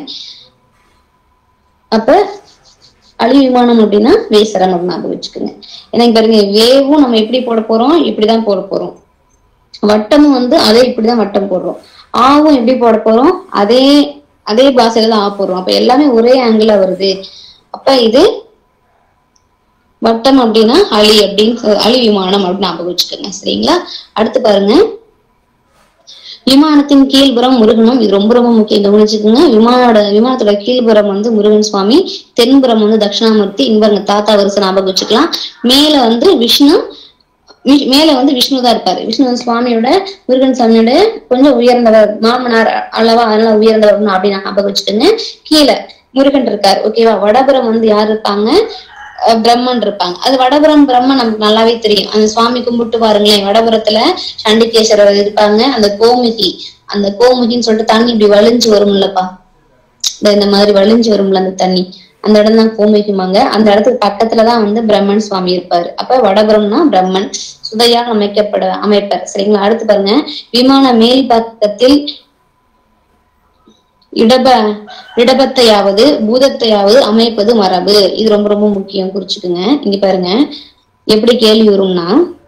அப்ப அழி விமானம் அப்படின்னா வேசரம் அப்படின்னு ஞாபகம் வச்சுக்கோங்க ஏன்னா இங்க பாருங்க வேவும் நம்ம எப்படி போட போறோம் இப்படிதான் போட போறோம் வட்டமும் வந்து அதே இப்படிதான் வட்டம் போடுறோம் ஆவும் எப்படி போட போறோம் அதே அதே பாஷையில தான் ஆ போடுறோம் அப்ப எல்லாமே ஒரே ஆங்கிள் வருது அப்ப இது வட்டம் அப்படின்னா அழி அப்படின்னு சொ- அழி விமானம் அப்படின்னு ஞாபகம் வச்சுக்கோங்க சரிங்களா அடுத்து பாருங்க விமானத்தின் கீழ்புறம் முருகனும் இது ரொம்ப ரொம்ப முக்கியம் கவனிச்சுக்கோங்க விமானோட விமானத்தோட கீழ்புறம் வந்து முருகன் சுவாமி தென்புறம் வந்து தட்சிணாமூர்த்தி இங்க தாத்தா வரிசை ஞாபகம் வச்சுக்கலாம் மேல வந்து விஷ்ணு வி- மேல வந்து விஷ்ணு தான் இருப்பாரு விஷ்ணு வந்து சுவாமியோட முருகன் சாமியோட கொஞ்சம் உயர்ந்தவர் மாமனார் அளவா அதனால உயர்ந்தவர் அப்படின்னு ஞாபகம் வச்சுக்கோங்க கீழே முருகன் இருக்காரு ஓகேவா வடபுறம் வந்து யார் இருப்பாங்க அஹ் பிரம்மன் இருப்பாங்க அது வடபுறம் பிரம்மன் நமக்கு நல்லாவே தெரியும் அந்த சுவாமி கும்பிட்டு பாருங்களேன் வடபுறத்துல சண்டிகேஸ்வரர் இருப்பாங்க அந்த கோமுகி அந்த கோமுகின்னு சொல்லிட்டு தண்ணி இப்படி வழிஞ்சு வரும்லப்பா இந்த இந்த மாதிரி வழிஞ்சு வரும்ல அந்த தண்ணி அந்த இடம் தான் கோமுகிமாங்க அந்த இடத்துக்கு பக்கத்துலதான் வந்து பிரம்மன் சுவாமி இருப்பாரு அப்ப வடபுறம்னா பிரம்மன் சுதையால் அமைக்கப்பட அமைப்பார் சரிங்களா அடுத்து பாருங்க விமான மேல் பக்கத்தில் இடப இடபத்தையாவது பூதத்தையாவது அமைப்பது மரபு இது ரொம்ப ரொம்ப முக்கியம் குறிச்சுக்குங்க இங்க பாருங்க எப்படி கேள்வி வரும்னா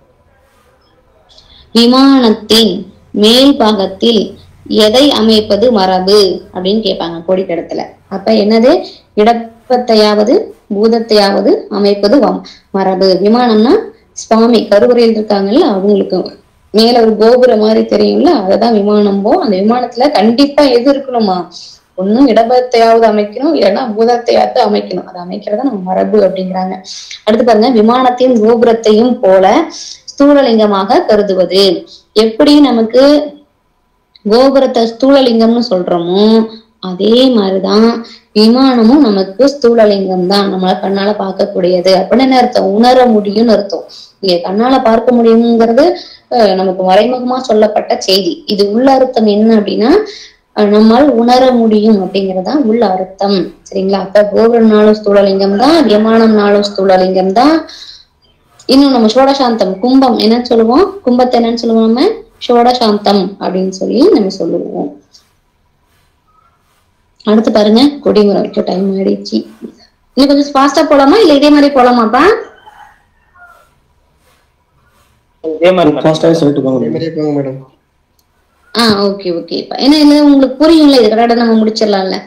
விமானத்தின் மேல் பாகத்தில் எதை அமைப்பது மரபு அப்படின்னு கேட்பாங்க கோடிக்கடத்துல அப்ப என்னது இடப்பத்தையாவது பூதத்தையாவது அமைப்பது வம்- மரபு விமானம்னா சுவாமி கருவறையில் இருக்காங்கல்ல அவங்களுக்கு மேல ஒரு கோபுரம் மாதிரி தெரியும்ல அததான் விமானம்போ அந்த விமானத்துல கண்டிப்பா எது இருக்கணுமா ஒண்ணும் இடபத்தையாவது அமைக்கணும் இல்லைன்னா பூதத்தையாவது அமைக்கணும் அதை அமைக்கிறதா நம்ம மரபு அப்படிங்கிறாங்க அடுத்து பாருங்க விமானத்தின் கோபுரத்தையும் போல ஸ்தூலலிங்கமாக கருதுவது எப்படி நமக்கு கோபுரத்தை ஸ்தூலலிங்கம்னு சொல்றோமோ அதே மாதிரிதான் விமானமும் நமக்கு ஸ்தூலலிங்கம் தான் நம்மளால கண்ணால பார்க்கக்கூடியது அப்படின்னு என்ன அர்த்தம் உணர முடியும்னு அர்த்தம் இங்க கண்ணால பார்க்க முடியுங்கிறது அஹ், நமக்கு மறைமுகமா சொல்லப்பட்ட செய்தி இது உள்ள அர்த்தம் என்ன அப்படின்னா அஹ், நம்மால் உணர முடியும் அப்படிங்கறதுதான் உள்ள அர்த்தம் சரிங்களா அப்ப கோபுரம்னாலும் ஸ்தூலலிங்கம் தான் விமானம்னாலும் ஸ்தூலலிங்கம் தான் இன்னும் நம்ம சோடசாந்தம் கும்பம் என்னன்னு சொல்லுவோம் கும்பத்தை என்னன்னு சொல்லுவோம் நம்ம சோடசாந்தம் அப்படின்னு சொல்லி நம்ம சொல்லுவோம் அடுத்து பாருங்க கொடிமரம் வைக்க டைம் ஆயிடுச்சு இன்னும் கொஞ்சம் ஃபாஸ்டா போலாமா இல்ல இதே மாதிரி போலாமாப்பா இதே மாதிரி madam. ஃபாஸ்டாவே சொல்லிட்டு போங்க அதே மாதிரியே போங்க மேடம் ஆ ஓகே ஓகேப்பா ஏன்னா இல்ல உங்களுக்கு புரியும்ல இது கடை நம்ம முடிச்சிடலாம்ல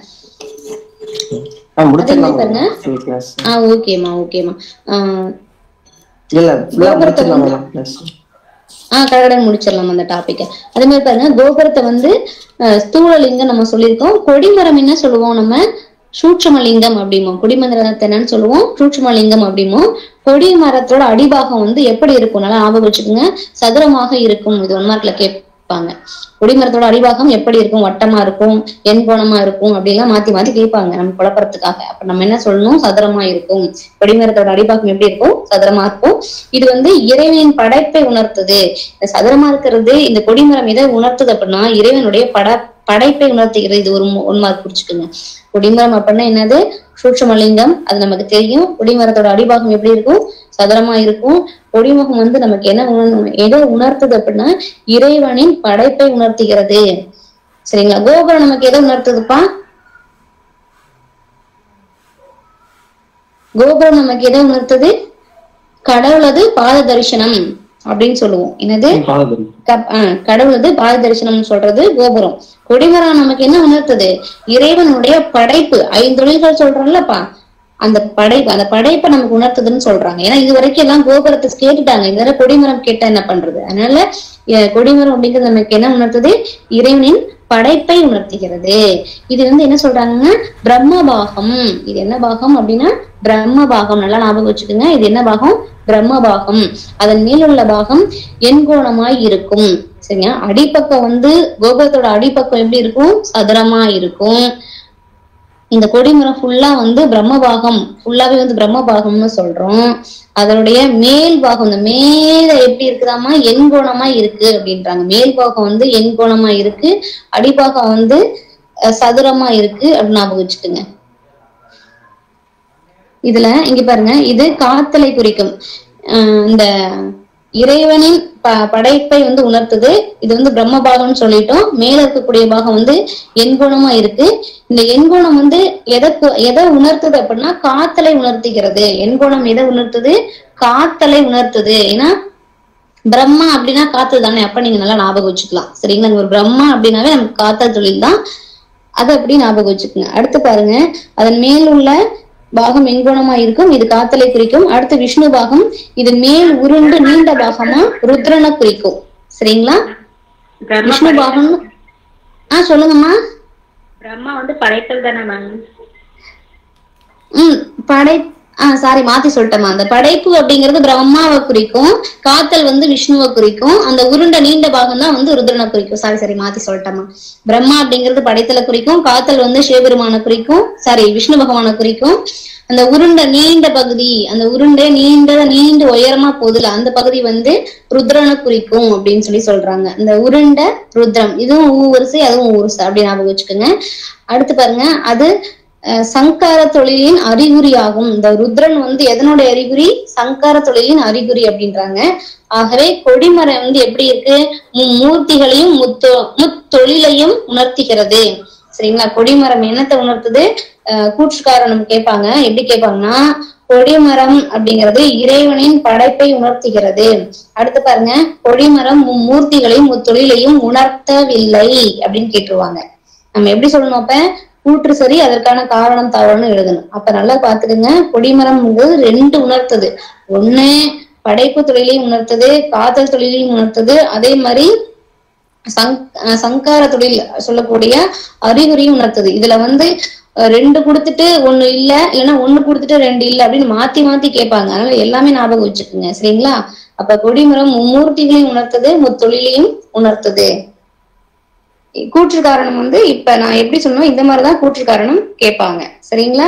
ஆ முடிச்சிடலாம் பாருங்க. full class. ஆ ஓகேம்மா ஓகேம்மா ஆஹ் இல்ல ஃபுல்லா முடிச்சிடலாம் மேடம் class. ஆ கடகடன் முடிச்சிடலாம் அந்த டாபிக்க அதே மாதிரி பாருங்க கோபுரத்தை வந்து அஹ், ஸ்தூலலிங்கம் நம்ம சொல்லியிருக்கோம் கொடிமரம் என்ன சொல்லுவோம் நம்ம சூட்சமலிங்கம் அப்படிமோ கொடிமரத்தை என்னன்னு சொல்லுவோம் சூட்சமலிங்கம் அப்படிமோ கொடி மரத்தோட அடிபாகம் வந்து எப்படி இருக்கும் நல்லா ஞாபகம் வச்சுக்கோங்க சதுரமாக இருக்கும் இது ஒன் மார்க்ல கேட்பாங்க கொடிமரத்தோட அடிபாகம் எப்படி இருக்கும் வட்டமா இருக்கும் எண்கோணமா இருக்கும் அப்படிலாம் மாத்தி மாத்தி கேட்பாங்க நம்ம குழப்பறதுக்காக அப்ப நம்ம என்ன சொல்லணும் சதுரமா இருக்கும் கொடிமரத்தோட அடிபாகம் எப்படி இருக்கும் சதுரமா இருக்கும் இது வந்து இறைவனின் படைப்பை உணர்த்துது இந்த சதுரமா இருக்கிறது இந்த கொடிமரம் எதை உணர்த்துது அப்படின்னா இறைவனுடைய பட படைப்பை உணர்த்துகிறது இது ஒரு மு- ஒன் மார்க் புடிச்சுக்கோங்க கொடிமரம் அப்படின்னா என்னது சூட்சமலிங்கம் அது நமக்கு தெரியும் கொடிமரத்தோட அடிபாகம் எப்படி இருக்கும் சதுரமா இருக்கும் கொடிமுகம் வந்து நமக்கு என்ன உணர் எதை உணர்த்துது அப்படின்னா இறைவனின் படைப்பை உணர்த்துகிறது சரிங்களா கோபுரம் நமக்கு எதை உணர்த்துதுப்பா கோபுரம் நமக்கு எதை உணர்த்துது கடவுளது பாத தரிசனம் அப்படின்னு சொல்லுவோம் என்னது பாதம். கப்- ஆ, கடவுளது பாத தரிசனம் சொல்றது கோபுரம் கொடிமரம் நமக்கு என்ன உணர்த்துது இறைவனுடைய படைப்பு ஐந்தொழில்கள் சொல்றோம்லப்பா அந்த படைப்பு அந்த படைப்பை நமக்கு உணர்த்துதுன்னு சொல்றாங்க ஏன்னா இது வரைக்கும் எல்லாம் கோபுரத்தை கேட்டுட்டாங்க இந்த தடவை கொடிமரம் கேட்டா என்ன பண்றது அதனால அஹ், கொடிமரம் அப்படிங்கிறது நமக்கு என்ன உணர்த்துது இறைவனின் படைப்பை உணர்த்துகிறது இது வந்து என்ன சொல்றாங்கன்னா பிரம்ம பாகம் இது என்ன பாகம் அப்படின்னா பிரம்ம பாகம் நல்லா ஞாபகம் வச்சுக்கோங்க இது என்ன பாகம் பிரம்ம பாகம் அதன் மேலுள்ள பாகம் எண்கோணமாய் இருக்கும் சரிங்களா அடிப்பக்கம் வந்து கோபுரத்தோட அடிப்பக்கம் எப்படி இருக்கும் சதுரமா இருக்கும் இந்த கொடிமரம் ஃபுல்லா வந்து பிரம்மபாகம் ஃபுல்லாவே வந்து பிரம்மபாகம்னு சொல்றோம் அதனுடைய மேல் பாகம் இந்த மேல எப்படி இருக்குதாமா எண்கோணமா இருக்கு அப்படின்றாங்க மேல் பாகம் வந்து எண்கோணமா இருக்கு அடிபாகம் வந்து அஹ், சதுரமா இருக்கு அப்படின்னு ஞாபகம் வச்சுக்கோங்க இதுல இங்க பாருங்க இது காத்தலை குறிக்கும் அஹ் இந்த இறைவனின் ப படைப்பை வந்து உணர்த்துது இது வந்து பிரம்ம பாகம்னு சொல்லிட்டோம் மேல இருக்கக்கூடிய பாகம் வந்து எண்குணமா இருக்கு இந்த எண்குணம் வந்து எதை கு- எதை உணர்த்துது அப்படின்னா காத்தலை உணர்த்துகிறது எண்குணம் எதை உணர்த்துது காத்தலை உணர்த்துது ஏன்னா பிரம்மா அப்படின்னா காத்து தானே அப்ப நீங்க நல்லா ஞாபகம் வச்சுக்கலாம் சரிங்களா இங்க ஒரு பிரம்மா அப்படின்னாவே நமக்கு காத்தல் தொழில் தான் அதை அப்படி ஞாபகம் வச்சுக்கோங்க அடுத்து பாருங்க அதன் மேல் உள்ள பாகம் எண்குணமா இருக்கும் இது காத்தலை குறிக்கும் அடுத்து விஷ்ணு பாகம் இது மேல் உருண்டு நீண்ட பாகமா ருத்ரனை குறிக்கும் சரிங்களா விஷ்ணு பாகம் ஆ சொல்லுங்கம்மா பிரம்மா வந்து படைத்தல் தானே மேம் ம் படை ஆ சாரி மாத்தி சொல்லிட்டேம்மா அந்த படைப்பு அப்படிங்கிறது பிரம்மாவை குறிக்கும் காத்தல் வந்து விஷ்ணுவை குறிக்கும் அந்த உருண்ட நீண்ட பாகம் தான் வந்து ருத்ரனை குறிக்கும் சாரி சாரி மாத்தி சொல்லிட்டேம்மா பிரம்மா அப்படிங்கிறது படைத்தலை குறிக்கும் காத்தல் வந்து சிவபெருமானை குறிக்கும் சாரி விஷ்ணு பகவானை குறிக்கும் அந்த உருண்ட நீண்ட பகுதி அந்த உருண்டை நீண்ட நீண்டு உயரமா போகுதுல அந்த பகுதி வந்து ருத்ரனை குறிக்கும் அப்படின்னு சொல்லி சொல்றாங்க இந்த உருண்ட ருத்ரம் இதுவும் ஊ வரிசை அதுவும் ஊ வரிசை அப்படி ஞாபகம் வச்சுக்கோங்க அடுத்து பாருங்க அது அஹ், சங்கார தொழிலின் அறிகுறியாகும் இந்த ருத்ரன் வந்து எதனுடைய அறிகுறி சங்கார தொழிலின் அறிகுறி அப்படின்றாங்க ஆகவே கொடிமரம் வந்து எப்படி இருக்கு மூர்த்திகளையும் முத்தொ முத்தொழிலையும் உணர்த்துகிறது சரிங்களா கொடிமரம் என்னத்தை உணர்த்துது அஹ், கூற்றுக்காரன் கேட்பாங்க எப்படி கேட்பாங்கன்னா கொடிமரம் அப்படிங்கிறது இறைவனின் படைப்பை உணர்த்துகிறது அடுத்து பாருங்க கொடிமரம் மும்மூர்த்திகளையும் முத்தொழிலையும் உணர்த்தவில்லை அப்படின்னு கேட்டுருவாங்க நம்ம எப்படி சொல்லணும் அப்ப கூற்று சரி அதற்கான காரணம் தவறுன்னு எழுதணும் அப்ப நல்லா பாத்துக்கோங்க கொடிமரம் ரெண்டு உணர்த்துது ஒண்ணு படைப்பு தொழிலையும் உணர்த்துது காதல் தொழிலையும் உணர்த்துது அதே மாதிரி சங் அஹ் சங்கார தொழில் சொல்லக்கூடிய அறிகுறியும் உணர்த்துது இதுல வந்து அஹ் ரெண்டு கொடுத்துட்டு ஒண்ணு இல்ல இல்லைன்னா ஒண்ணு கொடுத்துட்டு ரெண்டு இல்ல அப்படின்னு மாத்தி மாத்தி கேட்பாங்க அதனால எல்லாமே ஞாபகம் வச்சுக்கோங்க சரிங்களா அப்ப கொடிமரம் மும்மூர்த்திகளையும் உணர்த்துது முத்தொழிலையும் உணர்த்துது கூற்று காரணம் வந்து இப்ப நான் எப்படி சொன்னோம் இந்த மாதிரிதான் கூற்று காரணம் கேட்பாங்க சரிங்களா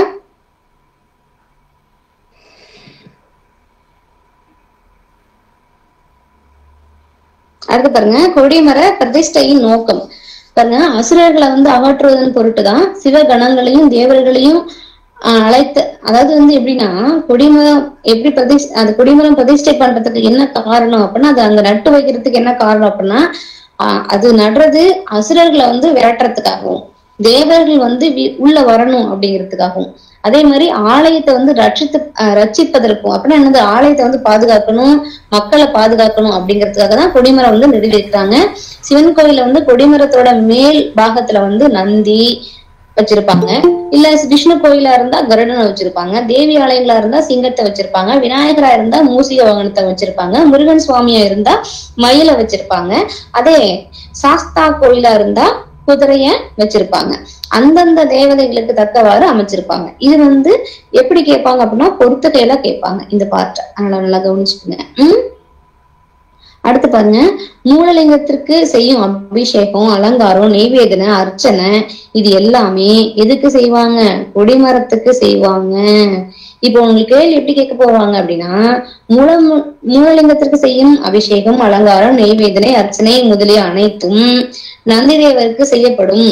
அடுத்து பாருங்க கொடிமர பிரதிஷ்டையின் நோக்கம் பாருங்க அசுரர்களை வந்து அகற்றுவதன் பொருட்டுதான் சிவகணங்களையும் தேவர்களையும் ஆஹ் அழைத்து அதாவது வந்து எப்படின்னா கொடிமரம் எப்படி பிரதிஷ் அந்த கொடிமரம் பிரதிஷ்டை பண்றதுக்கு என்ன காரணம் அப்படின்னா அது அங்க நட்டு வைக்கிறதுக்கு என்ன காரணம் அப்படின்னா ஆஹ் அது நடுறது அசுரர்களை வந்து விரட்டுறதுக்காகவும் தேவர்கள் வந்து வி- உள்ள வரணும் அப்படிங்கிறதுக்காகவும் அதே மாதிரி ஆலயத்தை வந்து ரட்சித்து ஆஹ் ரட்சிப்பதற்கும் அப்படின்னா என்னது ஆலயத்தை வந்து பாதுகாக்கணும் மக்களை பாதுகாக்கணும் அப்படிங்கிறதுக்காக தான் கொடிமரம் வந்து நிறுவி இருக்கிறாங்க சிவன் கோயில்ல வந்து கொடிமரத்தோட மேல் பாகத்துல வந்து நந்தி வச்சிருப்பாங்க இல்ல விஷ்ணு கோயிலா இருந்தா கருடனை வச்சிருப்பாங்க தேவி ஆலயங்களா இருந்தா சிங்கத்தை வச்சிருப்பாங்க விநாயகரா இருந்தா மூசிக வாகனத்தை வச்சிருப்பாங்க முருகன் சுவாமியா இருந்தா மயிலை வச்சிருப்பாங்க அதே சாஸ்தா கோயிலா இருந்தா குதிரைய வச்சிருப்பாங்க அந்தந்த தேவதைகளுக்கு தக்கவாறு அமைச்சிருப்பாங்க இது வந்து எப்படி கேட்பாங்க அப்படின்னா பொறுத்துக்கையில கேட்பாங்க இந்த பார்ட்டை அதனால நல்லா கவனிச்சுக்கோங்க உம் அடுத்து பாருங்க மூலலிங்கத்திற்கு செய்யும் அபிஷேகம் அலங்காரம் நெய்வேதனை அர்ச்சனை இது எல்லாமே எதுக்கு செய்வாங்க கொடிமரத்துக்கு செய்வாங்க இப்போ உங்களுக்கு கேள்வி எப்படி கேட்க போவாங்க அப்படின்னா மூல மூலலிங்கத்திற்கு செய்யும் அபிஷேகம் அலங்காரம் நெய்வேதனை அர்ச்சனை முதலிய அனைத்தும் நந்திதேவருக்கு செய்யப்படும்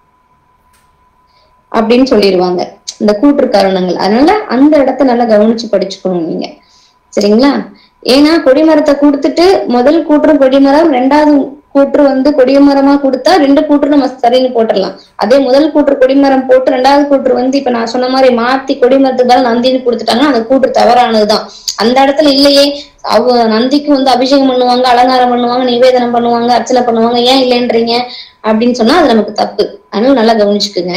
அப்படின்னு சொல்லிடுவாங்க இந்த கூற்று காரணங்கள் அதனால அந்த இடத்த நல்லா கவனிச்சு படிச்சுக்கணும் நீங்க சரிங்களா ஏன்னா கொடிமரத்தை கொடுத்துட்டு முதல் கூற்று கொடிமரம் ரெண்டாவது கூற்று வந்து கொடிமரமா கொடுத்தா ரெண்டு கூற்று நம்ம சரின்னு போட்டுடலாம் அதே முதல் கூற்று கொடிமரம் போட்டு ரெண்டாவது கூற்று வந்து இப்ப நான் சொன்ன மாதிரி மாத்தி கொடிமரத்துக்கு பதிலா நந்தின்னு கொடுத்துட்டாங்கன்னா அந்த கூற்று தவறானதுதான் அந்த இடத்துல இல்லையே அவ நந்திக்கு வந்து அபிஷேகம் பண்ணுவாங்க அலங்காரம் பண்ணுவாங்க நிவேதனம் பண்ணுவாங்க அர்ச்சனை பண்ணுவாங்க ஏன் இல்லைன்றீங்க அப்படின்னு சொன்னா அது நமக்கு தப்பு அதனால நல்லா கவனிச்சுக்குங்க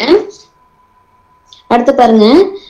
அடுத்து பாருங்க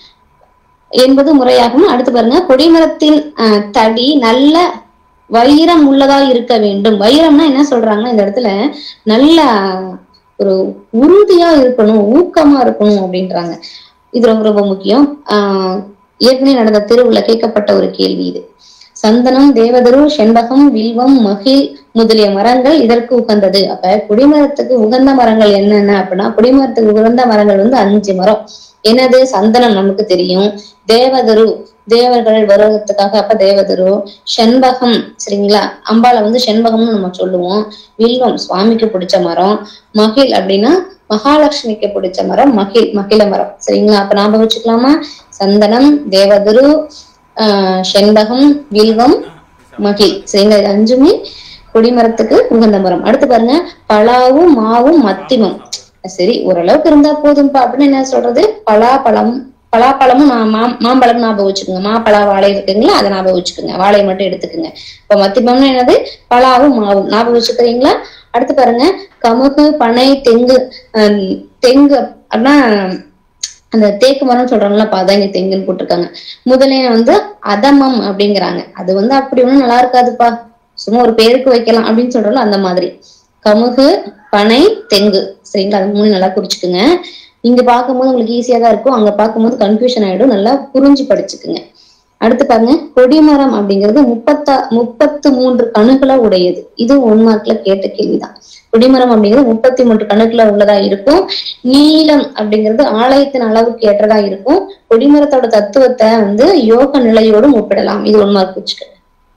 என்பது முறையாகும் அடுத்து பாருங்க கொடிமரத்தின் அஹ், தடி நல்ல வைரம் உள்ளதா இருக்க வேண்டும் வைரம்னா என்ன சொல்றாங்கன்னா இந்த இடத்துல நல்ல ஒரு உறுதியா இருக்கணும் ஊக்கமா இருக்கணும் அப்படின்றாங்க இது ரொம்ப ரொம்ப முக்கியம் ஆஹ் ஏற்கனவே நடந்த திருவுள்ள கேட்கப்பட்ட ஒரு கேள்வி இது சந்தனம் தேவதரு செண்பகம் வில்வம் மகிழ் முதலிய மரங்கள் இதற்கு உகந்தது அப்ப குடிமரத்துக்கு உகந்த மரங்கள் என்னென்ன அப்படின்னா குடிமரத்துக்கு உகந்த மரங்கள் வந்து அஞ்சு மரம் என்னது சந்தனம் நமக்கு தெரியும் தேவதரு தேவர்கள் வருவதற்காக அப்ப தேவதரு செண்பகம் சரிங்களா அம்பாளை வந்து செண்பகம்னு நம்ம சொல்லுவோம் வில்வம் சுவாமிக்கு பிடிச்ச மரம் மகிழ் அப்படின்னா மகாலட்சுமிக்கு பிடிச்ச மரம் மகிழ் மகிழ மரம் சரிங்களா அப்ப ஞாபகம் வச்சுக்கலாமா சந்தனம் தேவதரு ஆஹ் செண்பகம் வில்வம் மகிழ் சரிங்களா இது அஞ்சுமே கொடிமரத்துக்கு உகந்த மரம் அடுத்து பாருங்க பலாவும் மாவும் மத்திமம் சரி ஓரளவுக்கு இருந்தா போதும்பா அப்படின்னு என்ன சொல்றது பலாப்பழம் பலாப்பழமும் மா- மா- மாம்பழம் ஞாபகம் வச்சுக்கோங்க மாப்பழா வாழை இருக்குங்களா அதை ஞாபகம் வச்சுக்கோங்க வாழையை மட்டும் எடுத்துக்கோங்க இப்ப மத்தியமம்னா என்னது பலாவும் மாவும் ஞாபகம் வச்சுக்கிறீங்களா அடுத்து பாருங்க கமுகு பனை தெங்கு ஹம், தெங்கு அப்படின்னா அந்த தேக்கு மரம் சொல்றாங்களா பாதாங்க தெங்குன்னு போட்டிருக்காங்க முதலைய வந்து அதமம் அப்படிங்கிறாங்க அது வந்து அப்படி ஒண்ணும் நல்லா இருக்காதுப்பா சும்மா ஒரு பேருக்கு வைக்கலாம் அப்படின்னு சொல்றோம்ல அந்த மாதிரி கமுகு பனை தெங்கு சரிங்களா அது மூணு நல்லா குறிச்சுக்குங்க இங்க பார்க்கும்போது உங்களுக்கு ஈஸியா தான் இருக்கும் அங்க பார்க்கும்போது கன்ஃபியூஷன் ஆயிடும் நல்லா புரிஞ்சு படிச்சுக்குங்க அடுத்து பாருங்க கொடிமரம் அப்படிங்கிறது முப்பத்தா முப்பத்து மூன்று கணுகளை உடையது இது ஒன் மார்க்ல கேட்ட கேள்விதான் கொடிமரம் அப்படிங்கிறது முப்பத்தி மூன்று கணுக்குல உள்ளதா இருக்கும் நீளம் அப்படிங்கிறது ஆலயத்தின் அளவுக்கு ஏற்றதா இருக்கும் கொடிமரத்தோட தத்துவத்தை வந்து யோக நிலையோடும் ஒப்பிடலாம் இது ஒன் மார்க் வச்சுக்க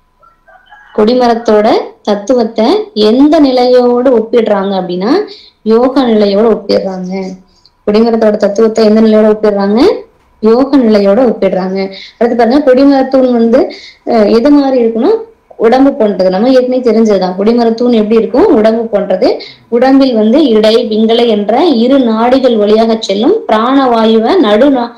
கொடிமரத்தோட தத்துவத்தை எந்த நிலையோடு ஒப்பிடுறாங்க அப்படின்னா யோக நிலையோட ஒப்பிடுறாங்க கொடிமரத்தோட தத்துவத்தை எந்த நிலையோட ஒப்பிடுறாங்க யோக நிலையோட ஒப்பிடுறாங்க அடுத்து பாருங்க கொடிமரத்தூண் வந்து அஹ், எது மாதிரி இருக்குன்னா உடம்பு போன்றது நம்ம ஏற்கனவே தெரிஞ்சதுதான் கொடிமரத்தூண் எப்படி இருக்கும் உடம்பு போன்றது உடம்பில் வந்து இடை பிங்களை என்ற இரு நாடிகள் வழியாக செல்லும் பிராணவாயுவை நடு நா-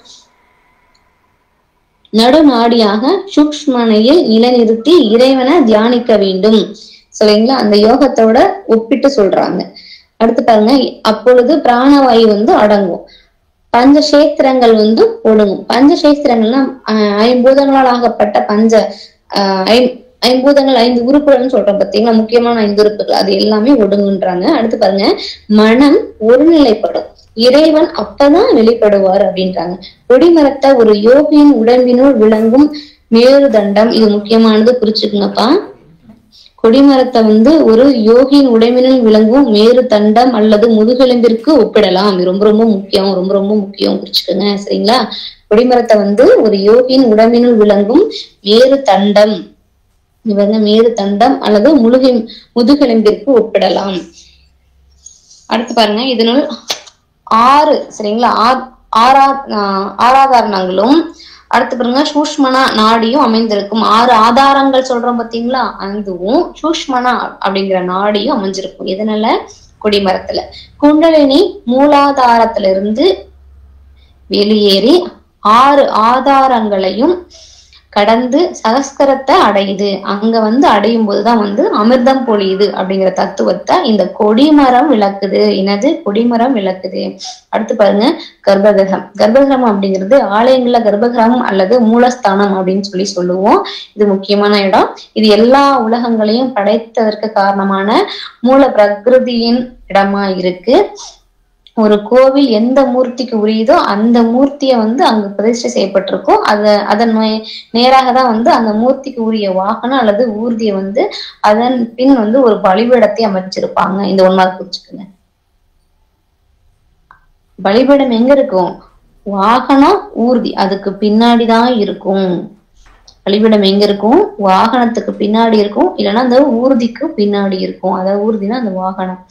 நடுநாடியாக சூக்ஷ்மனையில் நிலைநிறுத்தி இறைவனை தியானிக்க வேண்டும் சரிங்களா அந்த யோகத்தோட ஒப்பிட்டு சொல்றாங்க அடுத்து பாருங்க அப்பொழுது பிராணவாயு வந்து அடங்கும் பஞ்சசேத்திரங்கள் வந்து ஒடுங்கும் பஞ்சசேத்திரங்கள்னா ஆஹ் ஐம்பூதங்களால் ஆகப்பட்ட பஞ்ச ஆஹ் ஐம்- ஐம்பூதங்கள் ஐந்து உறுப்புகள்னு சொல்றோம் பாத்தீங்களா முக்கியமான ஐந்து உறுப்புகள் அது எல்லாமே ஒடுங்குன்றாங்க அடுத்து பாருங்க மனம் ஒருநிலைப்படும் இறைவன் அப்பதான் வெளிப்படுவார் அப்படின்றாங்க கொடிமரத்தை ஒரு யோகியின் உடம்பினுள் விளங்கும் மேருதண்டம் இது முக்கியமானது குறிச்சுக்குங்கப்பா கொடிமரத்தை வந்து ஒரு யோகியின் உடைமையில் விளங்கும் மேரு தண்டம் அல்லது முதுகெலும்பிற்கு ஒப்பிடலாம் இது ரொம்ப ரொம்ப முக்கியம் ரொம்ப ரொம்ப முக்கியம் குறிச்சுக்கோங்க சரிங்களா கொடிமரத்தை வந்து ஒரு யோகியின் உடம்பினுள் விளங்கும் மேரு தண்டம் இது வந்து மேரு தண்டம் அல்லது முழுகை முதுகெலும்பிற்கு ஒப்பிடலாம் அடுத்து பாருங்க இதனுள் ஆறு சரிங்களா ஆ- ஆறா ஆஹ் ஆறாதாரணங்களும் அடுத்து பாருங்க சூஷ்மனா நாடியும் அமைந்திருக்கும் ஆறு ஆதாரங்கள் சொல்றோம் பாத்தீங்களா அதுவும் சூஷ்மனா அப்படிங்கிற நாடியும் அமைஞ்சிருக்கும் இதனால கொடிமரத்துல குண்டலினி மூலாதாரத்துல இருந்து வெளியேறி ஆறு ஆதாரங்களையும் கடந்து சகஸ்கரத்தை அடையுது அங்க வந்து அடையும் போதுதான் வந்து அமிர்தம் பொழியுது அப்படிங்கிற தத்துவத்தை இந்த கொடிமரம் விளக்குது என்னது கொடிமரம் விளக்குது அடுத்து பாருங்க கர்ப்பகிரகம் கர்ப்பகிரகம் அப்படிங்கிறது ஆலயங்கள்ல கர்ப்பகிரகம் அல்லது மூலஸ்தானம் அப்படின்னு சொல்லி சொல்லுவோம் இது முக்கியமான இடம் இது எல்லா உலகங்களையும் படைத்ததற்கு காரணமான மூல பிரகிருதியின் இடமா இருக்கு ஒரு கோவில் எந்த மூர்த்திக்கு உரியுதோ அந்த மூர்த்தியை வந்து அங்கு பிரதிஷ்டை செய்யப்பட்டிருக்கும் அத அதன் மே- நேராக தான் வந்து அந்த மூர்த்திக்கு உரிய வாகனம் அல்லது ஊர்தியை வந்து அதன் பின் வந்து ஒரு பலிபீடத்தை அமைச்சிருப்பாங்க இந்த ஒன் மார்க் குறிச்சுக்கோங்க பலிபீடம் எங்க இருக்கும் வாகனம் ஊர்தி அதுக்கு பின்னாடி தான் இருக்கும் பலிபீடம் எங்க இருக்கும் வாகனத்துக்கு பின்னாடி இருக்கும் இல்லைன்னா அந்த ஊர்திக்கு பின்னாடி இருக்கும் அதாவது ஊர்தினா அந்த வாகனம்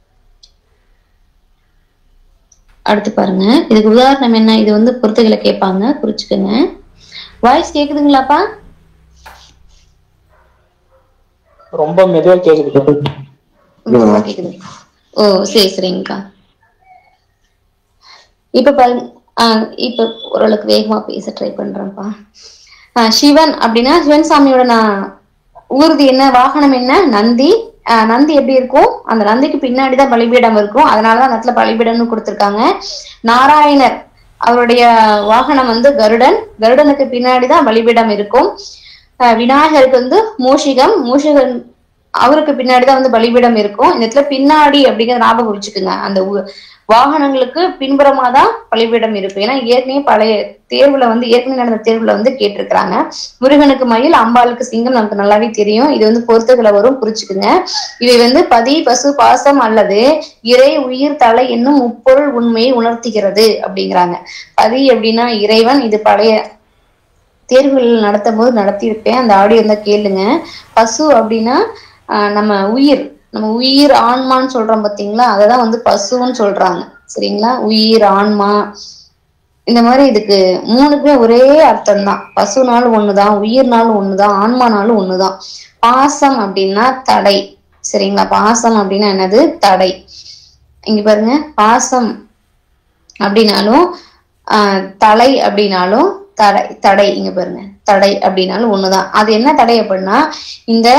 அடுத்து பாருங்க இதுக்கு உதாரணம் என்ன இது வந்து பொறுத்துகளை கேட்பாங்க குறிச்சுக்கோங்க வாய்ஸ் கேக்குதுங்களாப்பா ரொம்ப மெதுவா கேக்குது மெதுவா கேக்குது ஓ சரி சரிங்கக்கா இப்ப பாருங்க ஆஹ் இப்ப ஓரளவுக்கு வேகமா பேச ட்ரை பண்றேன்ப்பா ஆஹ் சிவன் அப்படின்னா சிவன் சாமியோட நான் ஊர்தி என்ன வாகனம் என்ன நந்தி ஆஹ் நந்தி எப்படி இருக்கும் அந்த நந்திக்கு பின்னாடிதான் பலிபீடம் இருக்கும் அதனாலதான் அந்த இடத்துல பலிபீடம்னு கொடுத்திருக்காங்க நாராயணர் அவருடைய வாகனம் வந்து கருடன் கருடனுக்கு பின்னாடிதான் பலிபீடம் இருக்கும் ஆஹ் விநாயகருக்கு வந்து மூஷிகம் மூஷிகன் அவருக்கு பின்னாடிதான் வந்து பலிபீடம் இருக்கும் இந்த இடத்துல பின்னாடி அப்படிங்கிற ஞாபகம் வச்சுக்கோங்க அந்த ஊ- வாகனங்களுக்கு பின்புறமா தான் பலிபீடம் இருக்கும் ஏன்னா ஏற்கனவே பழைய தேர்வுல வந்து ஏற்கனவே நடந்த தேர்வுல வந்து கேட்டிருக்கிறாங்க முருகனுக்கு மயில் அம்பாளுக்கு சிங்கம் நமக்கு நல்லாவே தெரியும் இது வந்து பொறுத்துகளை வரும் குறிச்சுக்குங்க இவை வந்து பதி பசு பாசம் அல்லது இறை உயிர் தலை என்னும் முப்பொருள் உண்மையை உணர்த்துகிறது அப்படிங்கிறாங்க பதி அப்படின்னா இறைவன் இது பழைய தேர்வுகள் நடத்தும் போது நடத்தியிருப்பேன் அந்த ஆடியோ இருந்தா கேளுங்க பசு அப்படின்னா ஆஹ் நம்ம உயிர் நம்ம உயிர் ஆன்மான்னு சொல்றோம் பாத்தீங்களா அததான் வந்து பசுன்னு சொல்றாங்க சரிங்களா உயிர் ஆன்மா இந்த மாதிரி இதுக்கு மூணுக்குமே ஒரே அர்த்தம் தான் பசுனாலும் ஒண்ணுதான் உயிர்னாலும் ஒண்ணுதான் ஆன்மானாலும் ஒண்ணுதான் பாசம் அப்படின்னா தடை சரிங்களா பாசம் அப்படின்னா என்னது தடை இங்க பாருங்க பாசம் அப்படின்னாலும் ஆஹ் தலை அப்படின்னாலும் தடை தடை இங்க பாருங்க தடை அப்படின்னாலும் ஒண்ணுதான் அது என்ன தடை அப்படின்னா இந்த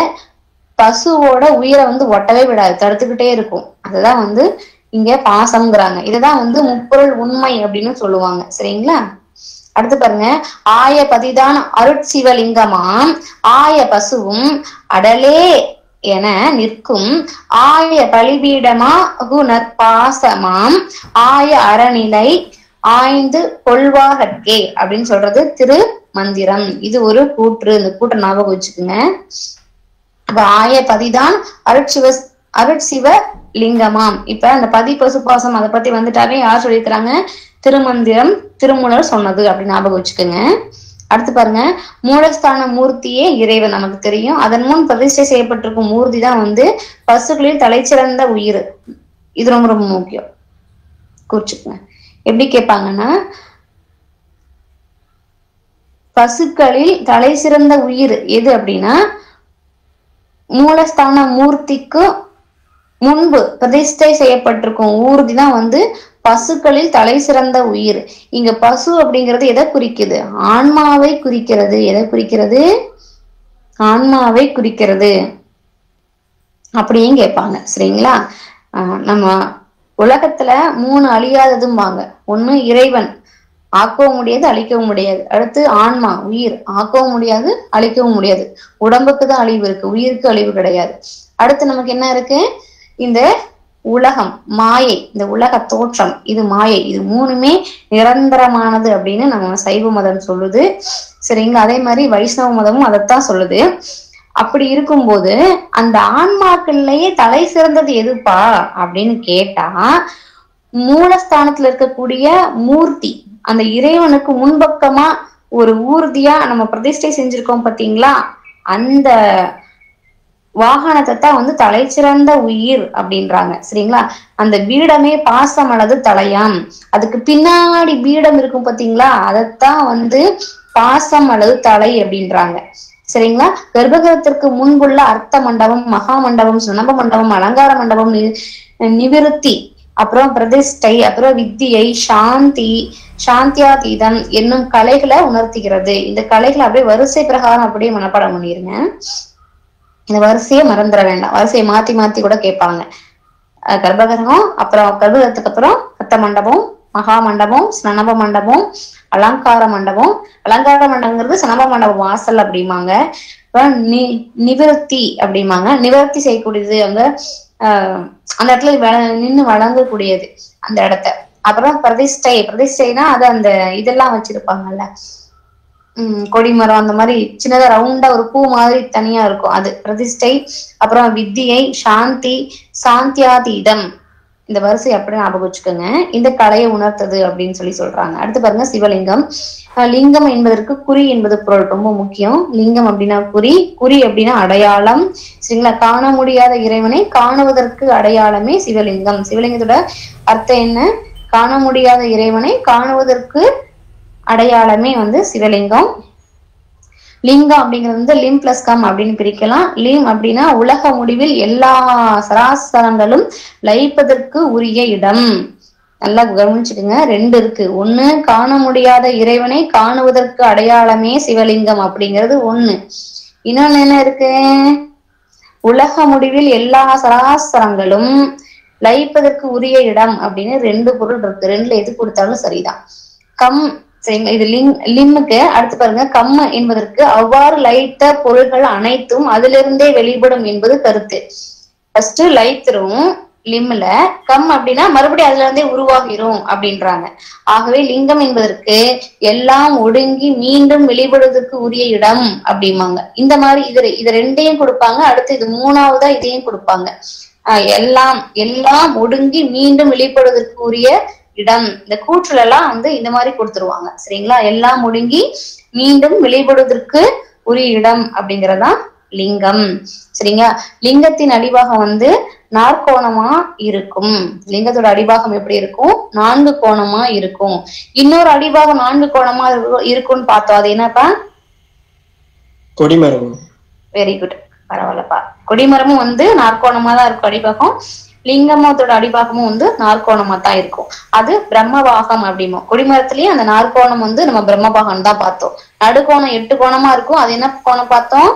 பசுவோட உயிரை வந்து ஒட்டவே விடாது தடுத்துக்கிட்டே இருக்கும் அதுதான் வந்து இங்க பாசம்ங்கிறாங்க இதுதான் வந்து முப்பொருள் உண்மை அப்படின்னு சொல்லுவாங்க சரிங்களா அடுத்து பாருங்க ஆய பதிதான் அருட்சிவலிங்கமாம் ஆய பசுவும் அடலே என நிற்கும் ஆய பலிபீடமா நற்பாசமாம் ஆய அறநிலை ஆய்ந்து கொள்வார்கே அப்படின்னு சொல்றது திரு மந்திரம் இது ஒரு கூற்று இந்த கூற்றை ஞாபகம் வச்சுக்கோங்க அப்ப ஆய பதிதான் அருட்சிவ அருட்சிவ லிங்கமாம் இப்ப அந்த பதி பசுபாசம் அதை பத்தி வந்துட்டாவே யார் சொல்லியிருக்கிறாங்க திருமந்திரம் திருமூலர் சொன்னது அப்படின்னு ஞாபகம் வச்சுக்கோங்க அடுத்து பாருங்க மூலஸ்தான மூர்த்தியே இறைவன் நமக்கு தெரியும் அதன் முன் பிரதிஷ்டை செய்யப்பட்டிருக்கும் மூர்த்தி தான் வந்து பசுக்களில் தலைச்சிறந்த உயிர் இது ரொம்ப ரொம்ப முக்கியம் குறிச்சுக்கோங்க எப்படி கேட்பாங்கன்னா பசுக்களில் தலை சிறந்த உயிர் எது அப்படின்னா மூலஸ்தான மூர்த்திக்கு முன்பு பிரதிஷ்டை செய்யப்பட்டிருக்கும் ஊர்தி தான் வந்து பசுக்களில் தலை சிறந்த உயிர் இங்க பசு அப்படிங்கிறது எதை குறிக்குது ஆன்மாவை குறிக்கிறது எதை குறிக்கிறது ஆன்மாவை குறிக்கிறது அப்படியும் கேட்பாங்க சரிங்களா ஆஹ் நம்ம உலகத்துல மூணு அழியாததும்பாங்க ஒண்ணு இறைவன் ஆக்கவும் முடியாது அழிக்கவும் முடியாது அடுத்து ஆன்மா உயிர் ஆக்கவும் முடியாது அழிக்கவும் முடியாது உடம்புக்கு தான் அழிவு இருக்கு உயிருக்கு அழிவு கிடையாது அடுத்து நமக்கு என்ன இருக்கு இந்த உலகம் மாயை இந்த உலக தோற்றம் இது மாயை இது மூணுமே நிரந்தரமானது அப்படின்னு நம்ம சைவ மதம் சொல்லுது சரிங்களா அதே மாதிரி வைஷ்ணவ மதமும் அதைத்தான் சொல்லுது அப்படி இருக்கும்போது அந்த ஆன்மாக்கள்லயே தலை சிறந்தது எதுப்பா அப்படின்னு கேட்டா மூலஸ்தானத்துல இருக்கக்கூடிய மூர்த்தி அந்த இறைவனுக்கு முன்பக்கமா ஒரு ஊர்தியா நம்ம பிரதிஷ்டை செஞ்சிருக்கோம் பாத்தீங்களா அந்த வாகனத்தை தான் வந்து தலைச்சிறந்த உயிர் அப்படின்றாங்க சரிங்களா அந்த பீடமே பாசம் அல்லது தலையாம் அதுக்கு பின்னாடி பீடம் இருக்கும் பாத்தீங்களா அதைத்தான் வந்து பாசம் அல்லது தலை அப்படின்றாங்க சரிங்களா கர்ப்பகிரகத்திற்கு முன்புள்ள அர்த்த மண்டபம் மகா மண்டபம் சுனப மண்டபம் அலங்கார மண்டபம் நி- நிவிருத்தி அப்புறம் பிரதிஷ்டை அப்புறம் வித்தியை சாந்தி சாந்தியாதீதம் என்னும் கலைகளை உணர்த்துகிறது இந்த கலைகளை அப்படியே வரிசை பிரகாரம் அப்படியே மனப்பாடம் பண்ணிருங்க இந்த வரிசையை மறந்துட வேண்டாம் வரிசையை மாத்தி மாத்தி கூட கேட்பாங்க அஹ் கர்ப்பகிரகம் அப்புறம் கர்ப்பகிரகத்துக்கு அப்புறம் அர்த்த மண்டபம் மகா மண்டபம் ஸ்னனப மண்டபம் அலங்கார மண்டபம் அலங்கார மண்டபங்கிறது சனப மண்டபம் வாசல் அப்படிம்பாங்க அப்புறம் நி நிவிருத்தி அப்படிம்பாங்க நிவர்த்தி செய்யக்கூடியது அங்க ஆஹ் அந்த இடத்துல வ- நின்னு வழங்கக்கூடியது அந்த இடத்த அப்புறம் பிரதிஷ்டை பிரதிஷ்டைனா அது அந்த இதெல்லாம் வச்சிருப்பாங்கல்ல உம் கொடிமரம் அந்த மாதிரி சின்னதா ரவுண்டா ஒரு பூ மாதிரி தனியா இருக்கும் அது பிரதிஷ்டை அப்புறம் வித்தியை சாந்தி சாந்தியாதீதம் இந்த வரிசை அப்படி ஞாபகம் வச்சுக்கோங்க இந்த கலையை உணர்த்தது அப்படின்னு சொல்லி சொல்றாங்க அடுத்து பாருங்க சிவலிங்கம் அஹ் லிங்கம் என்பதற்கு குறி என்பது பொருள் ரொம்ப முக்கியம் லிங்கம் அப்படின்னா குறி குறி அப்படின்னா அடையாளம் சரிங்களா காண முடியாத இறைவனை காணுவதற்கு அடையாளமே சிவலிங்கம் சிவலிங்கத்தோட அர்த்தம் என்ன காண முடியாத இறைவனை காணுவதற்கு அடையாளமே வந்து சிவலிங்கம் லிங்கம் அப்படிங்கிறது வந்து லிம் பிளஸ் கம் அப்படின்னு பிரிக்கலாம் லிம் அப்படின்னா உலக முடிவில் எல்லா சராசரங்களும் லயிப்பதற்கு உரிய இடம் நல்லா கவனிச்சுடுங்க ரெண்டு இருக்கு ஒண்ணு காண முடியாத இறைவனை காணுவதற்கு அடையாளமே சிவலிங்கம் அப்படிங்கிறது ஒண்ணு இன்னொன்னு என்ன இருக்கு உலக முடிவில் எல்லா சராசரங்களும் லயிப்பதற்கு உரிய இடம் அப்படின்னு ரெண்டு பொருள் இருக்கு ரெண்டுல எது கொடுத்தாலும் சரிதான் கம் சரிங்களா இது லிங் லிம்முக்கு அடுத்து பாருங்க கம் என்பதற்கு அவ்வாறு லயித்த பொருள்கள் அனைத்தும் அதிலிருந்தே வெளிப்படும் என்பது கருத்து ஃபர்ஸ்ட் லயித்திரும் லிம்ல கம் அப்படின்னா மறுபடியும் அதுல இருந்தே உருவாகிரும் அப்படின்றாங்க ஆகவே லிங்கம் என்பதற்கு எல்லாம் ஒடுங்கி மீண்டும் வெளிப்படுவதற்கு உரிய இடம் அப்படிம்பாங்க இந்த மாதிரி இது இது ரெண்டையும் கொடுப்பாங்க அடுத்து இது மூணாவதா இதையும் கொடுப்பாங்க ஆஹ் எல்லாம் எல்லாம் ஒடுங்கி மீண்டும் வெளிப்படுவதற்கு உரிய இடம் இந்த கூற்றுல எல்லாம் வந்து இந்த மாதிரி கொடுத்துருவாங்க சரிங்களா எல்லாம் ஒடுங்கி மீண்டும் வெளிப்படுவதற்கு உரிய இடம் அப்படிங்கறதா லிங்கம் சரிங்களா லிங்கத்தின் அடிபாகம் வந்து நாற்கோணமா இருக்கும் லிங்கத்தோட அடிபாகம் எப்படி இருக்கும் நான்கு கோணமா இருக்கும் இன்னொரு அடிபாகம் நான்கு கோணமா இருக்கு- இருக்கும்னு பார்த்தோம் அது என்னப்பா கொடிமரம் வெரி குட் பரவாயில்லப்பா கொடிமரமும் வந்து நாற்கோணமா தான் இருக்கும் அடிபாகம் லிங்கமத்தோட அடிபாகமும் வந்து நாற்கோணமா தான் இருக்கும் அது பிரம்மபாகம் அப்படிமோ கொடிமரத்திலயே அந்த நாற்கோணம் வந்து நம்ம பிரம்மபாகம் தான் பார்த்தோம் நடுக்கோணம் எட்டு கோணமா இருக்கும் அது என்ன கோணம் பார்த்தோம்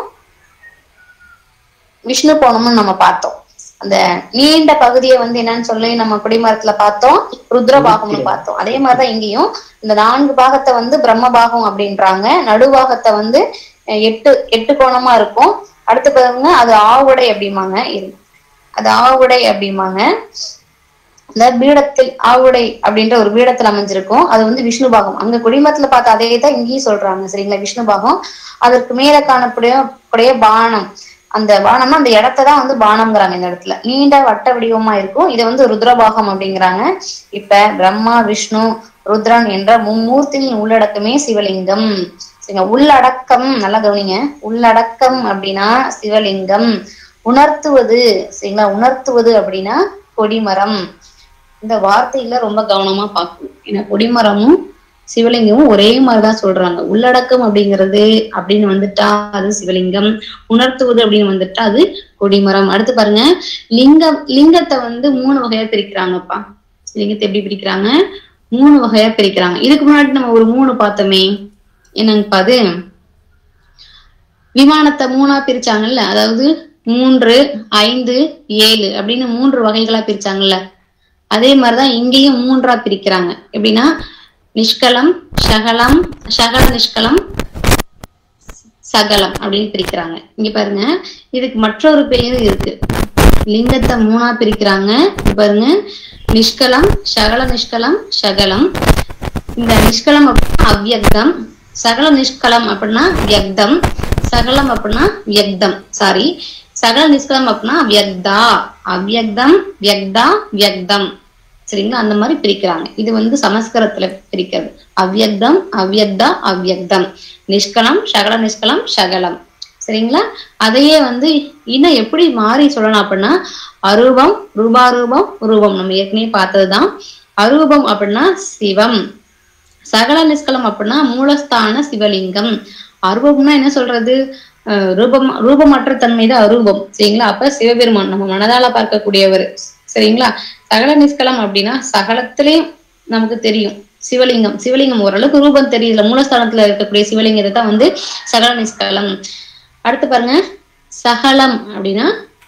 விஷ்ணு கோணம்னு நம்ம பார்த்தோம் அந்த நீண்ட பகுதியை வந்து என்னன்னு சொல்லி நம்ம கொடிமரத்துல பார்த்தோம் ருத்ரபாகம்னு பார்த்தோம் அதே மாதிரிதான் இங்கேயும் இந்த நான்கு பாகத்தை வந்து பிரம்மபாகம் அப்படின்றாங்க நடுபாகத்தை வந்து அஹ், எட்டு எட்டு கோணமா இருக்கும் அடுத்து பாருங்க அது ஆவுடை அப்படிம்பாங்க இரு அது ஆவுடை அப்படிம்பாங்க இந்த பீடத்தில் ஆவுடை அப்படின்ற ஒரு பீடத்தில் அமைஞ்சிருக்கும் அது வந்து விஷ்ணு பாகம் அங்க குடிமரத்துல பார்த்த அதே தான் இங்கேயும் சொல்றாங்க சரிங்களா விஷ்ணு பாகம் அதற்கு மேல காணக்கூடிய கூடிய பானம் அந்த பானம்னா அந்த இடத்தை தான் வந்து பானம்ங்கிறாங்க இந்த இடத்துல நீண்ட வட்ட வடிவமா இருக்கும் இதை வந்து ருத்ரபாகம் அப்படிங்கிறாங்க இப்ப பிரம்மா விஷ்ணு ருத்ரன் என்ற மும்மூர்த்திகளின் உள்ளடக்கமே சிவலிங்கம் சரிங்க உள்ளடக்கம் நல்லா கவனிங்க உள்ளடக்கம் அப்படின்னா சிவலிங்கம் உணர்த்துவது சரிங்களா உணர்த்துவது அப்படின்னா கொடிமரம் இந்த வார்த்தையில ரொம்ப கவனமா பார்க்கணும் ஏன்னா கொடிமரமும் சிவலிங்கமும் ஒரே மாதிரிதான் சொல்றாங்க உள்ளடக்கம் அப்படிங்கிறது அப்படின்னு வந்துட்டா அது சிவலிங்கம் உணர்த்துவது அப்படின்னு வந்துட்டா அது கொடிமரம் அடுத்து பாருங்க லிங்கம் லிங்கத்தை வந்து மூணு வகையா பிரிக்கிறாங்கப்பா லிங்கத்தை எப்படி பிரிக்கிறாங்க மூணு வகையா பிரிக்கிறாங்க இதுக்கு முன்னாடி நம்ம ஒரு மூணு பார்த்தோமே என்னங்கப்பா அது விமானத்தை மூணா பிரிச்சாங்கல்ல அதாவது மூன்று ஐந்து ஏழு அப்படின்னு மூன்று வகைகளா பிரிச்சாங்கல்ல அதே மாதிரிதான் இங்கேயும் மூன்றா பிரிக்கிறாங்க எப்படின்னா நிஷ்கலம் சகலம் சகல நிஷ்கலம் சகலம் அப்படின்னு பிரிக்கிறாங்க இங்க பாருங்க இதுக்கு மற்றொரு பெயர் இருக்கு லிங்கத்தை மூணா பிரிக்கிறாங்க இங்க பாருங்க நிஷ்கலம் சகல நிஷ்கலம் சகலம் இந்த நிஷ்கலம் அப்படின்னா அவ்யக்தம் சகல நிஷ்கலம் அப்படின்னா வியக்தம் சகலம் அப்படின்னா வியக்தம் சாரி சகல நிஷ்கலம் அப்படின்னா வியக்தா அவ்யக்தம் வியக்தா வியக்தம் சரிங்களா அந்த மாதிரி பிரிக்கிறாங்க இது வந்து சமஸ்கிருதத்துல பிரிக்கிறது அவ்யக்தம் அவ்யக்தா அவ்யக்தம் நிஷ்கலம் சகல நிஷ்கலம் சகலம் சரிங்களா அதையே வந்து இன்னும் எப்படி மாறி சொல்லலாம் அப்படின்னா அரூபம் ரூபாரூபம் ரூபம் நம்ம ஏற்கனவே பார்த்ததுதான் அரூபம் அப்படின்னா சிவம் சகல நிஷ்கலம் அப்படின்னா மூலஸ்தான சிவலிங்கம் அரூபம்னா என்ன சொல்றது அஹ் ரூபம் ரூபமற்ற தன்மை தான் அரூபம் சரிங்களா அப்ப சிவபெருமான் நம்ம மனதால பார்க்கக்கூடியவர் சரிங்களா சகல நிஷ்கலம் அப்படின்னா சகலத்திலையும் நமக்கு தெரியும் சிவலிங்கம் சிவலிங்கம் ஓரளவுக்கு ரூபம் தெரியல மூலஸ்தானத்துல இருக்கக்கூடிய சிவலிங்கத்தை தான் வந்து சகல நிஷ்கலம் அடுத்து பாருங்க சகலம் அப்படின்னா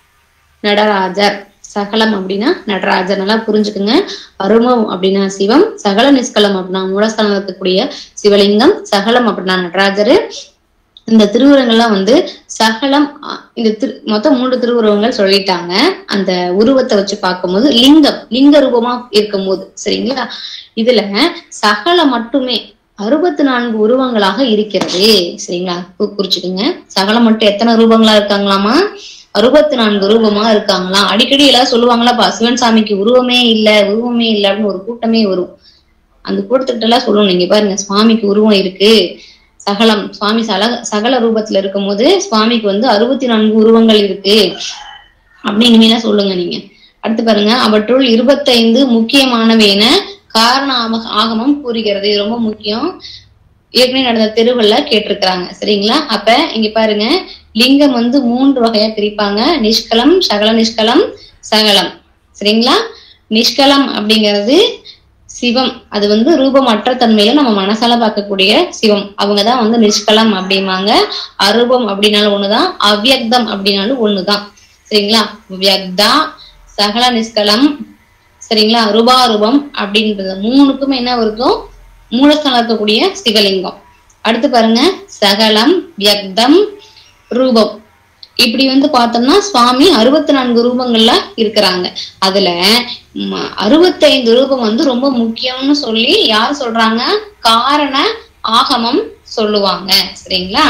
நடராஜர் சகலம் அப்படின்னா நடராஜர் நல்லா புரிஞ்சுக்குங்க அருமம் அப்படின்னா சிவம் சகல நிஷ்கலம் அப்படின்னா மூலஸ்தானம் இருக்கக்கூடிய சிவலிங்கம் சகலம் அப்படின்னா நடராஜரு இந்த திருவுருவங்கள்லாம் வந்து சகலம் அ- இந்த திரு மொத்தம் மூன்று திருவுருவங்கள் சொல்லிட்டாங்க அந்த உருவத்தை வச்சு பார்க்கும்போது லிங்கம் லிங்க ரூபமா இருக்கும்போது சரிங்களா இதுல சகலம் மட்டுமே அறுபத்தி நான்கு உருவங்களாக இருக்கிறது சரிங்களா கு- குறிச்சுக்குங்க சகலம் மட்டும் எத்தனை ரூபங்களா இருக்காங்களாமா அறுபத்தி நான்கு ரூபமா இருக்காங்களாம் அடிக்கடி எல்லாம் சொல்லுவாங்களாப்பா சிவன் சாமிக்கு உருவமே இல்ல உருவமே இல்ல அப்படின்னு ஒரு கூட்டமே வரும் அந்த கூட்டத்திட்ட எல்லாம் சொல்லணும் நீங்க பாருங்க சுவாமிக்கு உருவம் இருக்கு சகலம் சுவாமி சல சகல ரூபத்துல இருக்கும்போது சுவாமிக்கு வந்து அறுபத்தி நான்கு உருவங்கள் இருக்கு அப்படின்னு இனிமேலாம் சொல்லுங்க நீங்க அடுத்து பாருங்க அவற்றுள் இருபத்தைந்து முக்கியமானவைன காரண ஆம- ஆகமம் கூறுகிறது இது ரொம்ப முக்கியம் ஏற்கனவே நடந்த தெருவுல கேட்டிருக்கிறாங்க சரிங்களா அப்ப இங்க பாருங்க லிங்கம் வந்து மூன்று வகையா பிரிப்பாங்க நிஷ்கலம் சகல நிஷ்கலம் சகலம் சரிங்களா நிஷ்கலம் அப்படிங்கிறது சிவம் அது வந்து ரூபமற்ற தன்மையில நம்ம மனசால பார்க்கக்கூடிய சிவம் அவங்கதான் வந்து நிஷ்கலம் அப்படிம்பாங்க அரூபம் அப்படின்னாலும் ஒண்ணுதான் அவ்யக்தம் அப்படின்னாலும் ஒண்ணுதான் சரிங்களா வியக்தா சகல நிஷ்கலம் சரிங்களா ரூபாரூபம் அப்படின்றது மூணுக்குமே என்ன இருக்கும் மூலஸ்தானம் இருக்கக்கூடிய சிவலிங்கம் அடுத்து பாருங்க சகலம் வியக்தம் ரூபம் இப்படி வந்து பார்த்தோம்னா சுவாமி அறுபத்தி நான்கு ரூபங்கள்ல இருக்கிறாங்க அதுல ம- அறுபத்தைந்து ரூபம் வந்து ரொம்ப முக்கியம்னு சொல்லி யார் சொல்றாங்க காரண ஆகமம் சொல்லுவாங்க சரிங்களா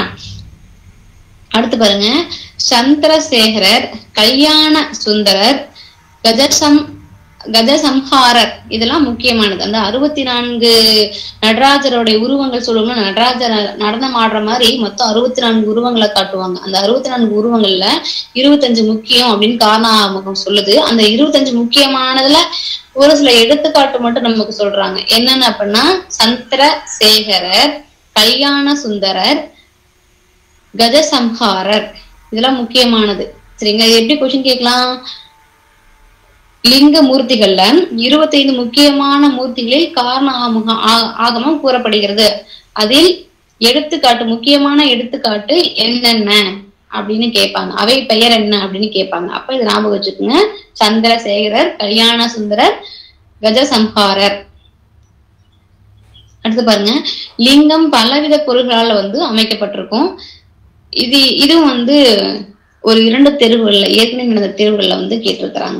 அடுத்து பாருங்க சந்திரசேகரர் கல்யாண சுந்தரர் கஜசம் கஜசம்ஹாரர் இதெல்லாம் முக்கியமானது அந்த அறுபத்தி நான்கு நடராஜருடைய உருவங்கள் சொல்லுவாங்க நடராஜர் நடனம் ஆடுற மாதிரி மொத்தம் அறுபத்தி நான்கு உருவங்களை காட்டுவாங்க அந்த அறுபத்தி நான்கு உருவங்கள்ல இருபத்தஞ்சு முக்கியம் அப்படின்னு காரணாமகம் சொல்லுது அந்த இருபத்தஞ்சு முக்கியமானதுல ஒரு சில எடுத்துக்காட்டு மட்டும் நமக்கு சொல்றாங்க என்னன்னு அப்படின்னா சந்திரசேகரர் கல்யாண சுந்தரர் கஜசம்ஹாரர் இதெல்லாம் முக்கியமானது சரிங்களா இது எப்படி கொஸ்டின் கேட்கலாம் லிங்க மூர்த்திகள்ல இருபத்தைந்து முக்கியமான மூர்த்திகளில் காரண ஆமுக- ஆ- ஆகமம் கூறப்படுகிறது அதில் எடுத்துக்காட்டு முக்கியமான எடுத்துக்காட்டு என்னென்ன அப்படின்னு கேட்பாங்க அவை பெயர் என்ன அப்படின்னு கேட்பாங்க அப்ப இது ஞாபகம் வச்சுக்கோங்க சந்திரசேகரர் கல்யாண சுந்தரர் கஜசம்ஹாரர் அடுத்து பாருங்க லிங்கம் பலவித பொருள்களால வந்து அமைக்கப்பட்டிருக்கும் இது இதுவும் வந்து ஒரு இரண்டு தெருவுகள்ல ஏற்கனவே நடந்த தெருவுகள்ல வந்து கேட்டிருக்கிறாங்க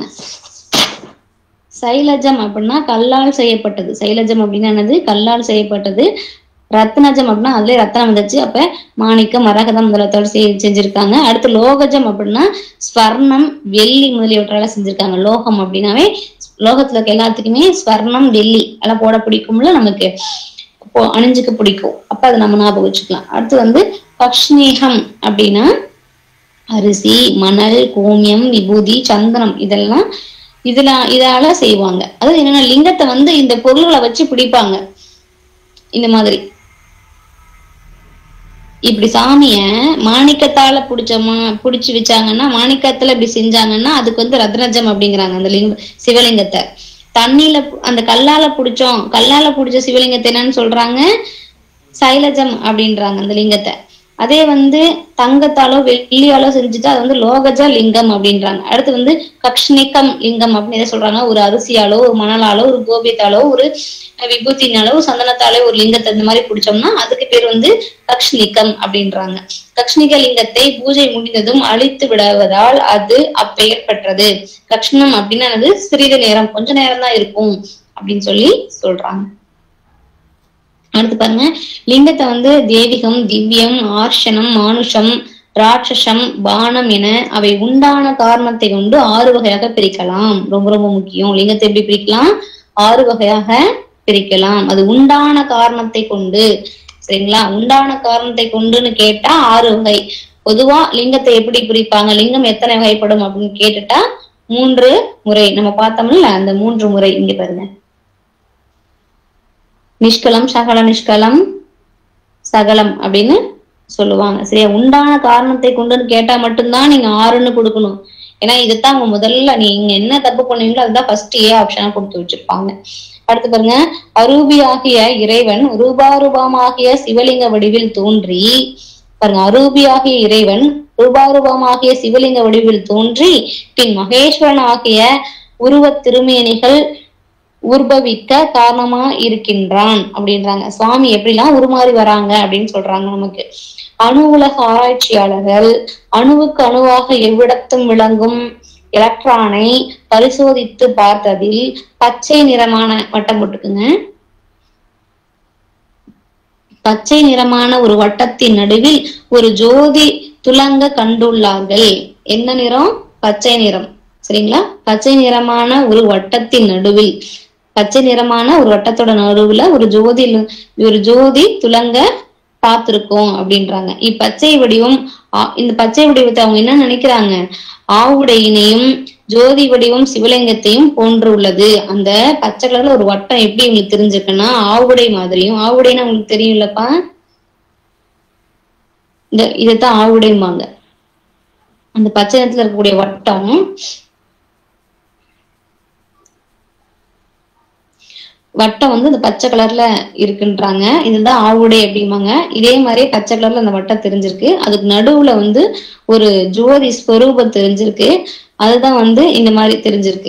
சைலஜம் அப்படின்னா கல்லால் செய்யப்பட்டது சைலஜம் அப்படின்னா என்னது கல்லால் செய்யப்பட்டது ரத்னஜம் அப்படின்னா அதுல ரத்தனம் வந்துச்சு அப்ப மாணிக்கம் மரகதம் முதலத்தோடு செய் செஞ்சிருக்காங்க அடுத்து லோகஜம் அப்படின்னா ஸ்வர்ணம் வெள்ளி முதலியவற்றால செஞ்சிருக்காங்க லோகம் அப்படின்னாவே லோகத்துல இருக்க எல்லாத்துக்குமே ஸ்வர்ணம் வெள்ளி எல்லாம் போட பிடிக்கும்ல நமக்கு இப்போ அணிஞ்சுக்க பிடிக்கும் அப்ப அதை நம்ம ஞாபகம் வச்சுக்கலாம் அடுத்து வந்து பக்ஷ்ணீகம் அப்படின்னா அரிசி மணல் கோமியம் விபூதி சந்தனம் இதெல்லாம் இதுல இதால செய்வாங்க அதாவது என்னன்னா லிங்கத்தை வந்து இந்த பொருள்களை வச்சு பிடிப்பாங்க இந்த மாதிரி இப்படி சாமிய மாணிக்கத்தால புடிச்சோமா புடிச்சு வச்சாங்கன்னா மாணிக்கத்துல இப்படி செஞ்சாங்கன்னா அதுக்கு வந்து ரத்னஜம் அப்படிங்கிறாங்க அந்த லிங்க சிவலிங்கத்தை தண்ணியில பு- அந்த கல்லால புடிச்சோம் கல்லால புடிச்ச சிவலிங்கத்தை என்னன்னு சொல்றாங்க சைலஜம் அப்படின்றாங்க அந்த லிங்கத்தை அதே வந்து தங்கத்தாலோ வெள்ளியாலோ செஞ்சுட்டு அது வந்து லோகஜ லிங்கம் அப்படின்றாங்க அடுத்து வந்து கக்ஷ்ணிகம் லிங்கம் அப்படின்னு எதை சொல்றாங்க ஒரு அரிசியாலோ ஒரு மணலாலோ ஒரு கோபியத்தாலோ ஒரு விபூத்தினாலோ ஒரு சந்தனத்தாலோ ஒரு லிங்கத்தை இந்த மாதிரி பிடிச்சோம்னா அதுக்கு பேர் வந்து கக்ஷ்ணிகம் அப்படின்றாங்க கக்ஷ்ணிக லிங்கத்தை பூஜை முடிந்ததும் அழித்து விடுவதால் அது அப்பெயர் பெற்றது கக்ஷ்ணம் அப்படின்னா என்னது சிறிது நேரம் கொஞ்ச நேரம் தான் இருக்கும் அப்படின்னு சொல்லி சொல்றாங்க அடுத்து பாருங்க லிங்கத்தை வந்து தேவிகம் திவ்யம் ஆர்ஷனம் மானுஷம் ராட்சசம் பானம் என அவை உண்டான காரணத்தை கொண்டு ஆறு வகையாக பிரிக்கலாம் ரொம்ப ரொம்ப முக்கியம் லிங்கத்தை எப்படி பிரிக்கலாம் ஆறு வகையாக பிரிக்கலாம் அது உண்டான காரணத்தை கொண்டு சரிங்களா உண்டான காரணத்தை கொண்டுன்னு கேட்டா ஆறு வகை பொதுவா லிங்கத்தை எப்படி பிரிப்பாங்க லிங்கம் எத்தனை வகைப்படும் அப்படின்னு கேட்டுட்டா மூன்று முறை நம்ம பார்த்தோம்ல அந்த மூன்று முறை இங்க பாருங்க நிஷ்கலம் சகல நிஷ்கலம் சகலம் அப்படின்னு சொல்லுவாங்க சரியா உண்டான காரணத்தை கொண்டுன்னு கேட்டா மட்டும்தான் நீங்க ஆறுன்னு கொடுக்கணும் ஏன்னா இதுதான் அவங்க முதல்ல நீங்க என்ன தப்பு பண்ணீங்களோ அதுதான் ஃபர்ஸ்ட் ஏ ஆப்ஷனா கொடுத்து வச்சிருப்பாங்க அடுத்து பாருங்க அரூபியாகிய இறைவன் ரூபாரூபமாகிய சிவலிங்க வடிவில் தோன்றி பாருங்க அரூபியாகிய இறைவன் ரூபாரூபமாகிய சிவலிங்க வடிவில் தோன்றி பின் மகேஸ்வரன் ஆகிய உருவத் திருமேனிகள் உற்பவிக்க காரணமா இருக்கின்றான் அப்படின்றாங்க சுவாமி எப்படிலாம் உருமாறி வராங்க அப்படின்னு சொல்றாங்க நமக்கு அணு உலக ஆராய்ச்சியாளர்கள் அணுவுக்கு அணுவாக எவ்விடத்தும் விளங்கும் எலக்ட்ரானை பரிசோதித்து பார்த்ததில் பச்சை நிறமான வட்டம் போட்டுக்குங்க பச்சை நிறமான ஒரு வட்டத்தின் நடுவில் ஒரு ஜோதி துலங்க கண்டுள்ளார்கள் என்ன நிறம் பச்சை நிறம் சரிங்களா பச்சை நிறமான ஒரு வட்டத்தின் நடுவில் பச்சை நிறமான ஒரு வட்டத்தோட நடுவுல ஒரு ஜோதி ஒரு ஜோதி துலங்க பார்த்திருக்கோம் அப்படின்றாங்க இப்பச்சை வடிவம் ஆ- இந்த பச்சை வடிவத்தை அவங்க என்ன நினைக்கிறாங்க ஆவுடையினையும் ஜோதி வடிவம் சிவலிங்கத்தையும் போன்று உள்ளது அந்த பச்சை கலர்ல ஒரு வட்டம் எப்படி உங்களுக்கு தெரிஞ்சிருக்குன்னா ஆவுடை மாதிரியும் ஆவுடைன்னு உங்களுக்கு தெரியும்லப்பா இந்த இதைத்தான் ஆவுடைம்பாங்க அந்த பச்சை நிறத்துல இருக்கக்கூடிய வட்டம் வட்டம் வந்து இந்த பச்சை கலர்ல இருக்குன்றாங்க இதுதான் ஆவுடை அப்படிம்பாங்க இதே மாதிரியே பச்சை கலர்ல அந்த வட்டம் தெரிஞ்சிருக்கு அதுக்கு நடுவுல வந்து ஒரு ஜோதி ஸ்வரூபம் தெரிஞ்சிருக்கு அதுதான் வந்து இந்த மாதிரி தெரிஞ்சிருக்கு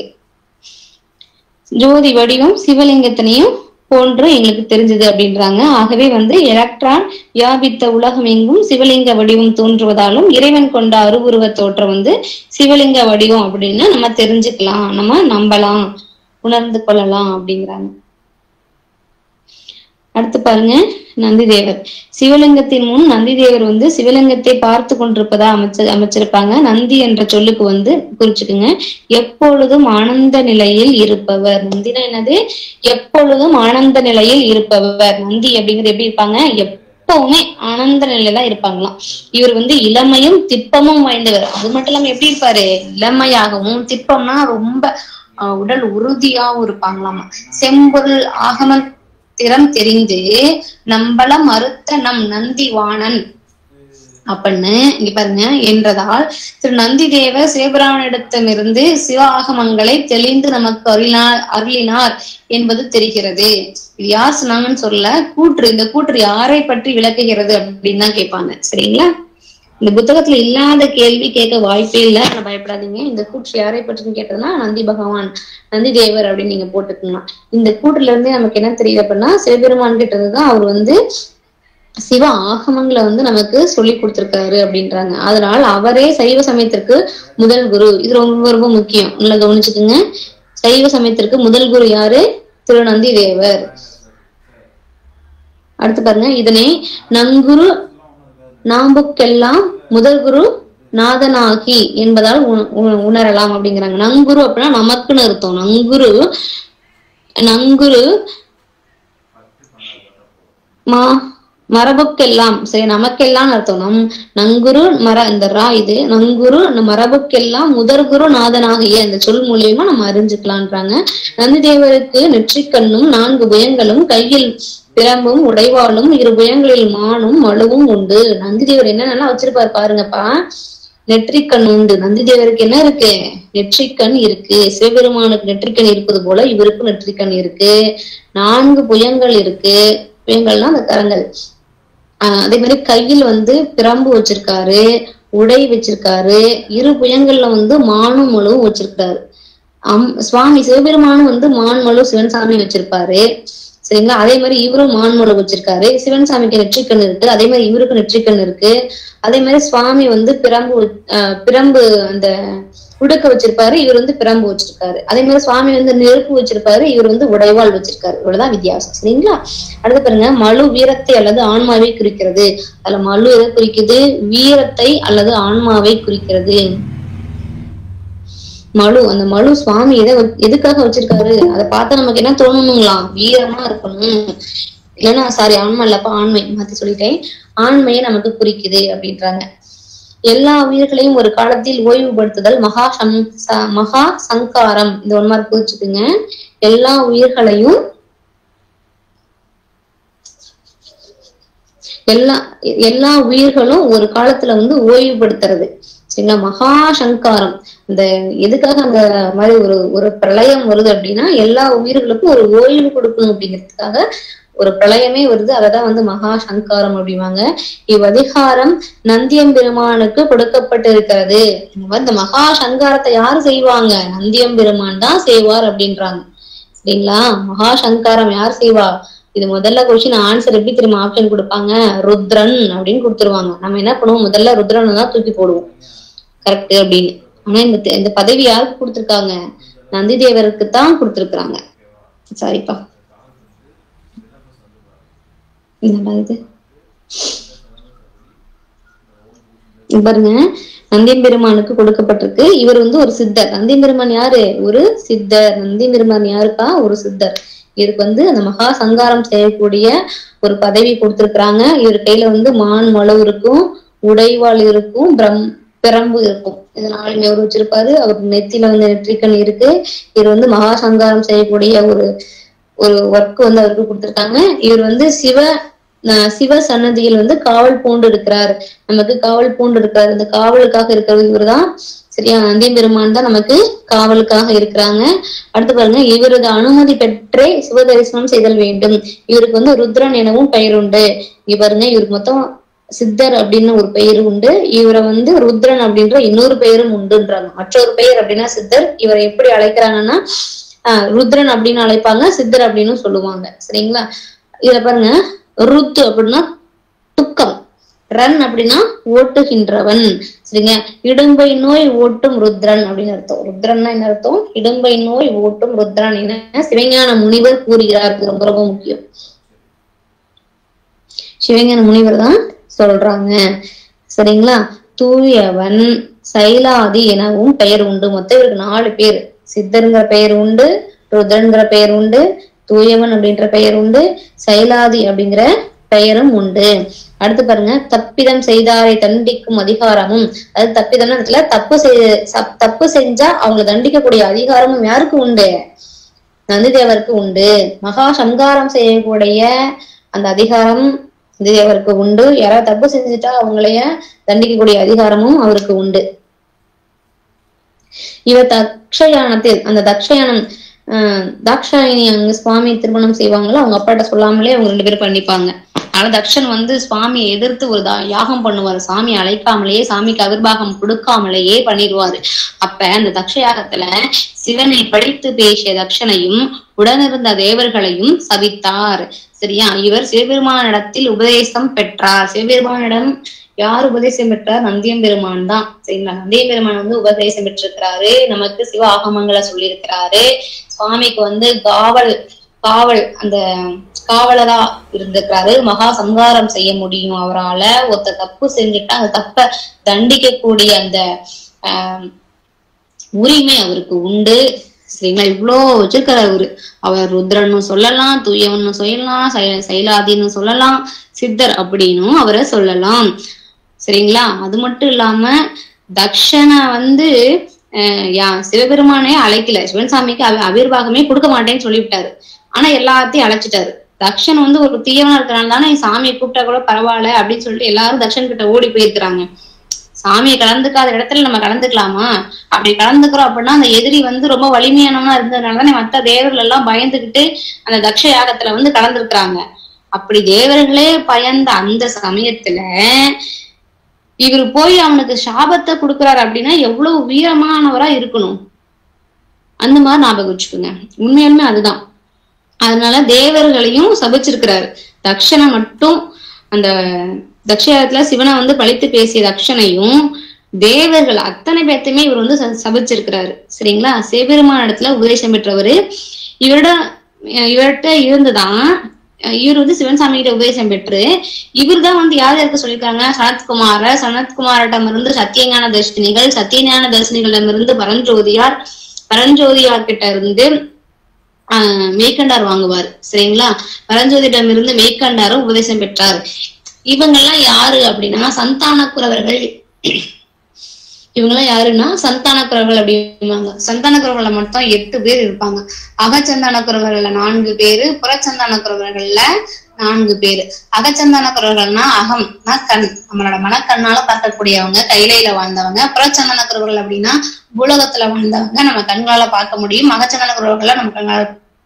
ஜோதி வடிவம் சிவலிங்கத்தினையும் போன்று எங்களுக்கு தெரிஞ்சது அப்படின்றாங்க ஆகவே வந்து எலக்ட்ரான் வியாபித்த உலகம் எங்கும் சிவலிங்க வடிவம் தோன்றுவதாலும் இறைவன் கொண்ட அருவுருவ தோற்றம் வந்து சிவலிங்க வடிவம் அப்படின்னு நம்ம தெரிஞ்சுக்கலாம் நம்ம நம்பலாம் உணர்ந்து கொள்ளலாம் அப்படிங்கிறாங்க அடுத்து பாருங்க நந்திதேவர் சிவலிங்கத்தின் முன் நந்திதேவர் வந்து சிவலிங்கத்தை பார்த்து கொண்டிருப்பதா அமைச்சு அமைச்சிருப்பாங்க நந்தி என்ற சொல்லுக்கு வந்து குறிச்சுக்குங்க எப்பொழுதும் ஆனந்த நிலையில் இருப்பவர் நந்தினா என்னது எப்பொழுதும் ஆனந்த நிலையில் இருப்பவர் நந்தி அப்படிங்கிறது எப்படி இருப்பாங்க எப்பவுமே ஆனந்த நிலையில தான் இருப்பாங்களாம் இவர் வந்து இளமையும் திப்பமும் வாய்ந்தவர் அது மட்டும் இல்லாம எப்படி இருப்பாரு இளமையாகவும் திப்பம்னா ரொம்ப ஆஹ், உடல் உறுதியாகவும் இருப்பாங்களாமா செம்பொருள் ஆகம திறம் தெரிந்து நம்பள மறுத்த நம் நந்திவாணன் அப்படின்னு இங்க பாருங்க என்றதால் திரு நந்தி தேவர் சிவபிராமனிடத்திலிருந்து சிவ ஆகமங்களை தெளிந்து நமக்கு அருளினார் அருளினார் என்பது தெரிகிறது இது யார் சொன்னாங்கன்னு சொல்ல கூற்று இந்த கூற்று யாரை பற்றி விளக்குகிறது அப்படின்னு தான் கேட்பாங்க சரிங்களா இந்த புத்தகத்துல இல்லாத கேள்வி கேட்க வாய்ப்பே இல்லை ஆனா பயப்படாதீங்க இந்த கூற்று யாரை பற்றின்னு கேட்டதுன்னா நந்தி பகவான் நந்தி தேவர் அப்படின்னு நீங்க போட்டுக்கலாம் இந்த கூற்றுல இருந்தே நமக்கு என்ன தெரியுது அப்படின்னா சிவபெருமான் கிட்ட இருந்து தான் அவர் வந்து சிவ ஆகமங்களை வந்து நமக்கு சொல்லி கொடுத்திருக்காரு அப்படின்றாங்க அதனால் அவரே சைவ சமயத்திற்கு முதல் குரு இது ரொம்ப ரொம்ப முக்கியம் நல்லா கவனிச்சுக்குங்க சைவ சமயத்திற்கு முதல் குரு யாரு திருநந்தி தேவர் அடுத்து பாருங்க இதனை நங்குரு நாம்புக்கெல்லாம் முதல் குரு நாதனாகி என்பதால் உண- உண- உணரலாம் அப்படிங்கிறாங்க நங்குரு அப்படின்னா நமக்குன்னு அர்த்தம் நங்குரு நங்குரு மா மரபுக்கெல்லாம் சரி நமக்கெல்லாம் அர்த்தம் நம் நங்குரு மர இந்த ரா இது நங்குரு ந- மரபுக்கெல்லாம் முதற்குரு நாதனாகிய இந்த சொல் மூலியமா நம்ம அறிஞ்சுக்கலான்றாங்க நந்தி தேவருக்கு நெற்றிக்கண்ணும் நான்கு புயங்களும் கையில் பிரம்பும் உடைவாளும் இரு புயங்களில் மானும் மழுவும் உண்டு நந்தி தேவர் என்னென்னலாம் வச்சிருப்பாரு பாருங்கப்பா நெற்றிக்கண் உண்டு நந்தி தேவருக்கு என்ன இருக்கு நெற்றிக்கண் இருக்கு சிவபெருமானுக்கு நெற்றிக்கண் இருப்பது போல இவருக்கும் நெற்றிக்கண் இருக்கு நான்கு புயங்கள் இருக்கு புயங்கள்னா அந்த கரங்கள் ஆஹ் அதே மாதிரி கையில் வந்து பிரம்பு வச்சிருக்காரு உடை வச்சிருக்காரு இரு புயங்கள்ல வந்து மானும் மழுவும் வச்சிருக்காரு அம் சுவாமி சிவபெருமானும் வந்து மான் மழு சிவன் சாமி வச்சிருப்பாரு சரிங்களா அதே மாதிரி இவரும் மான்மலை வச்சிருக்காரு சிவன் சாமிக்கு நெற்றிக்கண் இருக்கு அதே மாதிரி இவருக்கு நெற்றிக்கண் இருக்கு அதே மாதிரி சுவாமி வந்து பிரம்பு அஹ், பிரம்பு அந்த உடுக்க வச்சிருப்பாரு இவர் வந்து பிரம்பு வச்சிருக்காரு அதே மாதிரி சுவாமி வந்து நெருப்பு வச்சிருப்பாரு இவர் வந்து உடைவாள் வச்சிருக்காரு இவ்வளவுதான் வித்தியாசம் சரிங்களா அடுத்து பாருங்க மழு வீரத்தை அல்லது ஆன்மாவை குறிக்கிறது அதுல மழு எதை குறிக்குது வீரத்தை அல்லது ஆன்மாவை குறிக்கிறது மழு அந்த மழு சுவாமி எதை வ- எதுக்காக வச்சிருக்காரு அதை பார்த்தா நமக்கு என்ன தோணணுங்களாம் வீரமா இருக்கணும் இல்லைன்னா சாரி ஆன்மா இல்லப்பா ஆண்மை மாத்தி சொல்லிட்டேன் ஆண்மையை நமக்கு குறிக்குது அப்படின்றாங்க எல்லா உயிர்களையும் ஒரு காலத்தில் ஓய்வுபடுத்துதல் மகா சம் ச- மகா சங்காரம் இந்த ஒன் மார்க் குறிச்சுக்குங்க எல்லா உயிர்களையும் எல்லா எல்லா உயிர்களும் ஒரு காலத்துல வந்து ஓய்வுபடுத்துறது சரிங்களா மகா சங்காரம் இந்த எதுக்காக அந்த மாதிரி ஒரு ஒரு பிரளயம் வருது அப்படின்னா எல்லா உயிர்களுக்கும் ஒரு ஓய்வு கொடுக்கணும் அப்படிங்கிறதுக்காக ஒரு பிரளயமே வருது அததான் வந்து மகா சங்காரம் அப்படிவாங்க இவ்வதிகாரம் நந்தியம் பெருமானுக்கு கொடுக்கப்பட்டு இருக்கிறது இந்த மகா சங்காரத்தை யாரு செய்வாங்க நந்தியம் பெருமான் தான் செய்வார் அப்படின்றாங்க சரிங்களா மகா சங்காரம் யார் செய்வா இது முதல்ல கொஸ்டின் ஆன்சர் எப்படி திரும்ப ஆப்ஷன் கொடுப்பாங்க ருத்ரன் அப்படின்னு கொடுத்துருவாங்க நம்ம என்ன பண்ணுவோம் முதல்ல ருத்ரனை தான் தூக்கி போடுவோம் கரெக்ட் அப்படின்னு ஆனா இந்த தெ- இந்த பதவி யாருக்கு கொடுத்திருக்காங்க நந்தி தேவருக்கு தான் கொடுத்திருக்காங்க சாரிப்பா என்னடா இது இங்க பாருங்க நந்தியம் பெருமானுக்கு கொடுக்கப்பட்டிருக்கு இவர் வந்து ஒரு சித்தர் நந்தியம் பெருமான் யாரு ஒரு சித்தர் நந்தியம் பெருமான் யாருக்கா ஒரு சித்தர் இவருக்கு வந்து அந்த மகா சங்காரம் செய்யக்கூடிய ஒரு பதவி கொடுத்திருக்கிறாங்க இவர் கையில வந்து மான் மலவு இருக்கும் உடைவாள் இருக்கும் பிரம் பிரம்பு இருக்கும் இது நாலுமே அவர் வச்சிருப்பாரு அவர் நெத்தியில வந்து நெற்றிக்கண் இருக்கு இவர் வந்து மகா சங்காரம் செய்யக்கூடிய ஒரு ஒரு ஒர்க் வந்து அவருக்கு கொடுத்திருக்காங்க இவர் வந்து சிவ அஹ் சிவ சன்னதியில் வந்து காவல் பூண்டு இருக்கிறார் நமக்கு காவல் பூண்டு இருக்கிறார் இந்த காவலுக்காக இருக்கிறது இவர்தான் சரியா நந்தி பெருமான் தான் நமக்கு காவலுக்காக இருக்கிறாங்க அடுத்து பாருங்க இவரது அனுமதி பெற்றே சிவ தரிசனம் செய்தல் வேண்டும் இவருக்கு வந்து ருத்ரன் எனவும் பெயர் உண்டு இங்க பாருங்க இவருக்கு மொத்தம் சித்தர் அப்படின்னு ஒரு பெயர் உண்டு இவரை வந்து ருத்ரன் அப்படின்ற இன்னொரு பெயரும் உண்டுன்றாங்க மற்றொரு பெயர் அப்படின்னா சித்தர் இவரை எப்படி அழைக்கிறாங்கன்னா ஆஹ் ருத்ரன் அப்படின்னு அழைப்பாங்க சித்தர் அப்படின்னு சொல்லுவாங்க சரிங்களா இதுல பாருங்க ருத்து அப்படின்னா துக்கம் ரன் அப்படின்னா ஓட்டுகின்றவன் சரிங்க இடும்பை நோய் ஓட்டும் ருத்ரன் அப்படின்னு அர்த்தம் ருத்ரன்னா என்ன அர்த்தம் இடும்பை நோய் ஓட்டும் ருத்ரன் என சிவஞான முனிவர் கூறுகிறார் இது ரொம்ப ரொம்ப முக்கியம் சிவஞான முனிவர் தான் சொல்றாங்க சரிங்களா தூயவன் சைலாதி எனவும் பெயர் உண்டு மொத்தம் இவருக்கு நாலு பேர் சித்தருங்கிற பெயர் உண்டு ருத்ரன்கிற பெயர் உண்டு தூயவன் அப்படின்ற பெயர் உண்டு சைலாதி அப்படிங்கிற பெயரும் உண்டு அடுத்து பாருங்க தப்பிதம் செய்தாரை தண்டிக்கும் அதிகாரமும் அது தப்பிதம்னா இடத்துல தப்பு செய் சப்- தப்பு செஞ்சா அவங்களை தண்டிக்கக்கூடிய அதிகாரமும் யாருக்கு உண்டு நந்திதேவருக்கு உண்டு மகா சங்காரம் செய்யக்கூடிய அந்த அதிகாரம் நந்திதேவருக்கு உண்டு யாராவது தப்பு செஞ்சுட்டா அவங்களைய தண்டிக்கக்கூடிய அதிகாரமும் அவருக்கு உண்டு இவர் தக்ஷயானத்தில் அந்த தக்ஷயானம் ஆஹ் தாக்ஷாயினி அங்க சுவாமி திருமணம் செய்வாங்களோ அவங்க அப்பாட்ட சொல்லாமலே அவங்க ரெண்டு பேரும் பண்ணிப்பாங்க அதனால தக்ஷன் வந்து சுவாமியை எதிர்த்து ஒரு தா- யாகம் பண்ணுவாரு சாமி அழைக்காமலேயே சாமிக்கு அவிர்வாகம் கொடுக்காமலேயே பண்ணிடுவாரு அப்ப அந்த தக்ஷ யாகத்துல சிவனை படைத்து பேசிய தக்ஷனையும் உடனிருந்த தேவர்களையும் சபித்தார் சரியா இவர் சிவபெருமானிடத்தில் உபதேசம் பெற்றார் சிவபெருமானிடம் யார் உபதேசம் பெற்றார் நந்தியம் பெருமான் தான் சரிங்களா நந்தியம் பெருமான் வந்து உபதேசம் பெற்றிருக்கிறாரு நமக்கு சிவ ஆகமங்களை சொல்லியிருக்கிறாரு சுவாமிக்கு வந்து காவல் காவல் அந்த காவலரா இருந்திருக்கிறாரு மகா சங்காரம் செய்ய முடியும் அவரால ஒருத்த தப்பு செஞ்சுட்டா அந்த தப்ப தண்டிக்கக்கூடிய அந்த ஆஹ் உரிமை அவருக்கு உண்டு சரிங்களா இவ்வளோ வச்சிருக்கிறார் அவரு அவர் ருத்ரன்னு சொல்லலாம் தூயவன்னு சொல்லலாம் சை- சைலாதின்னு சொல்லலாம் சித்தர் அப்படின்னும் அவரை சொல்லலாம் சரிங்களா அது மட்டும் இல்லாம தக்ஷனை வந்து அஹ் யா சிவபெருமானே அழைக்கல சிவன் சாமிக்கு அவ அவிர்வாகமே கொடுக்க மாட்டேன்னு சொல்லிவிட்டாரு ஆனா எல்லாத்தையும் அழைச்சிட்டாரு தக்ஷன் வந்து ஒரு தீயவனா இருக்கிறனால தானே சாமியை கூப்பிட்டா கூட பரவாயில்ல அப்படின்னு சொல்லிட்டு எல்லாரும் தக்ஷன் கிட்ட ஓடி போயிருக்கிறாங்க சாமியை கலந்துக்காத இடத்துல நம்ம கலந்துக்கலாமா அப்படி கலந்துக்கிறோம் அப்படின்னா அந்த எதிரி வந்து ரொம்ப வலிமையானவனா இருந்ததுனால தானே மத்த தேவர்கள் எல்லாம் பயந்துகிட்டு அந்த தக்ஷ யாகத்துல வந்து கலந்துருக்குறாங்க அப்படி தேவர்களே பயந்த அந்த சமயத்துல இவர் போய் அவனுக்கு சாபத்தை கொடுக்குறாரு அப்படின்னா எவ்வளவு வீரமானவரா இருக்கணும் அந்த மாதிரி ஞாபகம் வச்சுக்கோங்க உண்மையாலுமே அதுதான் அதனால தேவர்களையும் சபிச்சிருக்கிறாரு தக்ஷனை மட்டும் அந்த தக்ஷயத்துல சிவனை வந்து பழித்து பேசிய தக்ஷனையும் தேவர்கள் அத்தனை பேர்த்தையுமே இவர் வந்து ச- சபிச்சிருக்கிறாரு சரிங்களா சிவபெருமான இடத்துல உபதேசம் பெற்றவரு இவரோட அஹ் இவர்கிட்ட இருந்துதான் அஹ் இவர் வந்து சிவன் சாமி கிட்ட உபதேசம் பெற்று இவர் தான் வந்து யார் யாருக்கு சொல்லியிருக்காங்க சனத்குமார சனத்குமாரிடமிருந்து சத்தியஞான தர்ஷினிகள் சத்தியஞான தர்ஷினிகளிடமிருந்து பரஞ்சோதியார் பரஞ்சோதியார் கிட்ட இருந்து ஆஹ் மெய்கண்டார் வாங்குவார் சரிங்களா பரஞ்சோதியிடம் இருந்து மெய்கண்டாரும் உபதேசம் பெற்றார் இவங்கெல்லாம் யாரு அப்படின்னா சந்தானக்குறவர்கள் இவங்கெல்லாம் யாருன்னா சந்தானக்குறவர்கள் அப்படிம்பாங்க சந்தானக்குறவர்கள்ல மொத்தம் எட்டு பேர் இருப்பாங்க அகச்சந்தானக்குறவர்கள்ல நான்கு பேரு புறச்சந்தானக்குறவர்கள்ல நான்கு பேரு அகச்சந்தானக்குறவர்கள்னா அகம்னா கண் நம்மளோட மனக்கண்ணால பார்க்கக்கூடியவங்க கைலையில வாழ்ந்தவங்க புறச்சந்தானக்குறவர்கள் அப்படின்னா பூலகத்துல வாழ்ந்தவங்க நம்ம கண்களால பார்க்க முடியும் அகச்சந்தானக்குறவர்கள்ல நம்ம கண்களால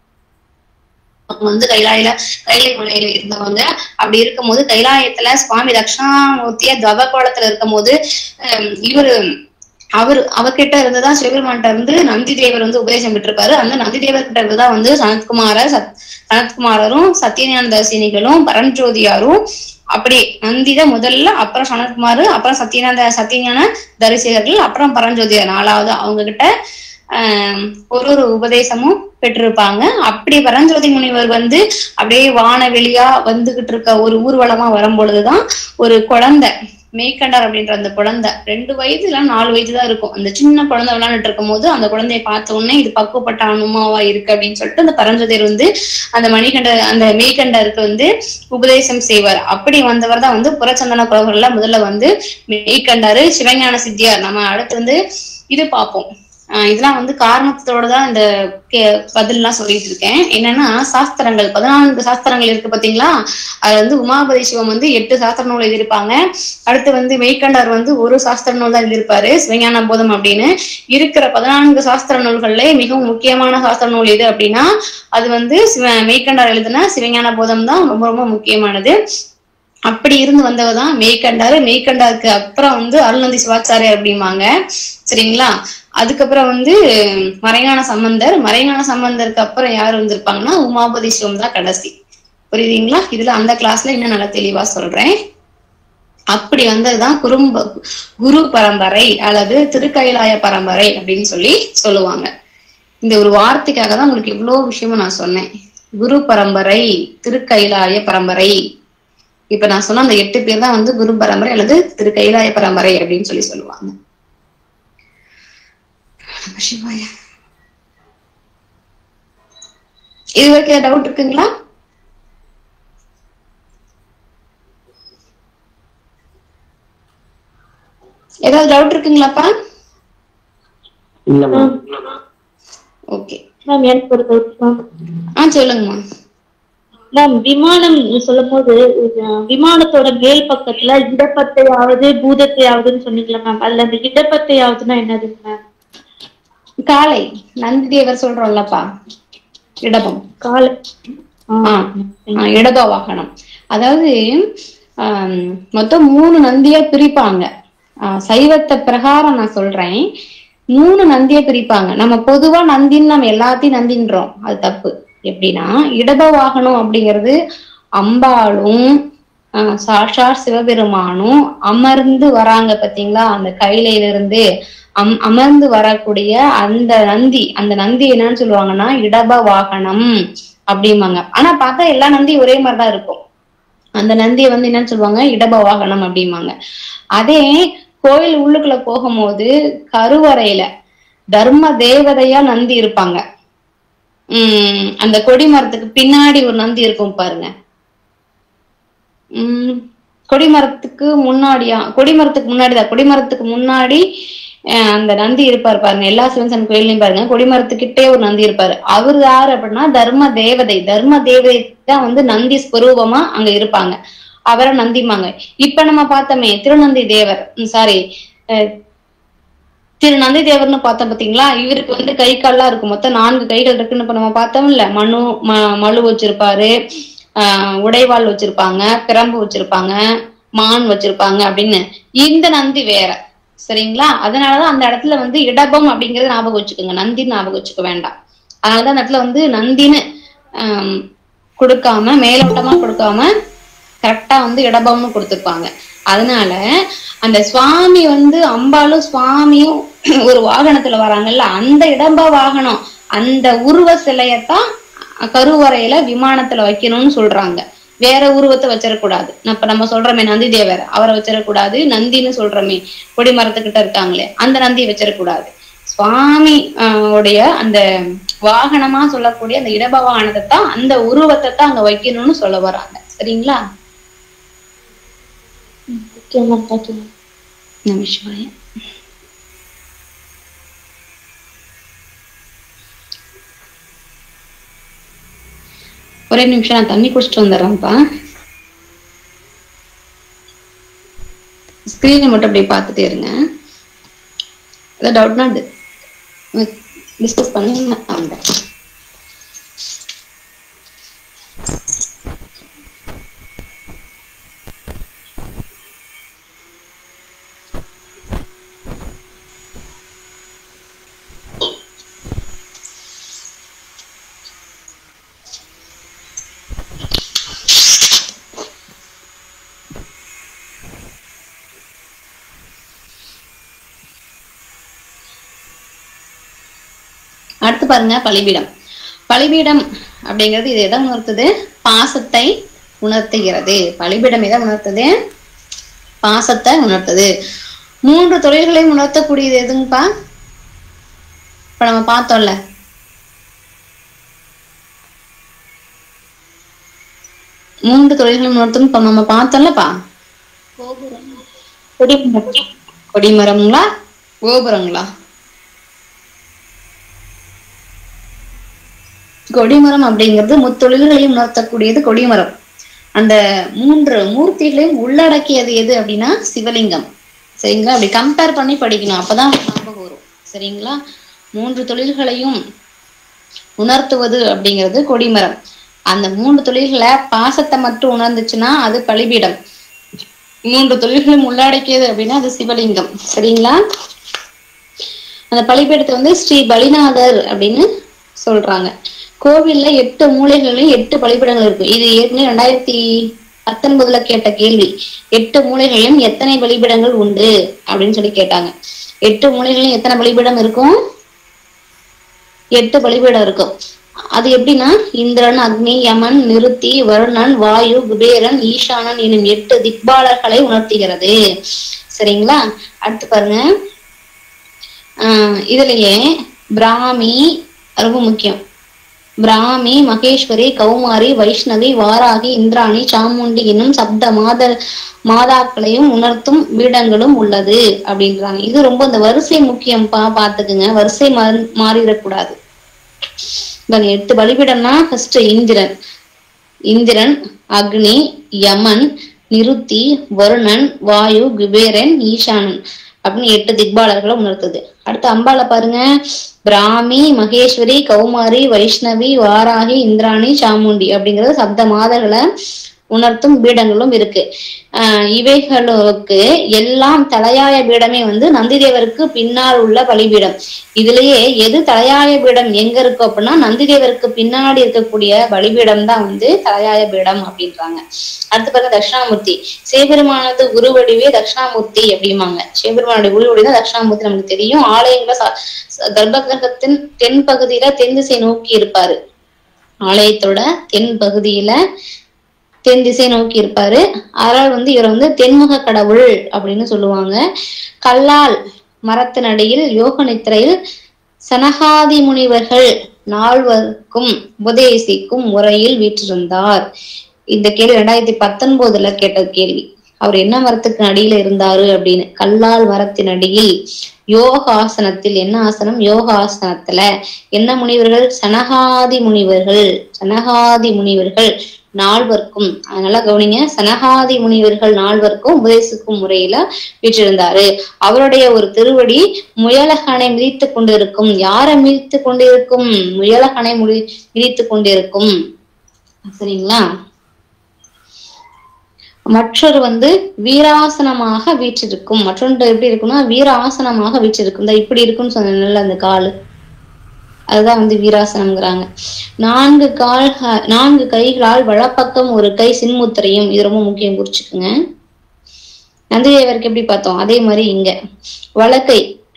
அவங்க வந்து கைலாயில கைலை மலையில இருந்தவங்க அப்படி இருக்கும்போது கைலாயத்துல சுவாமி தட்சிணாமூர்த்திய தவ கோலத்துல இருக்கும்போது ஹம், இவரு அவர் அவர்கிட்ட இருந்துதான் சிவபெருமான்கிட்ட இருந்து நந்தி தேவர் வந்து உபதேசம் பெற்றிருப்பாரு அந்த நந்தி தேவர் கிட்ட இருந்துதான் வந்து சனத்குமாரர் சத் சனத்குமாரரும் சத்யஞான தரிசினிகளும் பரஞ்சோதியாரும் அப்படி நந்திதான் முதல்ல அப்புறம் சனத்குமார் அப்புறம் சத்யநாத சத்யஞான தரிசிகர்கள் அப்புறம் பரஞ்சோதியார் நாலாவது அவங்க கிட்ட ஆஹ் ஒரு ஒரு உபதேசமும் பெற்றிருப்பாங்க அப்படி பரஞ்சோதி முனிவர் வந்து அப்படியே வானவெளியா வந்துகிட்டு இருக்க ஒரு ஊர்வலமா வரும்பொழுதுதான் ஒரு குழந்தை மேய்கண்டார் அப்படின்ற அந்த குழந்தை ரெண்டு வயது இல்ல நாலு வயது தான் இருக்கும் அந்த சின்ன குழந்தை விளையாண்டுட்டு இருக்கும் போது அந்த குழந்தைய பார்த்த உடனே இது பக்குவப்பட்ட அனுமாவா இருக்கு அப்படின்னு சொல்லிட்டு அந்த பரஞ்சோதியர் வந்து அந்த மணிகண்ட அந்த மெய்கண்டருக்கு வந்து உபதேசம் செய்வார் அப்படி வந்தவர் தான் வந்து புறச்சந்தன குலவர்கள்ல முதல்ல வந்து மெய்கண்டாரு சிவஞான சித்தியார் நம்ம அடுத்து வந்து இது பார்ப்போம் ஆஹ் இதெல்லாம் வந்து காரணத்தோட தான் இந்த கே- பதில்லாம் சொல்லிட்டு இருக்கேன் என்னன்னா சாஸ்திரங்கள் பதினான்கு சாஸ்திரங்கள் இருக்கு பாத்தீங்களா அது வந்து உமாபதி சிவம் வந்து எட்டு சாஸ்திர நூல் எழுதியிருப்பாங்க அடுத்து வந்து மெய்கண்டார் வந்து ஒரு சாஸ்திர நூல் தான் எழுதியிருப்பாரு சிவஞான போதம் அப்படின்னு இருக்கிற பதினான்கு சாஸ்திர நூல்கள்ல மிகவும் முக்கியமான சாஸ்திர நூல் எது அப்படின்னா அது வந்து சிவ மெய்கண்டார் எழுதின சிவஞான போதம் தான் ரொம்ப ரொம்ப முக்கியமானது அப்படி இருந்து வந்தவ தான் மெய்கண்டாரு மெய்கண்டாருக்கு அப்புறம் வந்து அருள்நந்தி சிவாச்சாரியர் அப்படிம்பாங்க சரிங்களா அதுக்கப்புறம் வந்து மறைஞான சம்பந்தர் மறைஞான சம்பந்தருக்கு அப்புறம் யார் வந்திருப்பாங்கன்னா உமாபதி சிவம் தான் கடைசி புரியுதுங்களா இதுல அந்த கிளாஸ்ல இன்னும் நல்லா தெளிவா சொல்றேன் அப்படி வந்ததுதான் குறும்ப குரு பரம்பரை அல்லது திருக்கைலாய பரம்பரை அப்படின்னு சொல்லி சொல்லுவாங்க இந்த ஒரு வார்த்தைக்காக தான் உங்களுக்கு இவ்வளவு விஷயமும் நான் சொன்னேன் குரு பரம்பரை திருக்கைலாய பரம்பரை இப்ப நான் சொன்ன அந்த எட்டு பேர் தான் வந்து குரு பரம்பரை அல்லது திரு கைலாய பரம்பரை அப்படின்னு சொல்லி சொல்லுவாங்க நம சிவாய இது வரைக்கும் டவுட் இருக்குங்களா ஏதாவது டவுட் இருக்குங்களாப்பா இல்ல மேம் ஓகே மேம் எனக்கு ஒரு doubt மேம் ஆ சொல்லுங்கம்மா மேம் விமானம் சொல்லும் போது விமானத்தோட மேல் பக்கத்துல இடப்பத்தையாவது பூதத்தையாவதுன்னு சொன்னீங்களா மேம் அதுல அந்த இடப்பத்தையாவதுன்னா என்னது மேம் காலை நந்தி தேவர் சொல்றோம்லப்பா இடபம் கால ஆ, ஆ, இடப வாகனம் அதாவது ஆம், மொத்தம் மூணு நந்தியா பிரிப்பாங்க ஆ, சைவத்தை பிரகாரம் நான் சொல்றேன் மூணு நந்தியா பிரிப்பாங்க நம்ம பொதுவா நந்தின்னு நம்ம எல்லாத்தையும் நந்தின்றோம் அது தப்பு எப்படின்னா இடப வாகனம் அப்படிங்கிறது அம்பாளும் ஆ, சாஷாத் சிவபெருமானும் அமர்ந்து வராங்க பாத்தீங்களா அந்த கையில இருந்து அம் அமர்ந்து வரக்கூடிய அந்த நந்தி அந்த நந்தி என்னன்னு சொல்லுவாங்கன்னா இடப வாகனம் அப்படிம்பாங்க ஆனா பார்த்தா எல்லா நந்தியும் ஒரே மாதிரிதான் இருக்கும் அந்த நந்தியை வந்து என்னன்னு சொல்லுவாங்க இடப வாகனம் அப்படிம்பாங்க அதே கோயில் உள்ளுக்குள்ள போகும்போது கருவறையில தர்ம தேவதையா நந்தி இருப்பாங்க உம் அந்த கொடி மரத்துக்கு பின்னாடி ஒரு நந்தி இருக்கும் பாருங்க உம் கொடிமரத்துக்கு முன்னாடியா கொடிமரத்துக்கு முன்னாடிதான் கொடிமரத்துக்கு முன்னாடி அஹ், அந்த நந்தி இருப்பாரு பாருங்க எல்லா சிவன்சன் கோயிலையும் பாருங்க கொடிமரத்துக்கிட்டே ஒரு நந்தி இருப்பாரு அவர் யாரு அப்படின்னா தர்ம தேவதை தர்ம தேவதை தான் வந்து நந்தி ஸ்வரூபமா அங்க இருப்பாங்க அவரை நந்திமாங்க இப்ப நம்ம பார்த்தோமே திருநந்தி தேவர் சாரி திரு நந்தி தேவர்னு பார்த்தோம் பாத்தீங்களா இவருக்கு வந்து கை கால்லாம் இருக்கும் மொத்தம் நான்கு கைகள் இருக்குன்னு இப்ப நம்ம பார்த்தோம்ல மனு ம- மழு வச்சிருப்பாரு ஆஹ் உடைவாள் வச்சிருப்பாங்க பிரம்பு வச்சிருப்பாங்க மான் வச்சிருப்பாங்க அப்படின்னு இந்த நந்தி வேற சரிங்களா அதனாலதான் அந்த இடத்துல வந்து இடபம் அப்படிங்கறது ஞாபகம் வச்சுக்கோங்க நந்தின்னு ஞாபகம் வச்சுக்க வேண்டாம் அதனாலதான் அந்த இடத்துல வந்து நந்தின்னு ஆம், கொடுக்காம மேலோட்டமா கொடுக்காம கரெக்டா வந்து இடபம்னு கொடுத்திருப்பாங்க அதனால அந்த சுவாமி வந்து அம்பாலும் சுவாமியும் ஒரு வாகனத்துல வராங்கல்ல அந்த இடம்ப வாகனம் அந்த உருவ சிலையத்தான் கருவறையில விமானத்துல வைக்கணும்னு சொல்றாங்க வேற உருவத்தை வச்சிடக்கூடாது இப்ப நம்ம சொல்றோமே நந்தி தேவர் அவரை வச்சிடக்கூடாது நந்தின்னு சொல்றோமே கொடி மரத்துக்கிட்ட இருக்காங்களே அந்த நந்தியை வச்சிடக்கூடாது சுவாமி ஆஹ், உடைய அந்த வாகனமா சொல்லக்கூடிய அந்த இடப வாகனத்தை தான் அந்த உருவத்தை தான் அங்க வைக்கணும்னு சொல்ல வராங்க சரிங்களா ஓகே மேம் தேங்க்யூ மேம் நமசிவாய ஒரே நிமிஷம் நான் தண்ணி குடிச்சிட்டு வந்துடுறேன்ப்பா ஸ்கிரீனை மட்டும் அப்படியே பார்த்துட்டே இருங்க ஏதாவது டவுட்னா டிஸ்கஸ் பண்ணி நான் வந்தேன் அடுத்து பாருங்க பலிபீடம் பலிபீடம் அப்படிங்கிறது இது எதை உணர்த்துது பாசத்தை உணர்த்துகிறது பலிபீடம் எதை உணர்த்துது பாசத்தை உணர்த்துது மூன்று தொழில்களையும் உணர்த்தக்கூடியது எதுங்கப்பா இப்ப நம்ம பார்த்தோம்ல மூன்று தொழில்களையும் உணர்த்தும் இப்ப நம்ம பார்த்தோம்லப்பா கொடிமரம் கொடிமரங்களா கோபுரங்களா கொடிமரம் அப்படிங்கிறது முத்தொழில்களையும் உணர்த்தக்கூடியது கொடிமரம் அந்த மூன்று மூர்த்திகளையும் உள்ளடக்கியது எது அப்படின்னா சிவலிங்கம் சரிங்களா அப்படி கம்பேர் பண்ணி படிக்கணும் அப்பதான் ஞாபகம் வரும் சரிங்களா மூன்று தொழில்களையும் உணர்த்துவது அப்படிங்கிறது கொடிமரம் அந்த மூன்று தொழில்களை பாசத்தை மட்டும் உணர்ந்துச்சுன்னா அது பலிபீடம் மூன்று தொழில்களும் உள்ளடக்கியது அப்படின்னா அது சிவலிங்கம் சரிங்களா அந்த பலிபீடத்தை வந்து ஸ்ரீ பலிநாதர் அப்படின்னு சொல்றாங்க கோவில்ல எட்டு மூலைகளிலும் எட்டு பலிபீடங்கள் இருக்கு இது ஏற்கனவே ரெண்டாயிரத்தி பத்தொன்பதுல கேட்ட கேள்வி எட்டு மூலைகளிலும் எத்தனை பலிபீடங்கள் உண்டு அப்படின்னு சொல்லி கேட்டாங்க எட்டு மூலைகளிலும் எத்தனை பலிபீடம் இருக்கும் எட்டு பலிபீடம் இருக்கும் அது எப்படின்னா இந்திரன் அக்னி யமன் நிருத்தி வருணன் வாயு குபேரன் ஈசானன் எனும் எட்டு திக்பாலர்களை உணர்த்துகிறது சரிங்களா அடுத்து பாருங்க ஆஹ் இதுலயே பிராமி ரொம்ப முக்கியம் பிராமி மகேஸ்வரி கௌமாரி வைஷ்ணவி வாராகி இந்திராணி சாமுண்டி என்னும் சப்த மாத மாதாக்களையும் உணர்த்தும் பீடங்களும் உள்ளது அப்படின்றாங்க இது ரொம்ப இந்த வரிசை முக்கியம்ப்பா பாத்துக்குங்க வரிசை மாறி மாறிடக்கூடாது பாருங்க, எட்டு பலிபீடம்னா ஃபர்ஸ்ட் இந்திரன் இந்திரன் அக்னி யமன் நிருத்தி வருணன் வாயு குபேரன் ஈசானன் அப்படின்னு எட்டு திக்பாலர்களை உணர்த்துது அடுத்து அம்பால பாருங்க பிராமி மகேஸ்வரி கௌமாரி வைஷ்ணவி வாராகி இந்திராணி சாமுண்டி அப்படிங்கிறது சப்த மாதர்களை உணர்த்தும் பீடங்களும் இருக்கு ஆஹ் இவைகளுக்கு எல்லாம் தலையாய பீடமே வந்து நந்திதேவருக்கு பின்னால் உள்ள பலிபீடம் இதுலயே எது தலையாய பீடம் எங்க இருக்கு அப்படின்னா நந்திதேவருக்கு பின்னாடி இருக்கக்கூடிய பலிபீடம் தான் வந்து தலையாய பீடம் அப்படின்றாங்க அடுத்து பாருங்க தட்சிணாமூர்த்தி சிவபெருமானது குருவடிவே தட்சிணாமூர்த்தி அப்படிம்பாங்க சிவபெருமானுடைய குருவடி தான் தட்சிணாமூர்த்தி நமக்கு தெரியும் ஆலயங்கள ச- ச- கர்ப்பகிரகத்தின் தென் பகுதியில தென் திசை நோக்கி இருப்பாரு ஆலயத்தோட தென் பகுதியில தென் திசை நோக்கி இருப்பாரு அதனால் வந்து இவர் வந்து தென்முக கடவுள் அப்படின்னு சொல்லுவாங்க கல்லால் மரத்தின் அடியில் யோக நித்திரையில் சனகாதி முனிவர்கள் நால்வருக்கும் உபதேசிக்கும் முறையில் வீற்றிருந்தார் இந்த கேள்வி ரெண்டாயிரத்தி பத்தொன்பதுல கேட்ட கேள்வி அவர் என்ன மரத்துக்கு அடியில இருந்தாரு அப்படின்னு கல்லால் மரத்தின் அடியில் யோக ஆசனத்தில் என்ன ஆசனம் யோக ஆசனத்துல என்ன முனிவர்கள் சனகாதி முனிவர்கள் சனகாதி முனிவர்கள் நால்வர்க்கும் அதனால கவனிங்க சனகாதி முனிவர்கள் நால்வர்க்கும் உபதேசிக்கும் முறையில வீற்றிருந்தாரு அவருடைய ஒரு திருவடி முயலகனை மிதித்து கொண்டிருக்கும் யாரை மிதித்து கொண்டிருக்கும் முயலகனை முடி மிதித்து கொண்டிருக்கும் சரிங்களா மற்றொரு வந்து வீராசனமாக வீற்றிருக்கும் மற்றொன்று எப்படி இருக்கும்னா வீராசனமாக வீற்றிருக்கும் இந்த இப்படி இருக்கும்னு சொன்னேன்ல அந்த காலு அதுதான் வந்து வீராசனம்ங்கிறாங்க நான்கு கால் நான்கு கைகளால் வலப்பக்கம் ஒரு கை சின்முத்திரையும் இது ரொம்ப முக்கியம் குறிச்சுக்குங்க நந்திதேவருக்கு எப்படி பார்த்தோம் அதே மாதிரி இங்க வலக்கை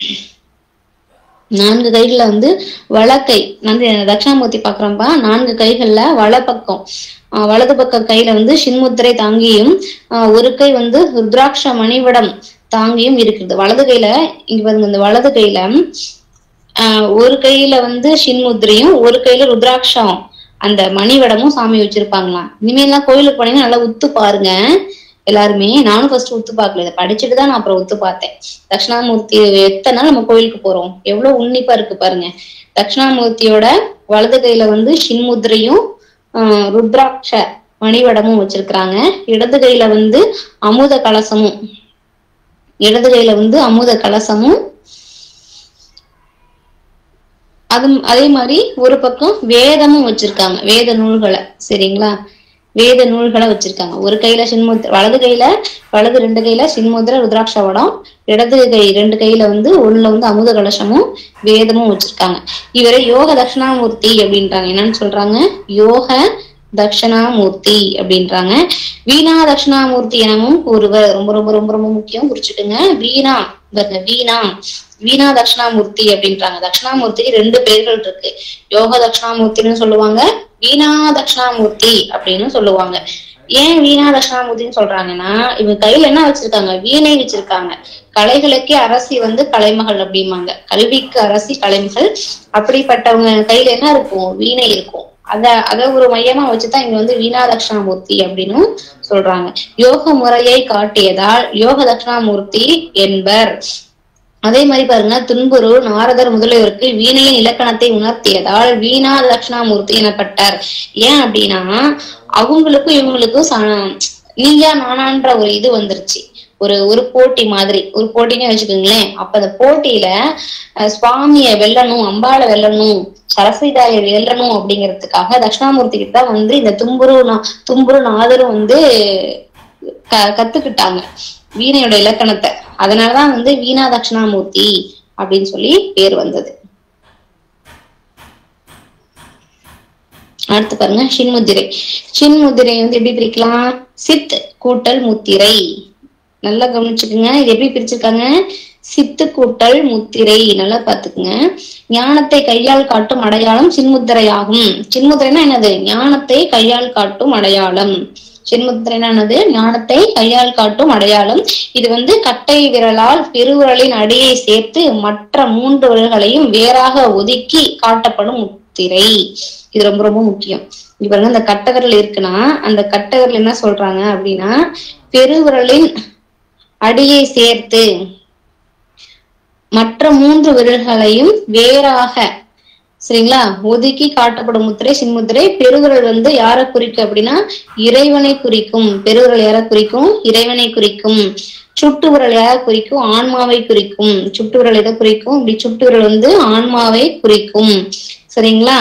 நான்கு கைகள்ல வந்து வலக்கை நந்தி தட்சிணாமூர்த்தி பாக்குறோம்பா நான்கு கைகள்ல வலப்பக்கம் ஆஹ் வலது பக்க கையில வந்து சின்முத்திரை தாங்கியும் ஆஹ் ஒரு கை வந்து ருத்ராட்ச மணிவடம் தாங்கியும் இருக்குது வலது கையில இங்க பாருங்க இந்த வலது கையில ஆஹ் ஒரு கையில வந்து சின்முத்திரையும் ஒரு கையில ருத்ராட்சம் அந்த மணிவடமும் சாமி வச்சிருப்பாங்களாம் இனிமேல்லாம் கோயிலுக்கு போனீங்கன்னா நல்லா உத்து பாருங்க எல்லாருமே நானும் ஃபர்ஸ்ட் உத்து பார்க்கல இதை படிச்சுட்டு தான் நான் அப்புறம் உத்து பார்த்தேன் தட்சிணாமூர்த்தி எத்தனை நாள் நம்ம கோயிலுக்கு போறோம் எவ்வளவு உன்னிப்பா இருக்கு பாருங்க தட்சிணாமூர்த்தியோட வலது கையில வந்து சின்முத்திரையும் ஆஹ் ருத்ராட்ச மணிவடமும் வச்சிருக்கிறாங்க இடது கையில வந்து அமுத கலசமும் இடது கையில வந்து அமுத கலசமும் அது அதே மாதிரி ஒரு பக்கம் வேதமும் வச்சிருக்காங்க வேத நூல்களை சரிங்களா வேத நூல்களை வச்சிருக்காங்க ஒரு கையில சின்முத்திர வலது கையில வலது ரெண்டு கையில சின்முத்திர ருத்ராட்ச வடம் இடது கை ரெண்டு கையில வந்து ஒண்ணுல வந்து அமுத கலசமும் வேதமும் வச்சிருக்காங்க இவரை யோக தட்சிணாமூர்த்தி அப்படின்றாங்க என்னன்னு சொல்றாங்க யோக தட்சிணாமூர்த்தி அப்படின்றாங்க வீணா தட்சிணாமூர்த்தி எனவும் ஒருவர் ரொம்ப ரொம்ப ரொம்ப ரொம்ப முக்கியம் குறிச்சுட்டுங்க வீணா பாருங்க வீணா வீணா தட்சிணாமூர்த்தி அப்படின்றாங்க தட்சிணாமூர்த்திக்கு ரெண்டு பேர்கள் இருக்கு யோக தட்சிணாமூர்த்தின்னு சொல்லுவாங்க வீணா தட்சிணாமூர்த்தி அப்படின்னு சொல்லுவாங்க ஏன் வீணா தட்சிணாமூர்த்தின்னு சொல்றாங்கன்னா இவங்க கையில என்ன வச்சிருக்காங்க வீணை வச்சிருக்காங்க கலைகளுக்கே அரசி வந்து கலைமகள் அப்படிம்பாங்க கல்விக்கு அரசி கலைமகள் அப்படிப்பட்டவங்க கையில என்ன இருக்கும் வீணை இருக்கும் அத அத ஒரு மையமா வச்சுதான் இங்க வந்து வீணா தட்சிணாமூர்த்தி அப்படின்னு சொல்றாங்க யோக முறையை காட்டியதால் யோக தட்சிணாமூர்த்தி என்பர் அதே மாதிரி பாருங்க துன்புரு நாரதர் முதலியோருக்கு வீணையின் இலக்கணத்தை உணர்த்தியதால் வீணா தட்சிணாமூர்த்தி எனப்பட்டார் ஏன் அப்படின்னா அவங்களுக்கும் இவங்களுக்கும் ச- நீயா நானான்ற ஒரு இது வந்துருச்சு ஒரு ஒரு போட்டி மாதிரி ஒரு போட்டினே வச்சுக்கோங்களேன் அப்ப அந்த போட்டியில அஹ், சுவாமிய வெல்லணும் அம்பாளை வெல்லணும் சரஸ்வதிதாயை வெல்லணும் அப்படிங்கிறதுக்காக தட்சிணாமூர்த்தி கிட்ட வந்து இந்த தும்புரு நா- தும்புரு நாதரும் வந்து க- கத்துக்கிட்டாங்க வீணையோட இலக்கணத்தை அதனாலதான் வந்து வீணா தட்சிணாமூர்த்தி அப்படின்னு சொல்லி பேர் வந்தது அடுத்து பாருங்க சின்முத்திரை சின்முத்திரை வந்து எப்படி பிரிக்கலாம் சித் கூட்டல் முத்திரை நல்லா கவனிச்சுக்குங்க இது எப்படி பிரிச்சிருக்காங்க சித்து கூட்டல் முத்திரை நல்லா பாத்துக்குங்க ஞானத்தை கையால் காட்டும் அடையாளம் சின்முத்திரை ஆகும் சின்முத்திரைனா என்னது ஞானத்தை கையால் காட்டும் அடையாளம் சின்முத்திரைனா என்னது ஞானத்தை கையால் காட்டும் அடையாளம் இது வந்து கட்டை விரலால் பெருவிரலின் அடியை சேர்த்து மற்ற மூன்று விரல்களையும் வேறாக ஒதுக்கி காட்டப்படும் முத்திரை இது ரொம்ப ரொம்ப முக்கியம் இப்ப பாருங்க அந்த கட்டை விரல் இருக்குன்னா அந்த கட்டை விரல் என்ன சொல்றாங்க அப்படின்னா பெருவிரலின் அடியை சேர்த்து மற்ற மூன்று விரல்களையும் வேறாக சரிங்களா ஒதுக்கி காட்டப்படும் முத்திரை சின்முத்திரை பெருவிரல் வந்து யாரை குறிக்கும் அப்படின்னா இறைவனை குறிக்கும் பெருவிரல் யாரை குறிக்கும் இறைவனை குறிக்கும் சுட்டு விரல் யாரை குறிக்கும் ஆன்மாவை குறிக்கும் சுட்டு விரல் எதை குறிக்கும் இப்படி சுட்டு விரல் வந்து ஆன்மாவை குறிக்கும் சரிங்களா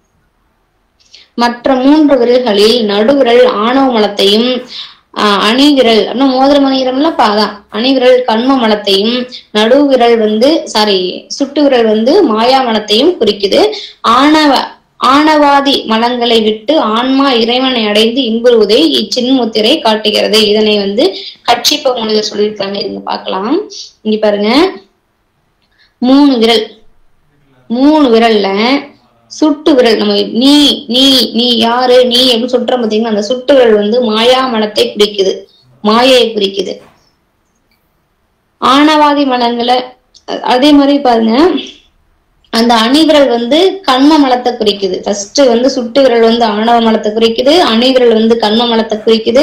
மற்ற மூன்று விரல்களில் நடுவிரல் ஆணவ மலத்தையும் ஆஹ் அணிவிரல் அப்படின்னா மோதிரம் அணிகிறோம்ல அதான் அணிவிரல் கண்ம மலத்தையும் நடுவிரல் வந்து சாரி சுட்டு விரல் வந்து மாயா மலத்தையும் குறிக்குது ஆணவ ஆணவாதி மலங்களை விட்டு ஆன்மா இறைவனை அடைந்து இன்புறுவதை இச்சின்முத்திரை காட்டுகிறது இதனை வந்து கட்சிப்ப மனிதர் சொல்லியிருக்காங்க இங்க பார்க்கலாம் இங்க பாருங்க மூணு விரல் மூணு விரல்ல சுட்டு விரல் நம்ம நீ நீ நீ யாரு நீ எப்படி சுட்டுறோம் பாத்தீங்கன்னா அந்த சுட்டு விரல் வந்து மாயா மனத்தை குறிக்குது மாயையை குறிக்குது ஆணவாதி மலங்களை அ- அதே மாதிரி பாருங்க அந்த அணிவிரல் வந்து கண்ம மலத்தை குறிக்குது ஃபர்ஸ்ட் வந்து சுட்டு விரல் வந்து ஆணவ மலத்தை குறிக்குது அணிவிரல் வந்து கண்ம மலத்தை குறிக்குது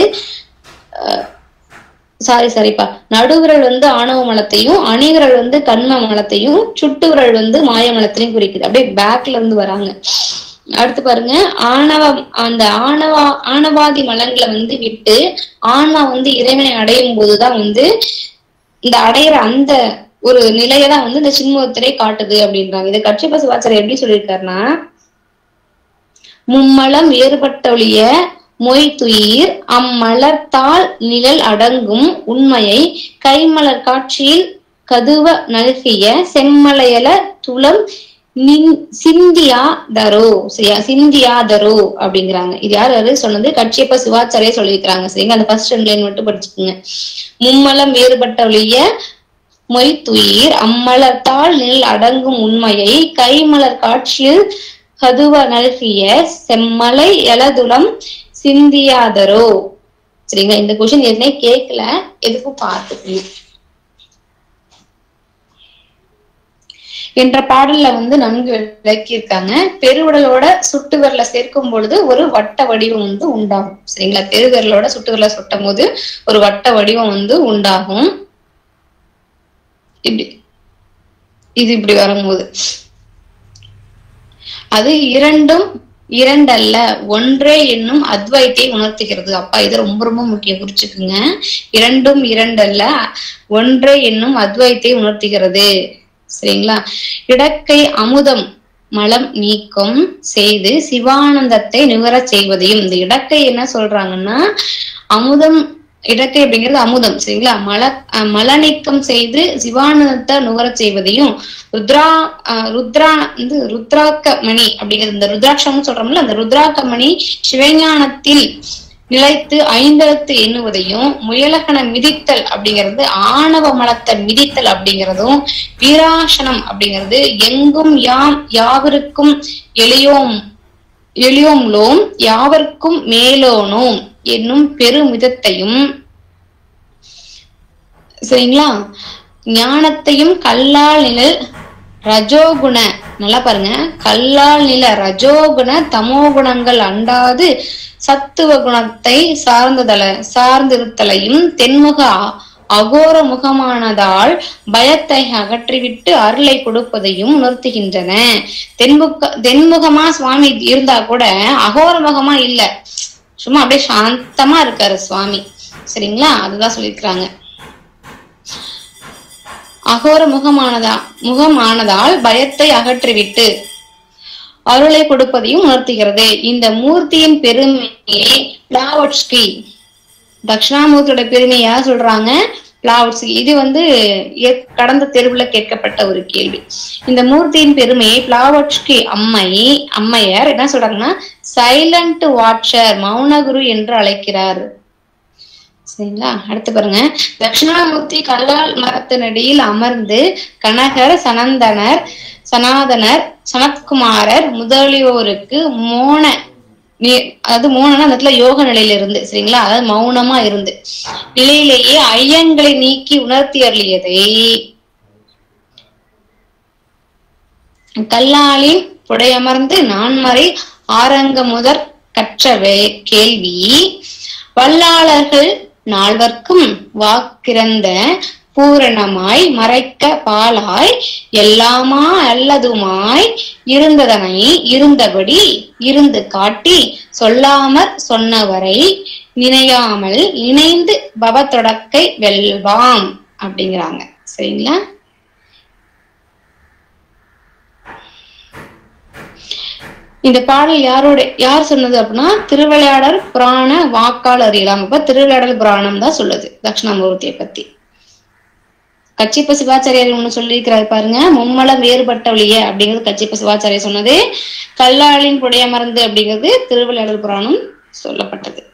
சாரி சாரிப்பா நடுவிரல் வந்து ஆணவ மலத்தையும் அணிவிரல் வந்து கண்ம மலத்தையும் சுட்டு விரல் வந்து மாய மலத்தையும் குறிக்குது அப்படியே பேக்ல இருந்து வராங்க அடுத்து பாருங்க ஆணவம் அந்த ஆணவ ஆணவாதி மலங்களை வந்து விட்டு ஆன்மா வந்து இறைவனை அடையும் போதுதான் வந்து இந்த அடையிற அந்த ஒரு நிலையை தான் வந்து இந்த சின்முத்திரை காட்டுது அப்படின்றாங்க இதை கட்சிப்ப சிவாச்சாரியர் எப்படி சொல்லியிருக்காருன்னா மும்மலம் வேறுபட்டொழிய மொய் துயிர் அம்மலர்த்தால் நிழல் அடங்கும் உண்மையை கைமலர் காட்சியில் கதுவ நல்கிய செம்மலையல துளம் நின் சிந்தியா தரோ சரியா சிந்தியா தரோ அப்படிங்கிறாங்க இது யார் யாரு சொன்னது கட்சியப்ப சிவாச்சாரியா சொல்லியிருக்கிறாங்க சரிங்களா அந்த ஃபர்ஸ்ட் ரெண்டு லைன் மட்டும் படிச்சுக்கோங்க மும்மலம் வேறுபட்ட ஒழிய மொய்த்துயிர் அம்மலத்தால் நில் அடங்கும் உண்மையை கைமலர் காட்சியில் கதுவ நல்கிய செம்மலை எலதுலம் சிந்தியாதரோ சரிங்களா இந்த கொஸ்டின் எதுனே கேட்கல எதுக்கும் பார்த்துக்கணும் என்ற பாடல்ல வந்து நன்கு விளக்கியிருக்காங்க பெருவுடலோட சுட்டு விரல சேர்க்கும் பொழுது ஒரு வட்ட வடிவம் வந்து உண்டாகும் சரிங்களா பெருவிரலோட சுட்டு விரல சுட்டும் போது ஒரு வட்ட வடிவம் வந்து உண்டாகும் இப்படி இது இப்படி வரும்போது அது இரண்டும் இரண்டல்ல ஒன்றே என்னும் அத்வைத்தை உணர்த்துகிறது அப்பா இது ரொம்ப ரொம்ப முக்கியம் குறிச்சுக்குங்க இரண்டும் இரண்டல்ல ஒன்றே என்னும் அத்வைத்தை உணர்த்துகிறது சரிங்களா இடக்கை அமுதம் மலம் நீக்கம் செய்து சிவானந்தத்தை நுகரச் செய்வதையும் இந்த இடக்கை என்ன சொல்றாங்கன்னா அமுதம் இடக்கை அப்படிங்கிறது அமுதம் சரிங்களா மல அஹ் மல நீக்கம் செய்து சிவானந்தத்தை நுகரச் செய்வதையும் ருத்ரா அஹ் ருத்ரா வந்து ருத்ராக்க மணி அப்படிங்கிறது இந்த ருத்ராட்சம்னு சொல்றோம்ல அந்த ருத்ராக்க மணி சிவஞானத்தில் நிலைத்து ஐந்தெழுத்து எண்ணுவதையும் முயலகன மிதித்தல் அப்படிங்கிறது ஆணவ மலத்தை மிதித்தல் அப்படிங்கிறதும் வீராசனம் அப்படிங்கிறது எங்கும் யாம் யாவருக்கும் எளியோம் எளியோம்லோம் யாவர்க்கும் மேலோனோம் என்னும் பெருமிதத்தையும் சரிங்களா ஞானத்தையும் கல்லால் நிழல் ரஜோகுண நல்லா பாருங்க கல்லால் நில ரஜோகுண தமோகுணங்கள் அண்டாது சத்துவ குணத்தை சார்ந்ததல சார்ந்திருத்தலையும் தென்முக அ- அகோர முகமானதால் பயத்தை அகற்றிவிட்டு அருளை கொடுப்பதையும் உணர்த்துகின்றன தென்முக தென்முகமா சுவாமி இருந்தா கூட அகோர முகமா இல்ல சும்மா அப்படியே சாந்தமா இருக்காரு சுவாமி சரிங்களா அதுதான் சொல்லியிருக்கிறாங்க அகோர முகமானதா முகமானதால் பயத்தை அகற்றிவிட்டு அருளை கொடுப்பதையும் உணர்த்துகிறது இந்த மூர்த்தியின் பெருமையை பிளாவட்ஸ்கி தட்சிணாமூர்த்தியோட பெருமையை யார் சொல்றாங்க பிளாவட்ஸ்கி இது வந்து ஏற்- கடந்த தேர்வுல கேட்கப்பட்ட ஒரு கேள்வி இந்த மூர்த்தியின் பெருமையை பிளாவட்ஸ்கி அம்மை அம்மையார் என்ன சொல்றாங்கன்னா சைலண்ட் வாட்சர் மௌனகுரு என்று அழைக்கிறார் சரிங்களா அடுத்து பாருங்க தட்சிணாமூர்த்தி கல்லால் மரத்தினடியில் அமர்ந்து கனகர் சனந்தனர் சனாதனர் சனத்குமாரர் முதலியோருக்கு மோன நீ- அதாவது மௌனம்னா அந்த இடத்துல யோக நிலையில இருந்து சரிங்களா அதாவது மௌனமா இருந்து நிலையிலேயே ஐயங்களை நீக்கி உணர்த்தி அருளியதை கல்லாலின் புடையமர்ந்து நான்மறை ஆரங்க முதற் கற்றவே கேள்வி வல்லாளர்கள் நால்வர்க்கும் வாக்கிறந்த பூரணமாய் மறைக்க பாலாய் எல்லாமா அல்லதுமாய் இருந்ததனை இருந்தபடி இருந்து காட்டி சொல்லாமற் சொன்னவரை நினையாமல் இணைந்து பவத்தொடக்கை வெல்வாம் அப்படிங்கிறாங்க சரிங்களா இந்த பாடல் யாரோட யார் சொன்னது அப்படின்னா திருவிளையாடல் புராண வாக்கால் அறியலாம் அப்ப திருவிளையாடல் புராணம் தான் சொல்லுது தட்சிணாமூர்த்தியை பத்தி கச்சிப்ப சிவாச்சாரியார் ஒண்ணு சொல்லியிருக்கிறாரு பாருங்க மும்மலம் வேறுபட்ட ஒளிய அப்படிங்கிறது கச்சிப்ப சிவாச்சாரியார் சொன்னது கல்லாளின் புடைய மருந்து அப்படிங்கிறது திருவிளையாடல் புராணம் சொல்லப்பட்டது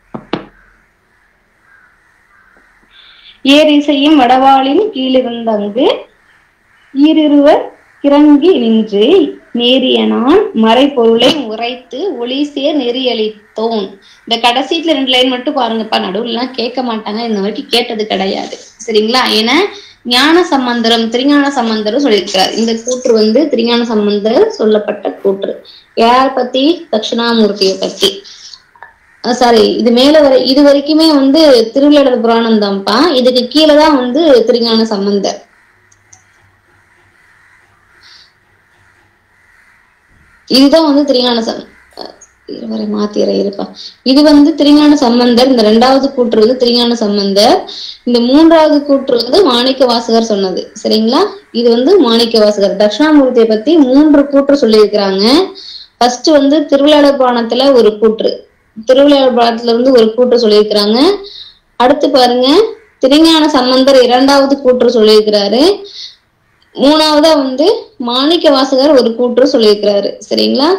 ஏர் இசையும் வடவாளின் கீழிருந்தங்கு ஈரிருவர் கிறங்கி நின்று நேரியனான் மறைபொருளை உரைத்து ஒளி சேர் நெறியளித்தோன் இந்த கடைசியில ரெண்டு லைன் மட்டும் பாருங்கப்பா நடுவுல எல்லாம் கேட்க மாட்டாங்க இந்த வரைக்கும் கேட்டது கிடையாது சரிங்களா ஏன்னா ஞான சம்பந்தரம் திருஞான சம்பந்தரும் சொல்லியிருக்கிறார் இந்த கூற்று வந்து திருஞான சம்பந்தர் சொல்லப்பட்ட கூற்று யார் பத்தி தட்சிணாமூர்த்தியை பத்தி சாரி இது மேல வரை இது வரைக்குமே வந்து திருவிளையாடல் புராணம் தான்ப்பா இதுக்கு கீழே தான் வந்து திருஞான சம்பந்தர் இதுதான் வந்து திருஞான சம் அஹ் இருவரை மாத்திர இருப்பா இது வந்து திருஞான சம்பந்தர் இந்த ரெண்டாவது கூற்று வந்து திருஞான சம்பந்தர் இந்த மூன்றாவது கூற்று வந்து மாணிக்க வாசகர் சொன்னது சரிங்களா இது வந்து மாணிக்க வாசகர் தட்சிணாமூர்த்தியை பத்தி மூன்று கூற்று சொல்லியிருக்கிறாங்க ஃபர்ஸ்ட் வந்து திருவிளையாடல் புராணத்துல ஒரு கூற்று திருவிளையாடல் புராணத்துல இருந்து ஒரு கூற்று சொல்லியிருக்கிறாங்க அடுத்து பாருங்க திருஞான சம்பந்தர் இரண்டாவது கூற்று சொல்லியிருக்கிறாரு மூணாவதா வந்து மாணிக்க வாசகர் ஒரு கூற்று சொல்லியிருக்கிறாரு சரிங்களா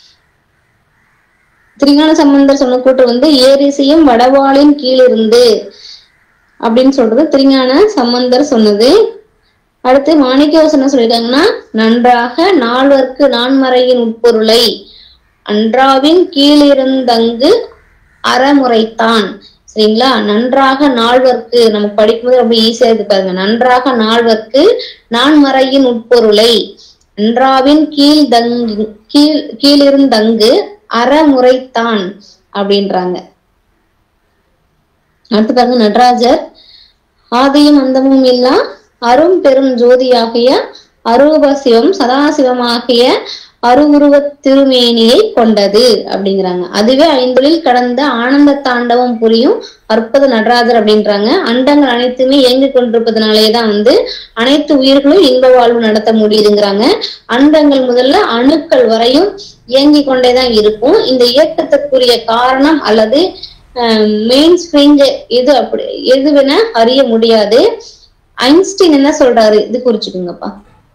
திருஞான சம்பந்தர் சொன்ன கூற்று வந்து ஏரிசையும் வடவாளின் கீழிருந்து அப்படின்னு சொல்றது திருஞான சம்பந்தர் சொன்னது அடுத்து மாணிக்கவாசன் என்ன சொல்லியிருக்காங்கன்னா நன்றாக நால்வர்க்கு நான்மறையின் உட்பொருளை அன்றாவின் கீழிருந்தங்கு அறமுறைத்தான் சரிங்களா நன்றாக நால்வர்க்கு நம்ம படிக்கும்போது ரொம்ப ஈஸியா இருக்கு பாருங்க நன்றாக நால்வர்க்கு நான்மறையின் உட்பொருளை அன்றாவின் கீழ் தங்கு கீழ் கீழிருந்தங்கு அறமுறைத்தான் அப்படின்றாங்க அடுத்து பாருங்க நடராஜர் ஆதியும் அந்தமும் இல்லா அரும் பெரும் ஜோதியாகிய அரூப சிவம் சதாசிவமாகிய அருவுருவ திருமேனியை கொண்டது அப்படிங்கிறாங்க அதுவே ஐந்தொழில் கடந்த ஆனந்த தாண்டவம் புரியும் அற்புத நடராஜர் அப்படின்றாங்க அண்டங்கள் அனைத்துமே இயங்கிக் கொண்டிருப்பதனாலேதான் வந்து அனைத்து உயிர்களும் இன்ப வாழ்வு நடத்த முடியுதுங்கிறாங்க அண்டங்கள் முதல்ல அணுக்கள் வரையும் இயங்கிக் கொண்டேதான் இருக்கும் இந்த இயக்கத்திற்குரிய காரணம் அல்லது மெயின் ஸ்ப்ரிங் எது அப்படி எதுவென அறிய முடியாது ஐன்ஸ்டீன் என்ன சொல்றாரு இது குறிச்சுக்குங்கப்பா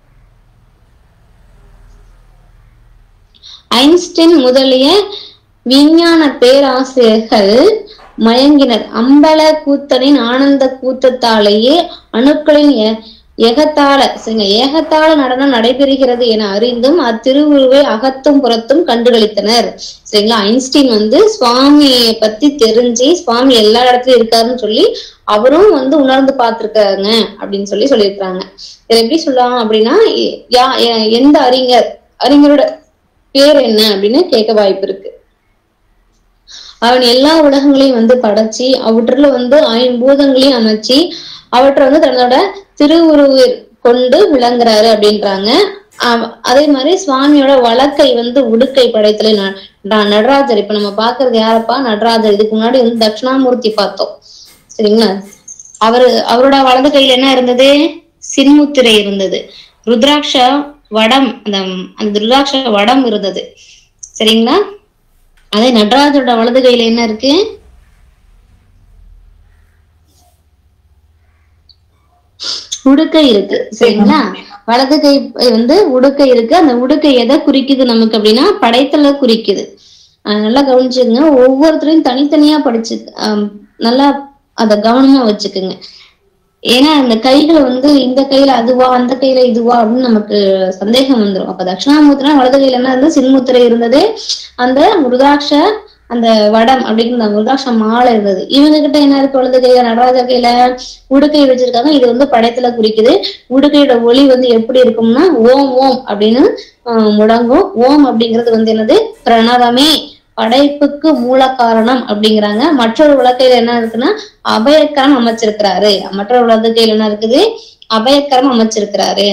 ஐன்ஸ்டீன் முதலிய விஞ்ஞான பேராசிரியர்கள் மயங்கினர் அம்பல கூத்தனின் ஆனந்த கூத்தத்தாலேயே அணுக்களின் எ- எகத்தாள சரிங்க ஏகத்தாள நடனம் நடைபெறுகிறது என அறிந்தும் அத்திருவுருவை அகத்தும் புறத்தும் கண்டுகளித்தனர் சரிங்களா ஐன்ஸ்டீன் வந்து சுவாமியை பத்தி தெரிஞ்சு சுவாமி எல்லா இடத்துலயும் இருக்காருன்னு சொல்லி அவரும் வந்து உணர்ந்து பார்த்திருக்காங்க அப்படின்னு சொல்லி சொல்லியிருக்காங்க இதை எப்படி சொல்லலாம் அப்படின்னா எ- யா- எ- எந்த அறிஞர் அறிஞரோட பேர் என்ன அப்படின்னு கேட்க வாய்ப்பு இருக்கு அவன் எல்லா உலகங்களையும் வந்து படைச்சு அவற்றுல வந்து ஐம்பூதங்களையும் அமைச்சு அவற்றை வந்து தன்னோட திருவுருவில் கொண்டு விளங்குறாரு அப்படின்றாங்க அவ- அதே மாதிரி சுவாமியோட வழக்கை வந்து உடுக்கை படைத்தல ந- ந- நடராஜர் இப்ப நம்ம பாக்குறது யாரப்பா நடராஜர் இதுக்கு முன்னாடி வந்து தட்சிணாமூர்த்தி பார்த்தோம் சரிங்களா அவரு அவரோட வலது கையில என்ன இருந்தது சின்முத்திரை இருந்தது ருத்ராட்ச வடம் அந்த அந்த ருத்ராட்ச வடம் இருந்தது சரிங்களா அதே நடராஜரோட வலது கையில என்ன இருக்கு உடுக்கை இருக்கு சரிங்களா வலது கை வந்து உடுக்கை இருக்கு அந்த உடுக்கை எதை குறிக்குது நமக்கு அப்படின்னா படைத்தல குறிக்குது அஹ் நல்லா கவனிச்சுக்கோங்க ஒவ்வொருத்தரையும் தனித்தனியா படிச்சு ஆம், நல்லா அத கவனமா வச்சுக்குங்க ஏன்னா அந்த கைகளை வந்து இந்த கையில அதுவா அந்த கையில இதுவா அப்படின்னு நமக்கு சந்தேகம் வந்துரும் அப்ப தட்சிணாமூர்த்தினா வலது கையில என்ன இருந்தது சின்முத்திரை இருந்தது அந்த ருத்ராட்ச அந்த வடம் அப்படிங்கிற அந்த ருத்ராட்ச மாலை இருந்தது இவங்க கிட்ட என்ன இருக்கு வலது கையில நடராஜர் கையில உடுக்கை வச்சிருக்காங்க இது வந்து படைத்துல குறிக்குது உடுக்கையோட ஒளி வந்து எப்படி இருக்கும்னா ஓம் ஓம் அப்படின்னு ஆஹ், முழங்கும் ஓம் அப்படிங்கிறது வந்து என்னது பிரணவமே படைப்புக்கு மூல காரணம் அப்படிங்கிறாங்க மற்றொரு விளக்கையில என்ன இருக்குன்னா அபயக்கரம் அமைச்சிருக்கிறாரு மற்றொரு வலது கையில என்ன இருக்குது அபயக்கரம் அமைச்சிருக்கிறாரு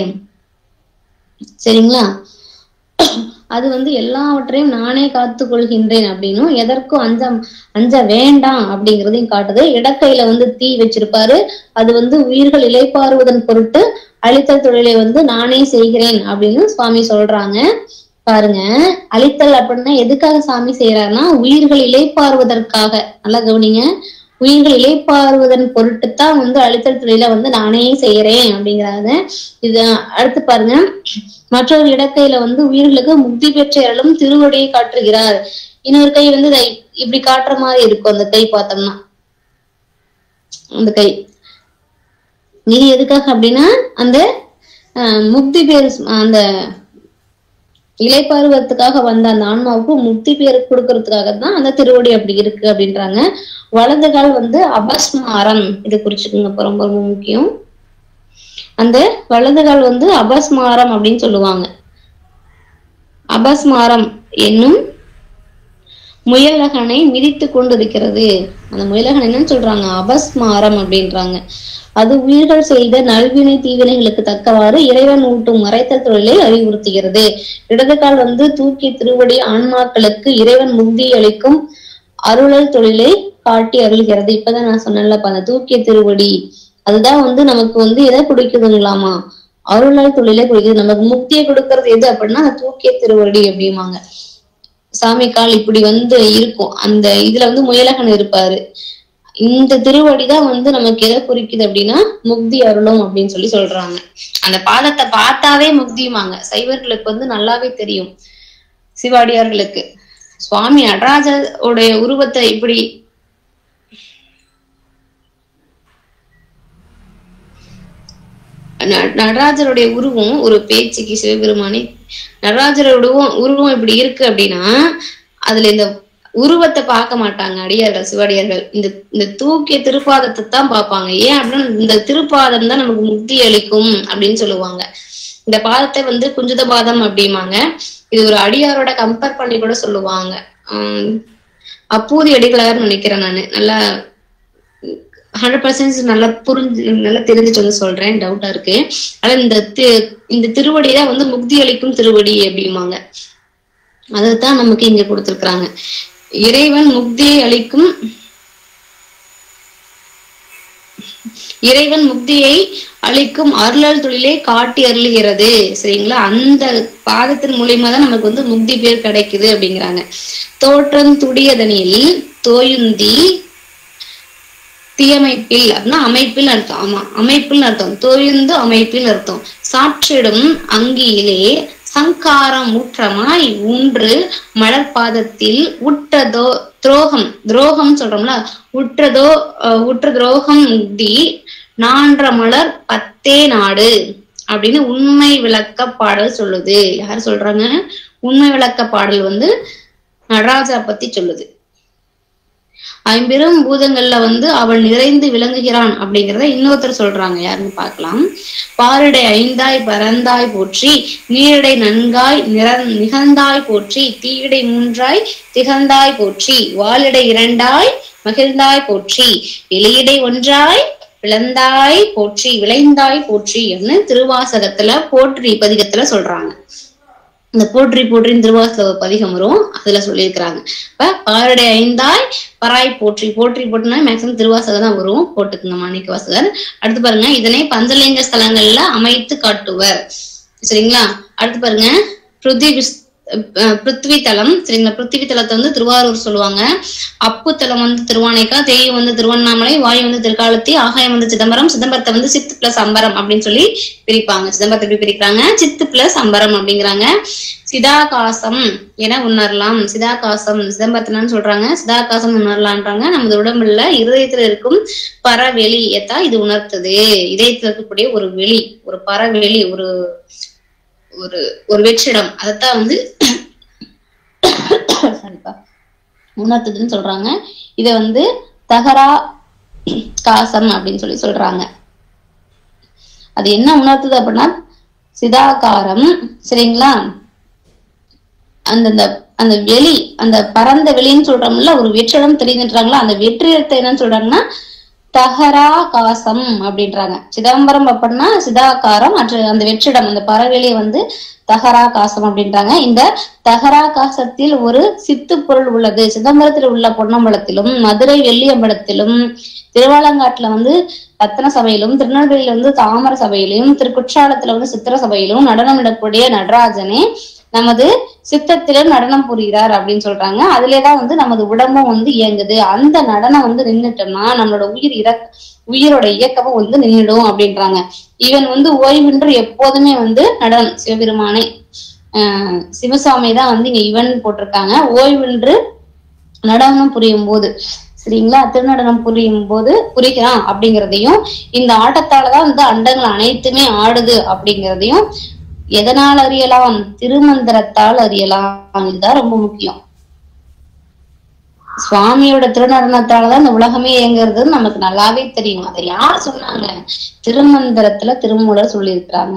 சரிங்களா அது வந்து எல்லாவற்றையும் நானே காத்து கொள்கின்றேன் அப்படின்னும் எதற்கும் அஞ்ச அஞ்ச வேண்டாம் அப்படிங்கிறதையும் காட்டுது இடக்கையில வந்து தீ வச்சிருப்பாரு அது வந்து உயிர்கள் இலைப்பாறுவதன் பொருட்டு அழித்தல் தொழிலை வந்து நானே செய்கிறேன் அப்படின்னு சுவாமி சொல்றாங்க பாருங்க அழித்தல் அப்படின்னா எதுக்காக சாமி செய்யறாருன்னா உயிர்கள் இலைப்பாறுவதற்காக நல்லா கவனிங்க உயிர்கள் இலைப்பாறுவதன் பொருட்டுத்தான் வந்து அழித்தல் தொழிலை வந்து நானே செய்யறேன் அப்படிங்கிறாங்க இது அடுத்து பாருங்க மற்றொரு இடக்கையில வந்து உயிர்களுக்கு முக்தி பெற்ற அருளும் திருவடியை காட்டுகிறார் இன்னொரு கை வந்து இதை இப்படி காட்டுற மாதிரி இருக்கும் அந்த கை பார்த்தோம்னா அந்த கை இது எதுக்காக அப்படின்னா அந்த அஹ், முக்தி பேர் அந்த இலைப்பாறுவதற்காக வந்த அந்த ஆன்மாவுக்கு முக்தி பேர் கொடுக்கறதுக்காக தான் அந்த திருவடி அப்படி இருக்கு அப்படின்றாங்க வலது கால் வந்து அபஸ்மாரம் இது குறிச்சுக்குங்க இப்ப ரொம்ப ரொம்ப முக்கியம் அந்த வலது கால் வந்து அபஸ்மாரம் அப்படின்னு சொல்லுவாங்க அபஸ்மாரம் என்னும் முயலகனை மிதித்து கொண்டிருக்கிறது அந்த முயலகன் என்னன்னு சொல்றாங்க அபஸ்மாரம் அப்படின்றாங்க அது உயிர்கள் செய்த நல்வினை தீவினைகளுக்கு தக்கவாறு இறைவன் ஊட்டும் மறைத்தல் தொழிலை அறிவுறுத்துகிறது இடது கால் வந்து தூக்கி திருவடி ஆன்மாக்களுக்கு இறைவன் முக்தி அளிக்கும் அருளல் தொழிலை காட்டி அருள்கிறது இப்பதான் நான் சொன்னேன்லப்பா அந்த தூக்கிய திருவடி அதுதான் வந்து நமக்கு வந்து எதை குடிக்குதுங்களாமா அருளல் தொழிலை குடிக்குது நமக்கு முக்தியை கொடுக்கறது எது அப்படின்னா அந்த தூக்கிய திருவடி அப்படிம்பாங்க சாமி கால் இப்படி வந்து இருக்கும் அந்த இதுல வந்து முயலகன் இருப்பாரு இந்த திருவடி தான் வந்து நமக்கு எதை குறிக்குது அப்படின்னா முக்தி அருளும் அப்படின்னு சொல்லி சொல்றாங்க அந்த பாதத்தை பார்த்தாவே முக்தியுமாங்க சைவர்களுக்கு வந்து நல்லாவே தெரியும் சிவாடியார்களுக்கு சுவாமி நடராஜருடைய உருவத்தை இப்படி ந- நடராஜருடைய உருவம் ஒரு பேச்சுக்கு சிவபெருமானே நடராஜரோட உருவம் உருவம் இப்படி இருக்கு அப்படின்னா அதுல இந்த உருவத்தை பார்க்க மாட்டாங்க அடியார்கள் சிவடியார்கள் இந்த இந்த தூக்கிய திருப்பாதத்தை தான் பார்ப்பாங்க ஏன் அப்படின்னா இந்த திருப்பாதம் தான் நமக்கு முக்தி அளிக்கும் அப்படின்னு சொல்லுவாங்க இந்த பாதத்தை வந்து குஞ்சுத பாதம் அப்படிம்பாங்க இது ஒரு அடியாரோட கம்பேர் பண்ணி கூட சொல்லுவாங்க ஆஹ் அப்பூதி அடிகளார்னு நினைக்கிறேன் நானு நல்லா ஹண்ட்ரட் பர்சன்ட் நல்லா புரிஞ்சு நல்லா தெரிஞ்சுட்டு வந்து சொல்றேன் டவுட்டா இருக்கு ஆனா இந்த தி- இந்த திருவடி தான் வந்து முக்தி அளிக்கும் திருவடி அப்படிம்பாங்க அதைத்தான் நமக்கு இங்க கொடுத்திருக்கிறாங்க இறைவன் முக்தியை அளிக்கும் இறைவன் முக்தியை அளிக்கும் அருளல் தொழிலை காட்டி அருளுகிறது சரிங்களா அந்த பாதத்தின் மூலியமா தான் நமக்கு வந்து முக்தி பேர் கிடைக்குது அப்படிங்கிறாங்க தோற்றம் துடியதனில் தோயுந்தி தீயமைப்பில் அப்படின்னா அமைப்பில் அர்த்தம் ஆமா அமைப்பில் அர்த்தம் தோயுந்து அமைப்பில் அர்த்தம் சாற்றிடும் அங்கியிலே சங்காரம் ஊற்றமாய் ஊன்று மலர்பாதத்தில் உற்றதோ துரோகம் துரோகம் சொல்றோம்ல உற்றதோ அஹ், உற்ற துரோகம் முக்தி நான்ற மலர் பத்தே நாடு அப்படின்னு உண்மை விளக்க பாடல் சொல்லுது யார் சொல்றாங்க உண்மை விளக்க பாடல் வந்து நடராஜா பத்தி சொல்லுது ஐம்பெரும் பூதங்கள்ல வந்து அவள் நிறைந்து விளங்குகிறான் அப்படிங்கறத இன்னொருத்தர் சொல்றாங்க யாருன்னு பார்க்கலாம் பாரிடை ஐந்தாய் பரந்தாய் போற்றி நீரிடை நன்காய் நிற நிகழ்ந்தாய் போற்றி தீயிடை மூன்றாய் திகழ்ந்தாய் போற்றி வாலிடை இரண்டாய் மகிழ்ந்தாய் போற்றி வெளியிடை ஒன்றாய் விளந்தாய் போற்றி விளைந்தாய் போற்றி திருவாசகத்துல போற்றி பதிகத்துல சொல்றாங்க இந்த போற்றி போற்றின்னு திருவாசல ஒரு பதிகம் வரும் அதுல சொல்லியிருக்கிறாங்க இப்ப பாரடை ஐந்தாய் பராய் போற்றி போற்றி போட்டுனா மேக்சிமம் திருவாசகம் தான் வரும் போட்டுக்குங்க மாணிக்க வாசகர் அடுத்து பாருங்க இதனை பஞ்சலிங்க ஸ்தலங்கள்ல அமைத்து காட்டுவர் சரிங்களா அடுத்து பாருங்க பிருத்தி விஸ்- அஹ் பிருத்வி தலம் சரிங்களா பிருத்திவி தலத்தை வந்து திருவாரூர் சொல்லுவாங்க அப்பு தலம் வந்து திருவானைக்கா தேய் வந்து திருவண்ணாமலை வாயு வந்து திருக்காலத்தி ஆகாயம் வந்து சிதம்பரம் சிதம்பரத்தை வந்து சித்து பிளஸ் அம்பரம் அப்படின்னு சொல்லி பிரிப்பாங்க சிதம்பரத்தை எப்படி பிரிக்கிறாங்க சித்து பிளஸ் அம்பரம் அப்படிங்கிறாங்க சிதாகாசம் என உணரலாம் சிதாகாசம் சிதம்பரத்தினான்னு சொல்றாங்க சிதாகாசம் உணரலான்றாங்க நமது உடம்புல இருதயத்துல இருக்கும் பரவெளியத்தான் இது உணர்த்துது இதயத்துல இருக்கக்கூடிய ஒரு வெளி ஒரு பரவெளி ஒரு ஒரு ஒரு வெற்றிடம் அதைத்தான் வந்து சரிப்பா உணர்த்துதுன்னு சொல்றாங்க இத வந்து தகரா காசம் அப்படின்னு சொல்லி சொல்றாங்க அது என்ன உணர்த்துது அப்படின்னா சிதாகாரம் சரிங்களா அந்த அந்த அந்த வெளி அந்த பரந்த வெளின்னு சொல்றோம்ல ஒரு வெற்றிடம் தெரியுதுன்றாங்களா அந்த வெற்றிடத்தை என்னன்னு சொல்றாங்கன்னா தகரா காசம் அப்படின்றாங்க சிதம்பரம் அப்படின்னா சிதாகாரம் மற்ற அந்த வெற்றிடம் அந்த பறவெளியை வந்து தகரா காசம் அப்படின்றாங்க இந்த தகரா காசத்தில் ஒரு சித்து பொருள் உள்ளது சிதம்பரத்தில் உள்ள பொன்னம்பலத்திலும் மதுரை வெள்ளியம்பலத்திலும் திருவாலங்காட்டுல வந்து ரத்தன சபையிலும் திருநெல்வேலியில வந்து தாமர சபையிலும் திருக்குற்றாலத்துல வந்து சித்திர சபையிலும் நடனமிடக்கூடிய நடராஜனே நமது சித்தத்திலும் நடனம் புரிகிறார் அப்படின்னு சொல்றாங்க அதுலதான் வந்து நமது உடம்பும் வந்து இயங்குது அந்த நடனம் வந்து நின்னுட்டோம்னா நம்மளோட உயிர் இறக் உயிரோட இயக்கமும் வந்து நின்னுடும் அப்படின்றாங்க இவன் வந்து ஓய்வின்றி எப்போதுமே வந்து நடனம் சிவபெருமானே ஆஹ் சிவசாமி தான் வந்து இங்க இவன் போட்டிருக்காங்க ஓய்வின்று நடனம் புரியும் போது சரிங்களா திருநடனம் புரியும் போது புரிகிறான் அப்படிங்கிறதையும் இந்த ஆட்டத்தாலதான் வந்து அண்டங்கள் அனைத்துமே ஆடுது அப்படிங்கிறதையும் எதனால் அறியலாம் திருமந்திரத்தால் அறியலாம் இதுதான் ரொம்ப முக்கியம் சுவாமியோட திருநடனத்தாலதான் இந்த உலகமே இயங்குறது நமக்கு நல்லாவே தெரியும் அதை யார் சொன்னாங்க திருமந்திரத்துல திருமூலர் சொல்லியிருக்கிறாங்க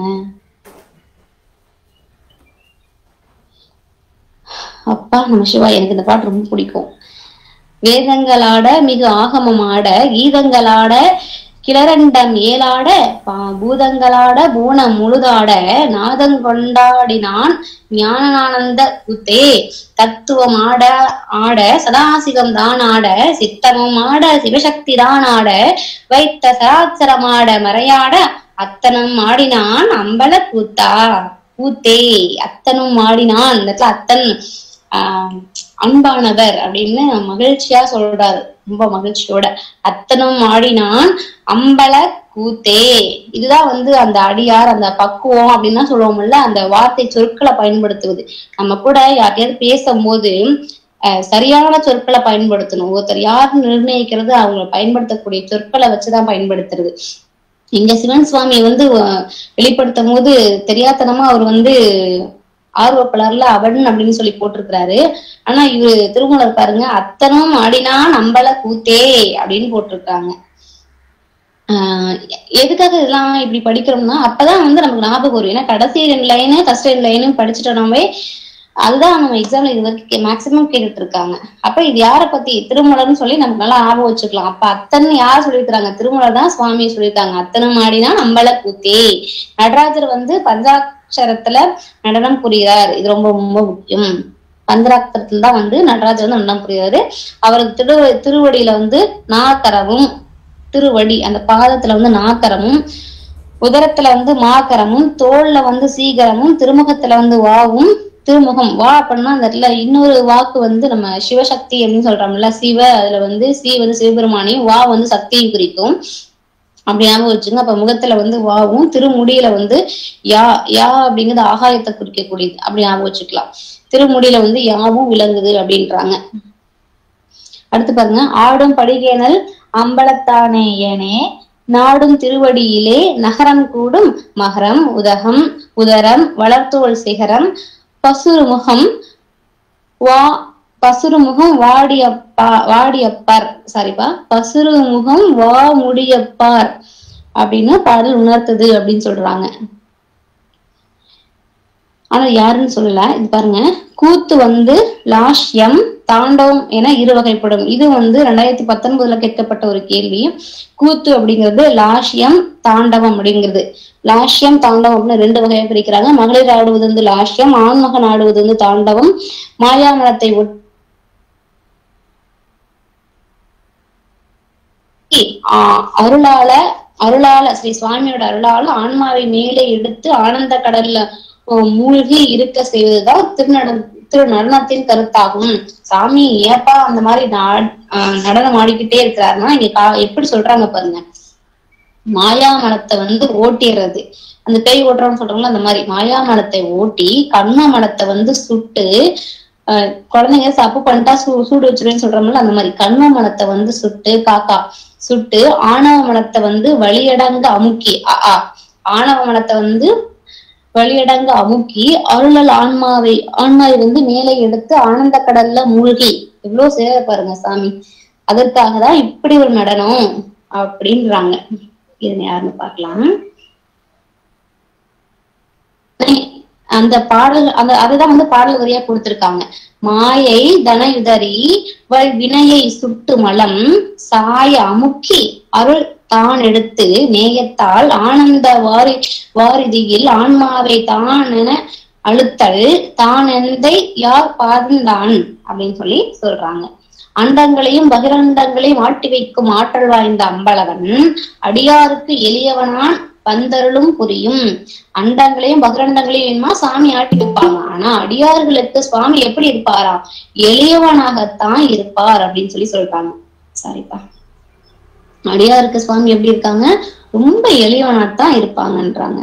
அப்பா நம்ம சிவா எனக்கு இந்த பாட்டு ரொம்ப பிடிக்கும் வேதங்களாட மிகு ஆகமமாட கீதங்களாட கிளரண்டம் ஏலாட பா- பூதங்களாட பூணம் முழுதாட நாதங்கொண்டாடினான் ஞானானந்த குத்தே தத்துவம் ஆட ஆட சதாசிவம் தான் ஆட சித்தமும் ஆட சிவசக்தி தான் ஆட வைத்த சராச்சரமாட மறையாட அத்தனம் ஆடினான் அம்பல கூத்தா கூத்தே அத்தனும் ஆடினான் இந்த இடத்துல அத்தன் ஆஹ் அன்பானவர் அப்படின்னு மகிழ்ச்சியா சொல்றாரு ரொம்ப மகிழ்ச்சியோட அத்தனும் ஆடினான் அம்பல கூத்தே இதுதான் வந்து அந்த அடியார் அந்த பக்குவம் அப்படின்னு தான் சொல்லுவோம்ல அந்த வார்த்தை சொற்களை பயன்படுத்துவது நம்ம கூட யார்கிட்டயாவது பேசும்போது அஹ், சரியான சொற்களை பயன்படுத்தணும் ஒருத்தர் யார் நிர்ணயிக்கிறது அவங்க பயன்படுத்தக்கூடிய சொற்களை வச்சுதான் பயன்படுத்துறது இங்க சிவன் சுவாமி வந்து அஹ், வெளிப்படுத்தும் போது தெரியாத்தனமா அவர் வந்து ஆர்வப்பலர்ல அவன் அப்படின்னு சொல்லி போட்டிருக்கிறாரு ஆனா இவரு திருமூலர் பாருங்க அத்தனும் ஆடினான் அம்பல கூத்தே அப்படின்னு போட்டிருக்காங்க ஆஹ் எதுக்காக இதெல்லாம் இப்படி படிக்கிறோம்னா அப்பதான் வந்து நமக்கு ஞாபகம் வரும் ஏன்னா கடைசி ரெண்டு லைனு ஃபர்ஸ்ட் ரெண்டு லைனும் படிச்சுட்டோம்னாவே அதுதான் நம்ம எக்ஸாம்ல இது வரைக்கும் மேக்சிமம் கேட்டுட்டு இருக்காங்க அப்ப இது யாரை பத்தி திருமலர்னு சொல்லி நமக்கு நல்லா ஞாபகம் வச்சுக்கலாம் அப்ப அத்தன் யார் சொல்லியிருக்காங்க திருமலர் தான் சுவாமி சொல்லியிருக்காங்க அத்தனும் ஆடினா அம்பல கூத்தே நடராஜர் வந்து பஞ்சாட்சரத்துல நடனம் புரிகிறார் இது ரொம்ப ரொம்ப முக்கியம் பந்தராத்திரத்துல தான் வந்து நடராஜர் வந்து நடனம் புரிகிறாரு அவருக்கு திரு திருவடியில வந்து நாக்கரமும் திருவடி அந்த பாதத்துல வந்து நாக்கரமும் உதரத்துல வந்து மாக்கரமும் தோல்ல வந்து சீகரமும் திருமுகத்துல வந்து வாவும் திருமுகம் வா அப்படின்னா அந்த இடத்துல இன்னொரு வாக்கு வந்து நம்ம சிவசக்தி அப்படின்னு சொல்றோம்ல சிவ அதுல வந்து சி வந்து சிவபெருமானையும் வா வந்து சக்தியும் குறிக்கும் அப்படி ஞாபகம் வச்சுங்க அப்ப முகத்துல வந்து வாவும் திருமுடியில வந்து யா யா அப்படிங்கிறது ஆகாயத்தை குறிக்கக்கூடியது அப்படி ஞாபகம் வச்சுக்கலாம் திருமுடியில வந்து யாவும் விளங்குது அப்படின்றாங்க அடுத்து பாருங்க ஆடும் படிகேனல் அம்பலத்தானே ஏனே நாடும் திருவடியிலே நகரம் கூடும் மகரம் உதகம் உதரம் வளர்த்தோள் சிகரம் பசுருமுகம் வா பசுருமுகம் வாடியப்பா வாடியப்பார் சாரிப்பா பசுருமுகம் வா முடியப்பார் அப்படின்னு பாடல் உணர்த்தது அப்படின்னு சொல்றாங்க ஆனா யாருன்னு சொல்லல இது பாருங்க கூத்து வந்து லாஷ்யம் தாண்டவம் என இரு வகைப்படும் இது வந்து ரெண்டாயிரத்தி பத்தொன்பதுல கேட்கப்பட்ட ஒரு கேள்வி கூத்து அப்படிங்கிறது லாஷ்யம் தாண்டவம் அப்படிங்கிறது லாஷ்யம் தாண்டவம் அப்படின்னு ரெண்டு வகையா பிரிக்கிறாங்க மகளிர் ஆடுவது வந்து லாஷ்யம் ஆண்மகன் ஆடுவது வந்து தாண்டவம் மாயாமலத்தை ஒட்டி ஆஹ் அருளால அருளால ஸ்ரீ சுவாமியோட அருளால ஆன்மாவை மேலே எடுத்து ஆனந்த கடல்ல அஹ் மூழ்கி இருக்க செய்வதுதான் திருநட திரு நடனத்தின் கருத்தாகும் சாமி ஏப்பா அந்த மாதிரி நா- ஆஹ் நடனம் ஆடிக்கிட்டே இருக்கிறாருன்னா இங்க கா- எப்படி சொல்றாங்க பாருங்க மாயாமலத்தை வந்து ஓட்டிடுறது அந்த பேய் ஓட்டுறோம்னு சொல்றாங்களா அந்த மாதிரி மாயாமலத்தை ஓட்டி கண்ண மலத்தை வந்து சுட்டு ஆஹ் குழந்தைங்க தப்பு பண்ணிட்டா சூ சூடு வச்சிருவேன்னு சொல்றோம்ல அந்த மாதிரி கண்ம மலத்தை வந்து சுட்டு காக்கா சுட்டு ஆணவ மலத்தை வந்து வழியடங்க அமுக்கி அ, ஆ. ஆணவ மலத்தை வந்து வழியடங்க அமுக்கி அருளல் ஆன்மாவை ஆன்மாவை வந்து மேலே எடுத்து ஆனந்த கடல்ல மூழ்கி எவ்வளவு சேவை பாருங்க சாமி அதற்காக தான் இப்படி ஒரு நடனம் அப்படின்றாங்க இது யாருன்னு பார்க்கலாம் அந்த பாடல் அந்த அதுதான் வந்து பாடல் வரியா கொடுத்திருக்காங்க மாயை தனயுதரி வல் வினையை சுட்டு மலம் சாய அமுக்கி அருள் தான் எடுத்து நேயத்தால் ஆனந்த வாரி வாரிதியில் ஆன்மாவை தானென அழுத்தல் தான் எந்தை யார் பாதந்தான் அப்படின்னு சொல்லி சொல்றாங்க அண்டங்களையும் பகிரண்டங்களையும் ஆட்டி வைக்கும் ஆற்றல் வாய்ந்த அம்பலவன் அடியாருக்கு எளியவனான் வந்தருளும் புரியும் அண்டங்களையும் பகிரண்டங்களையும் வேணுமா சாமி ஆட்டி வைப்பாங்க ஆனா அடியார்களுக்கு சுவாமி எப்படி இருப்பாராம் எளியவனாகத்தான் இருப்பார் அப்படின்னு சொல்லி சொல்றாங்க சாரிப்பா அடியாருக்கு சுவாமி எப்படி இருக்காங்க ரொம்ப எளியவனாத்தான் இருப்பாங்கன்றாங்க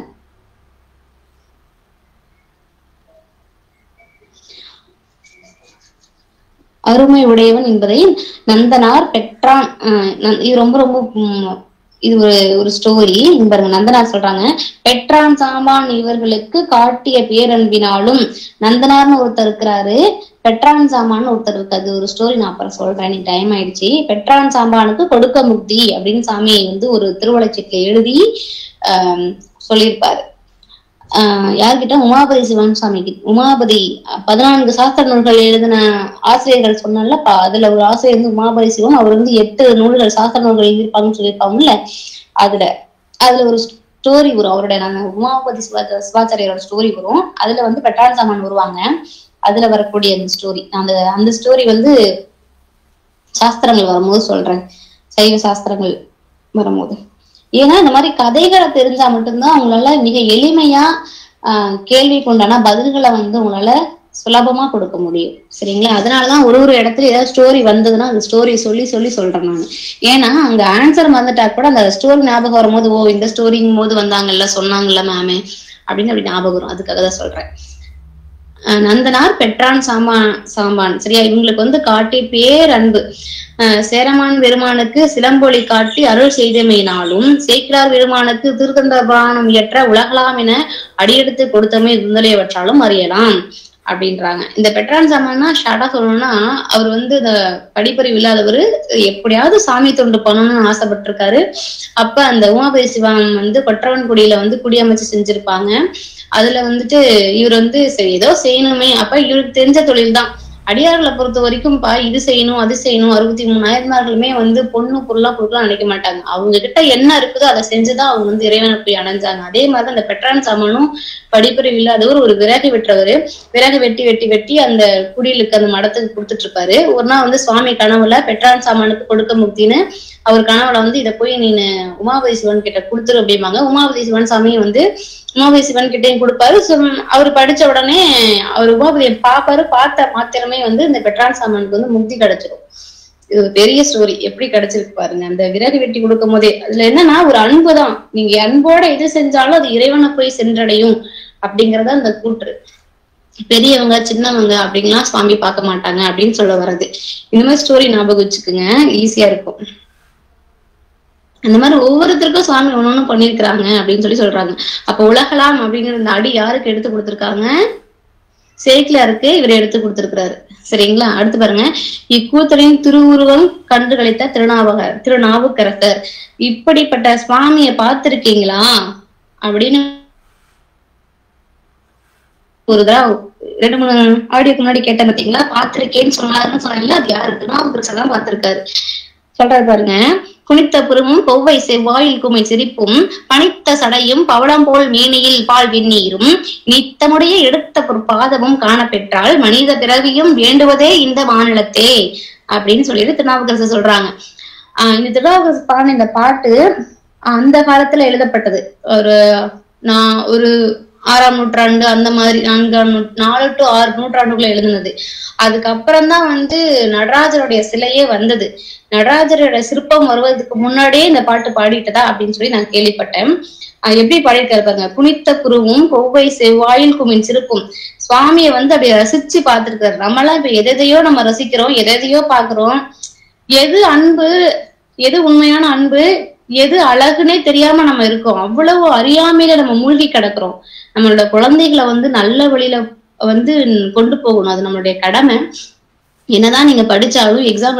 அருமை உடையவன் என்பதை நந்தனார் பெற்றான் ஆஹ் நந்- இது ரொம்ப ரொம்ப உம், இது ஒரு ஒரு ஸ்டோரி இங்க பாருங்க நந்தனார் சொல்றாங்க பெற்றான் சாம்பான் இவர்களுக்கு காட்டிய பேரன்பினாலும் நந்தனார்னு ஒருத்தர் இருக்கிறாரு பெற்றான் சாம்பான்னு ஒருத்தர் இருக்கு அது ஒரு ஸ்டோரி நான் அப்புறம் சொல்றேன் எனக்கு டைம் ஆயிடுச்சு பெற்றான் சாம்பானுக்கு கொடுக்க முக்தி அப்படின்னு சாமி வந்து ஒரு திருவள்ளச்சீட்டுல எழுதி ஆஹ் சொல்லியிருப்பாரு ஆஹ் யார்கிட்ட உமாபதி சிவன் சுவாமி கிட்ட உமாபதி அஹ் பதினான்கு சாஸ்திர நூல்கள் எழுதின ஆசிரியர்கள் சொன்னல அதுல ஒரு ஆசிரியர் வந்து உமாபதி சிவம் அவர் வந்து எட்டு நூல்கள் சாஸ்திர நூல்கள் எழுதியிருப்பாங்கன்னு சொல்லியிருப்பாங்கல்ல அதுல அதுல ஒரு ஸ்டோரி வரும் அவருடைய நாங்க உமாபதி சிவா சிவாச்சாரியோட ஸ்டோரி வரும் அதுல வந்து பெட்டான் சாமான் வருவாங்க அதுல வரக்கூடிய அந்த ஸ்டோரி அந்த அந்த ஸ்டோரி வந்து சாஸ்திரங்கள் வரும்போது சொல்றேன் சைவ சாஸ்திரங்கள் வரும்போது ஏன்னா இந்த மாதிரி கதைகளை தெரிஞ்சா மட்டும்தான் அவங்களால மிக எளிமையா ஆஹ் கேள்விக்கு உண்டான பதில்களை வந்து உங்களால சுலபமா கொடுக்க முடியும் சரிங்களா அதனாலதான் ஒரு ஒரு இடத்துல ஏதாவது ஸ்டோரி வந்ததுன்னா அந்த ஸ்டோரி சொல்லி சொல்லி சொல்றேன் நான் ஏன்னா அங்க ஆன்சர் மறந்துட்டா கூட அந்த ஸ்டோரி ஞாபகம் வரும்போது ஓ இந்த ஸ்டோரிங்கும் போது வந்தாங்கல்ல சொன்னாங்கல்ல மேமே அப்படின்னு அப்படி ஞாபகம் வரும் அதுக்காக தான் சொல்றேன் அஹ் நந்தனார் பெற்றான் சாம்பான் சாம்பான் சரியா இவங்களுக்கு வந்து காட்டி பேரன்பு அஹ் சேரமான் பெருமானுக்கு சிலம்பொலி காட்டி அருள் செய்தமையினாலும் சேக்கிரார் பெருமானுக்கு திருத்தந்த புராணம் இயற்ற உலகலாம் என அடியெடுத்து கொடுத்தமை இருந்தலையவற்றாலும் அறியலாம் அப்படின்றாங்க இந்த பெட்ரான் சாமான்னா ஷார்ட்டா சொல்லணும்னா அவர் வந்து இந்த படிப்பறிவு இல்லாதவர் எப்படியாவது சாமி தொண்டு பண்ணணும்னு ஆசைப்பட்டிருக்காரு அப்ப அந்த உமாபதி சிவன் வந்து கொற்றவன்குடியில வந்து குடியமைச்சு செஞ்சிருப்பாங்க அதுல வந்துட்டு இவர் வந்து சரி ஏதோ செய்யணுமே அப்ப இவருக்கு தெரிஞ்ச தொழில் தான் அடியார்களை பொறுத்த வரைக்கும்ப்பா இது செய்யணும் அது செய்யணும் அறுபத்தி மூணு நாயன்மார்களுமே வந்து பொண்ணு பொருளா கொடுக்கலாம் நினைக்க மாட்டாங்க அவங்க கிட்ட என்ன இருக்குதோ அதை செஞ்சுதான் அவங்க வந்து இறைவனை போய் அடைஞ்சாங்க அதே மாதிரி அந்த பெட்ரான் சாமனும் படிப்பறிவு இல்லாதவர் ஒரு விறகு வெட்டுறவரு விறகு வெட்டி வெட்டி வெட்டி அந்த குடிலுக்கு அந்த மடத்துக்கு கொடுத்துட்டு இருப்பாரு ஒரு நாள் வந்து சுவாமி கனவுல பெட்ரான் சாமானுக்கு கொடுக்க முக்தின்னு அவர் கனவுல வந்து இதை போய் நீனு உமாபதி சிவன் கிட்ட கொடுத்துரு அப்படிம்பாங்க உமாபதி சிவன் சாமி வந்து உமாபதி சிவன் கிட்டையும் கொடுப்பாரு சும்- அவர் படிச்ச உடனே அவர் உமாபதியை பார்ப்பாரு பார்த்த மாத்திரமே வந்து இந்த பெட்ரான் சாமானுக்கு வந்து முக்தி கிடைச்சிடும் இது ஒரு பெரிய ஸ்டோரி எப்படி கிடைச்சிருக்கு பாருங்க அந்த விறகு வெட்டி கொடுக்கும் போதே அதுல என்னன்னா ஒரு அன்பு தான் நீங்க அன்போட எது செஞ்சாலும் அது இறைவனை போய் சென்றடையும் அப்படிங்கறத அந்த கூற்று பெரியவங்க சின்னவங்க அப்படின்லாம் சுவாமி பார்க்க மாட்டாங்க அப்படின்னு சொல்ல வர்றது இந்த மாதிரி ஸ்டோரி ஞாபகம் வச்சுக்கோங்க ஈஸியா இருக்கும் அந்த மாதிரி ஒவ்வொருத்தருக்கும் சுவாமி ஒண்ணு ஒண்ணு பண்ணிருக்கிறாங்க அப்படின்னு சொல்லி சொல்றாங்க அப்ப உலகலாம் அப்படிங்கிற இந்த அடி யாருக்கு எடுத்து கொடுத்திருக்காங்க சேக்கிலாருக்கு இவர் எடுத்து கொடுத்திருக்கிறாரு சரிங்களா அடுத்து பாருங்க இக்கூத்தரின் திருவுருவம் கண்டு கழித்த திருநாவக திருநாவுக்கரசர் இப்படிப்பட்ட சுவாமியை பார்த்திருக்கீங்களா அப்படின்னு ஒரு தடவை ரெண்டு மூணு ஆடியோக்கு முன்னாடி கேட்டேன் பாத்தீங்களா பார்த்திருக்கேன்னு சொன்னாருன்னு சொன்னாங்கல்ல அது யாரு திருநாவுக்கரசர் தான் பார்த்திருக்காரு சொல்றாரு பாருங்க குனித்த புறமும் கொவ்வை செவ்வாயில் குமை சிரிப்பும் பனித்த சடையும் பவளம் போல் மேனியில் பால் வெந்நீரும் நித்தமுடைய எடுத்த ஒரு பாதமும் காணப்பெற்றால் மனித பிறவியும் வேண்டுவதே இந்த மாநிலத்தே அப்படின்னு சொல்லிட்டு திருநாவுக்கரசர் சொல்றாங்க ஆஹ் இந்த திருநாவுக்கரசர் பாடின இந்த பாட்டு அந்த காலத்துல எழுதப்பட்டது ஒரு நான் ஒரு ஆறாம் நூற்றாண்டு அந்த மாதிரி நான்காம் நூ- நாலு டு ஆறு நூற்றாண்டுக்குள்ள எழுதுனது அதுக்கப்புறம் தான் வந்து நடராஜருடைய சிலையே வந்தது நடராஜரோட சிற்பம் வருவதற்கு முன்னாடியே இந்த பாட்டு பாடிட்டதா அப்படின்னு சொல்லி நான் கேள்விப்பட்டேன் அஹ் எப்படி பாடியிருக்காரு பாருங்க புனித்த குருவும் கொவ்வை செவ்வாயில் குமின் சிரிப்பும் சுவாமியை வந்து அப்படியே ரசிச்சு பார்த்திருக்காரு நம்மளாம் இப்ப எதையோ நம்ம ரசிக்கிறோம் எதையோ பாக்குறோம் எது அன்பு எது உண்மையான அன்பு எது அழகுனே தெரியாம நம்ம இருக்கோம் அவ்வளவு அறியாமையில நம்ம மூழ்கி கிடக்குறோம் நம்மளோட குழந்தைகளை வந்து நல்ல வழியில வந்து கொண்டு போகணும் அது நம்மளுடைய கடமை என்னதான் நீங்க படிச்சாலும் எக்ஸாம்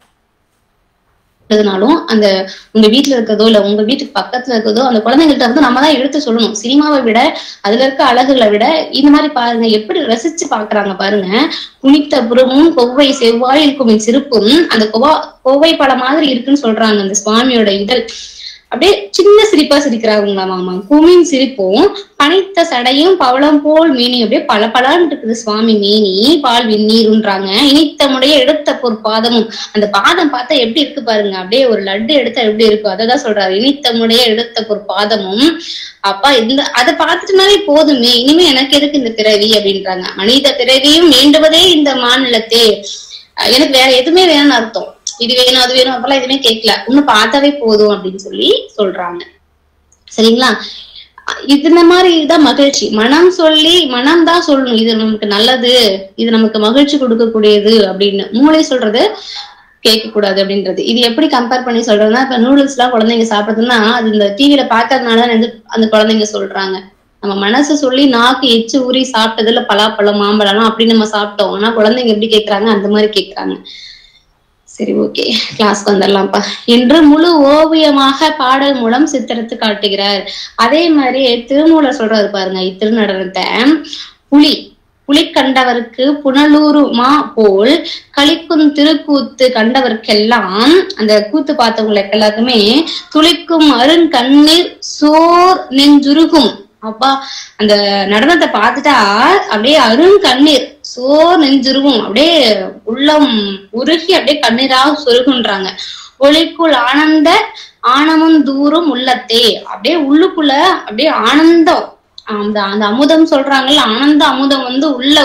எழுதினாலும் அந்த உங்க வீட்டுல இருக்கிறதோ இல்ல உங்க வீட்டுக்கு பக்கத்துல இருக்கிறதோ அந்த குழந்தைங்கள்ட்ட வந்து நம்ம தான் எடுத்து சொல்லணும் சினிமாவை விட அதுல இருக்க அழகுகளை விட இந்த மாதிரி பாருங்க எப்படி ரசிச்சு பாக்குறாங்க பாருங்க குனித்த புறமும் கொவ்வை செவ்வாயில் குமின் சிரிப்பும் அந்த கொவா கோவை படம் மாதிரி இருக்குன்னு சொல்றாங்க அந்த சுவாமியோட இதழ் அப்படியே சின்ன சிரிப்பா சிரிக்கிறாங்களா மாமா குமின் சிரிப்பும் பனித்த சடையும் பவளம் போல் மீனி அப்படியே பல இருக்குது சுவாமி மீனி பால் வெந்நீருன்றாங்க இனித்தமுடைய எடுத்த ஒரு பாதமும் அந்த பாதம் பார்த்தா எப்படி இருக்கு பாருங்க அப்படியே ஒரு லட்டு எடுத்தா எப்படி இருக்கும் அததான் சொல்றாரு இனித்தமுடைய எடுத்த ஒரு பாதமும் அப்பா இந்த அதை பார்த்துட்டுனாலே போதுமே இனிமே எனக்கு எதுக்கு இந்த பிறவி அப்படின்றாங்க மனித பிறவியும் வேண்டுவதே இந்த மாநிலத்தே அஹ் எனக்கு வேற எதுவுமே வேணும்னு அர்த்தம் இது வேணும் அது வேணும் அப்பெல்லாம் எதுவுமே கேட்கல இன்னும் பார்த்தாவே போதும் அப்படின்னு சொல்லி சொல்றாங்க சரிங்களா அஹ் இது இந்த மாதிரி தான் மகிழ்ச்சி மனம் சொல்லி மனம் தான் சொல்லணும் இது நமக்கு நல்லது இது நமக்கு மகிழ்ச்சி கொடுக்கக்கூடியது அப்படின்னு மூளை சொல்றது கேட்க கூடாது அப்படின்றது இது எப்படி கம்பேர் பண்ணி சொல்றதுன்னா இப்ப நூடுல்ஸ் எல்லாம் குழந்தைங்க சாப்பிடுறதுன்னா அது இந்த டிவில பாக்கிறதுனால வந்து அந்த குழந்தைங்க சொல்றாங்க நம்ம மனசு சொல்லி நாக்கு எச்சு ஊறி சாப்பிட்டதுல பலாப்பழம் மாம்பழம் அப்படி நம்ம சாப்பிட்டோம் ஆனா குழந்தைங்க எப்படி கேக்குறாங்க அந்த மாதிரி கேக்குறாங்க சரி ஓகே கிளாஸ்க்கு வந்துடலாம்ப்பா என்று முழு ஓவியமாக பாடல் மூலம் சித்தரித்து காட்டுகிறார் அதே மாதிரி திருமூலர் சொல்றாரு பாருங்க இத்திருநடனத்தை புலி புலி கண்டவருக்கு புனலூருமா போல் கலிக்கும் திருக்கூத்து கண்டவர்க்கெல்லாம் அந்த கூத்து பார்த்தவங்களுக்கு எல்லாருக்குமே துளிக்கும் அருங்கண்ணீர் சோர் நெஞ்சுருகும் அப்பா அந்த நடனத்தை பார்த்துட்டா அப்படியே அருங்கண்ணீர் சோர் நெஞ்சுருகும் அப்படியே உள்ளம் உருகி அப்படியே கண்ணீராக சொருகுன்றாங்க ஒளிக்குள் ஆனந்த ஆனமும் தூரம் உள்ளத்தே அப்படியே உள்ளுக்குள்ள அப்படியே ஆனந்தம் அந்த அந்த அமுதம் சொல்றாங்கல்ல ஆனந்த அமுதம் வந்து உள்ள ஊ-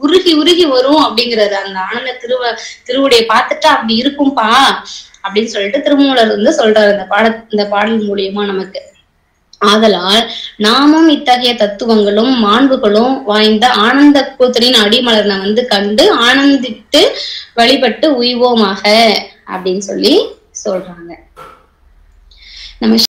உருகி உருகி வரும் அப்படிங்கிறது அந்த ஆனந்த திருவ திருவுடைய பார்த்துட்டா அப்படி இருக்கும்பா அப்படின்னு சொல்லிட்டு திருமூலர் வந்து சொல்றாரு இந்த பாட இந்த பாடல் மூலியமா நமக்கு ஆதலால் நாமும் இத்தகைய தத்துவங்களும் மாண்புகளும் வாய்ந்த ஆனந்த கூத்தரின் அடிமலர்னை வந்து கண்டு ஆனந்தித்து வழிபட்டு உய்வோமாக அப்படின்னு சொல்லி சொல்றாங்க நம்ம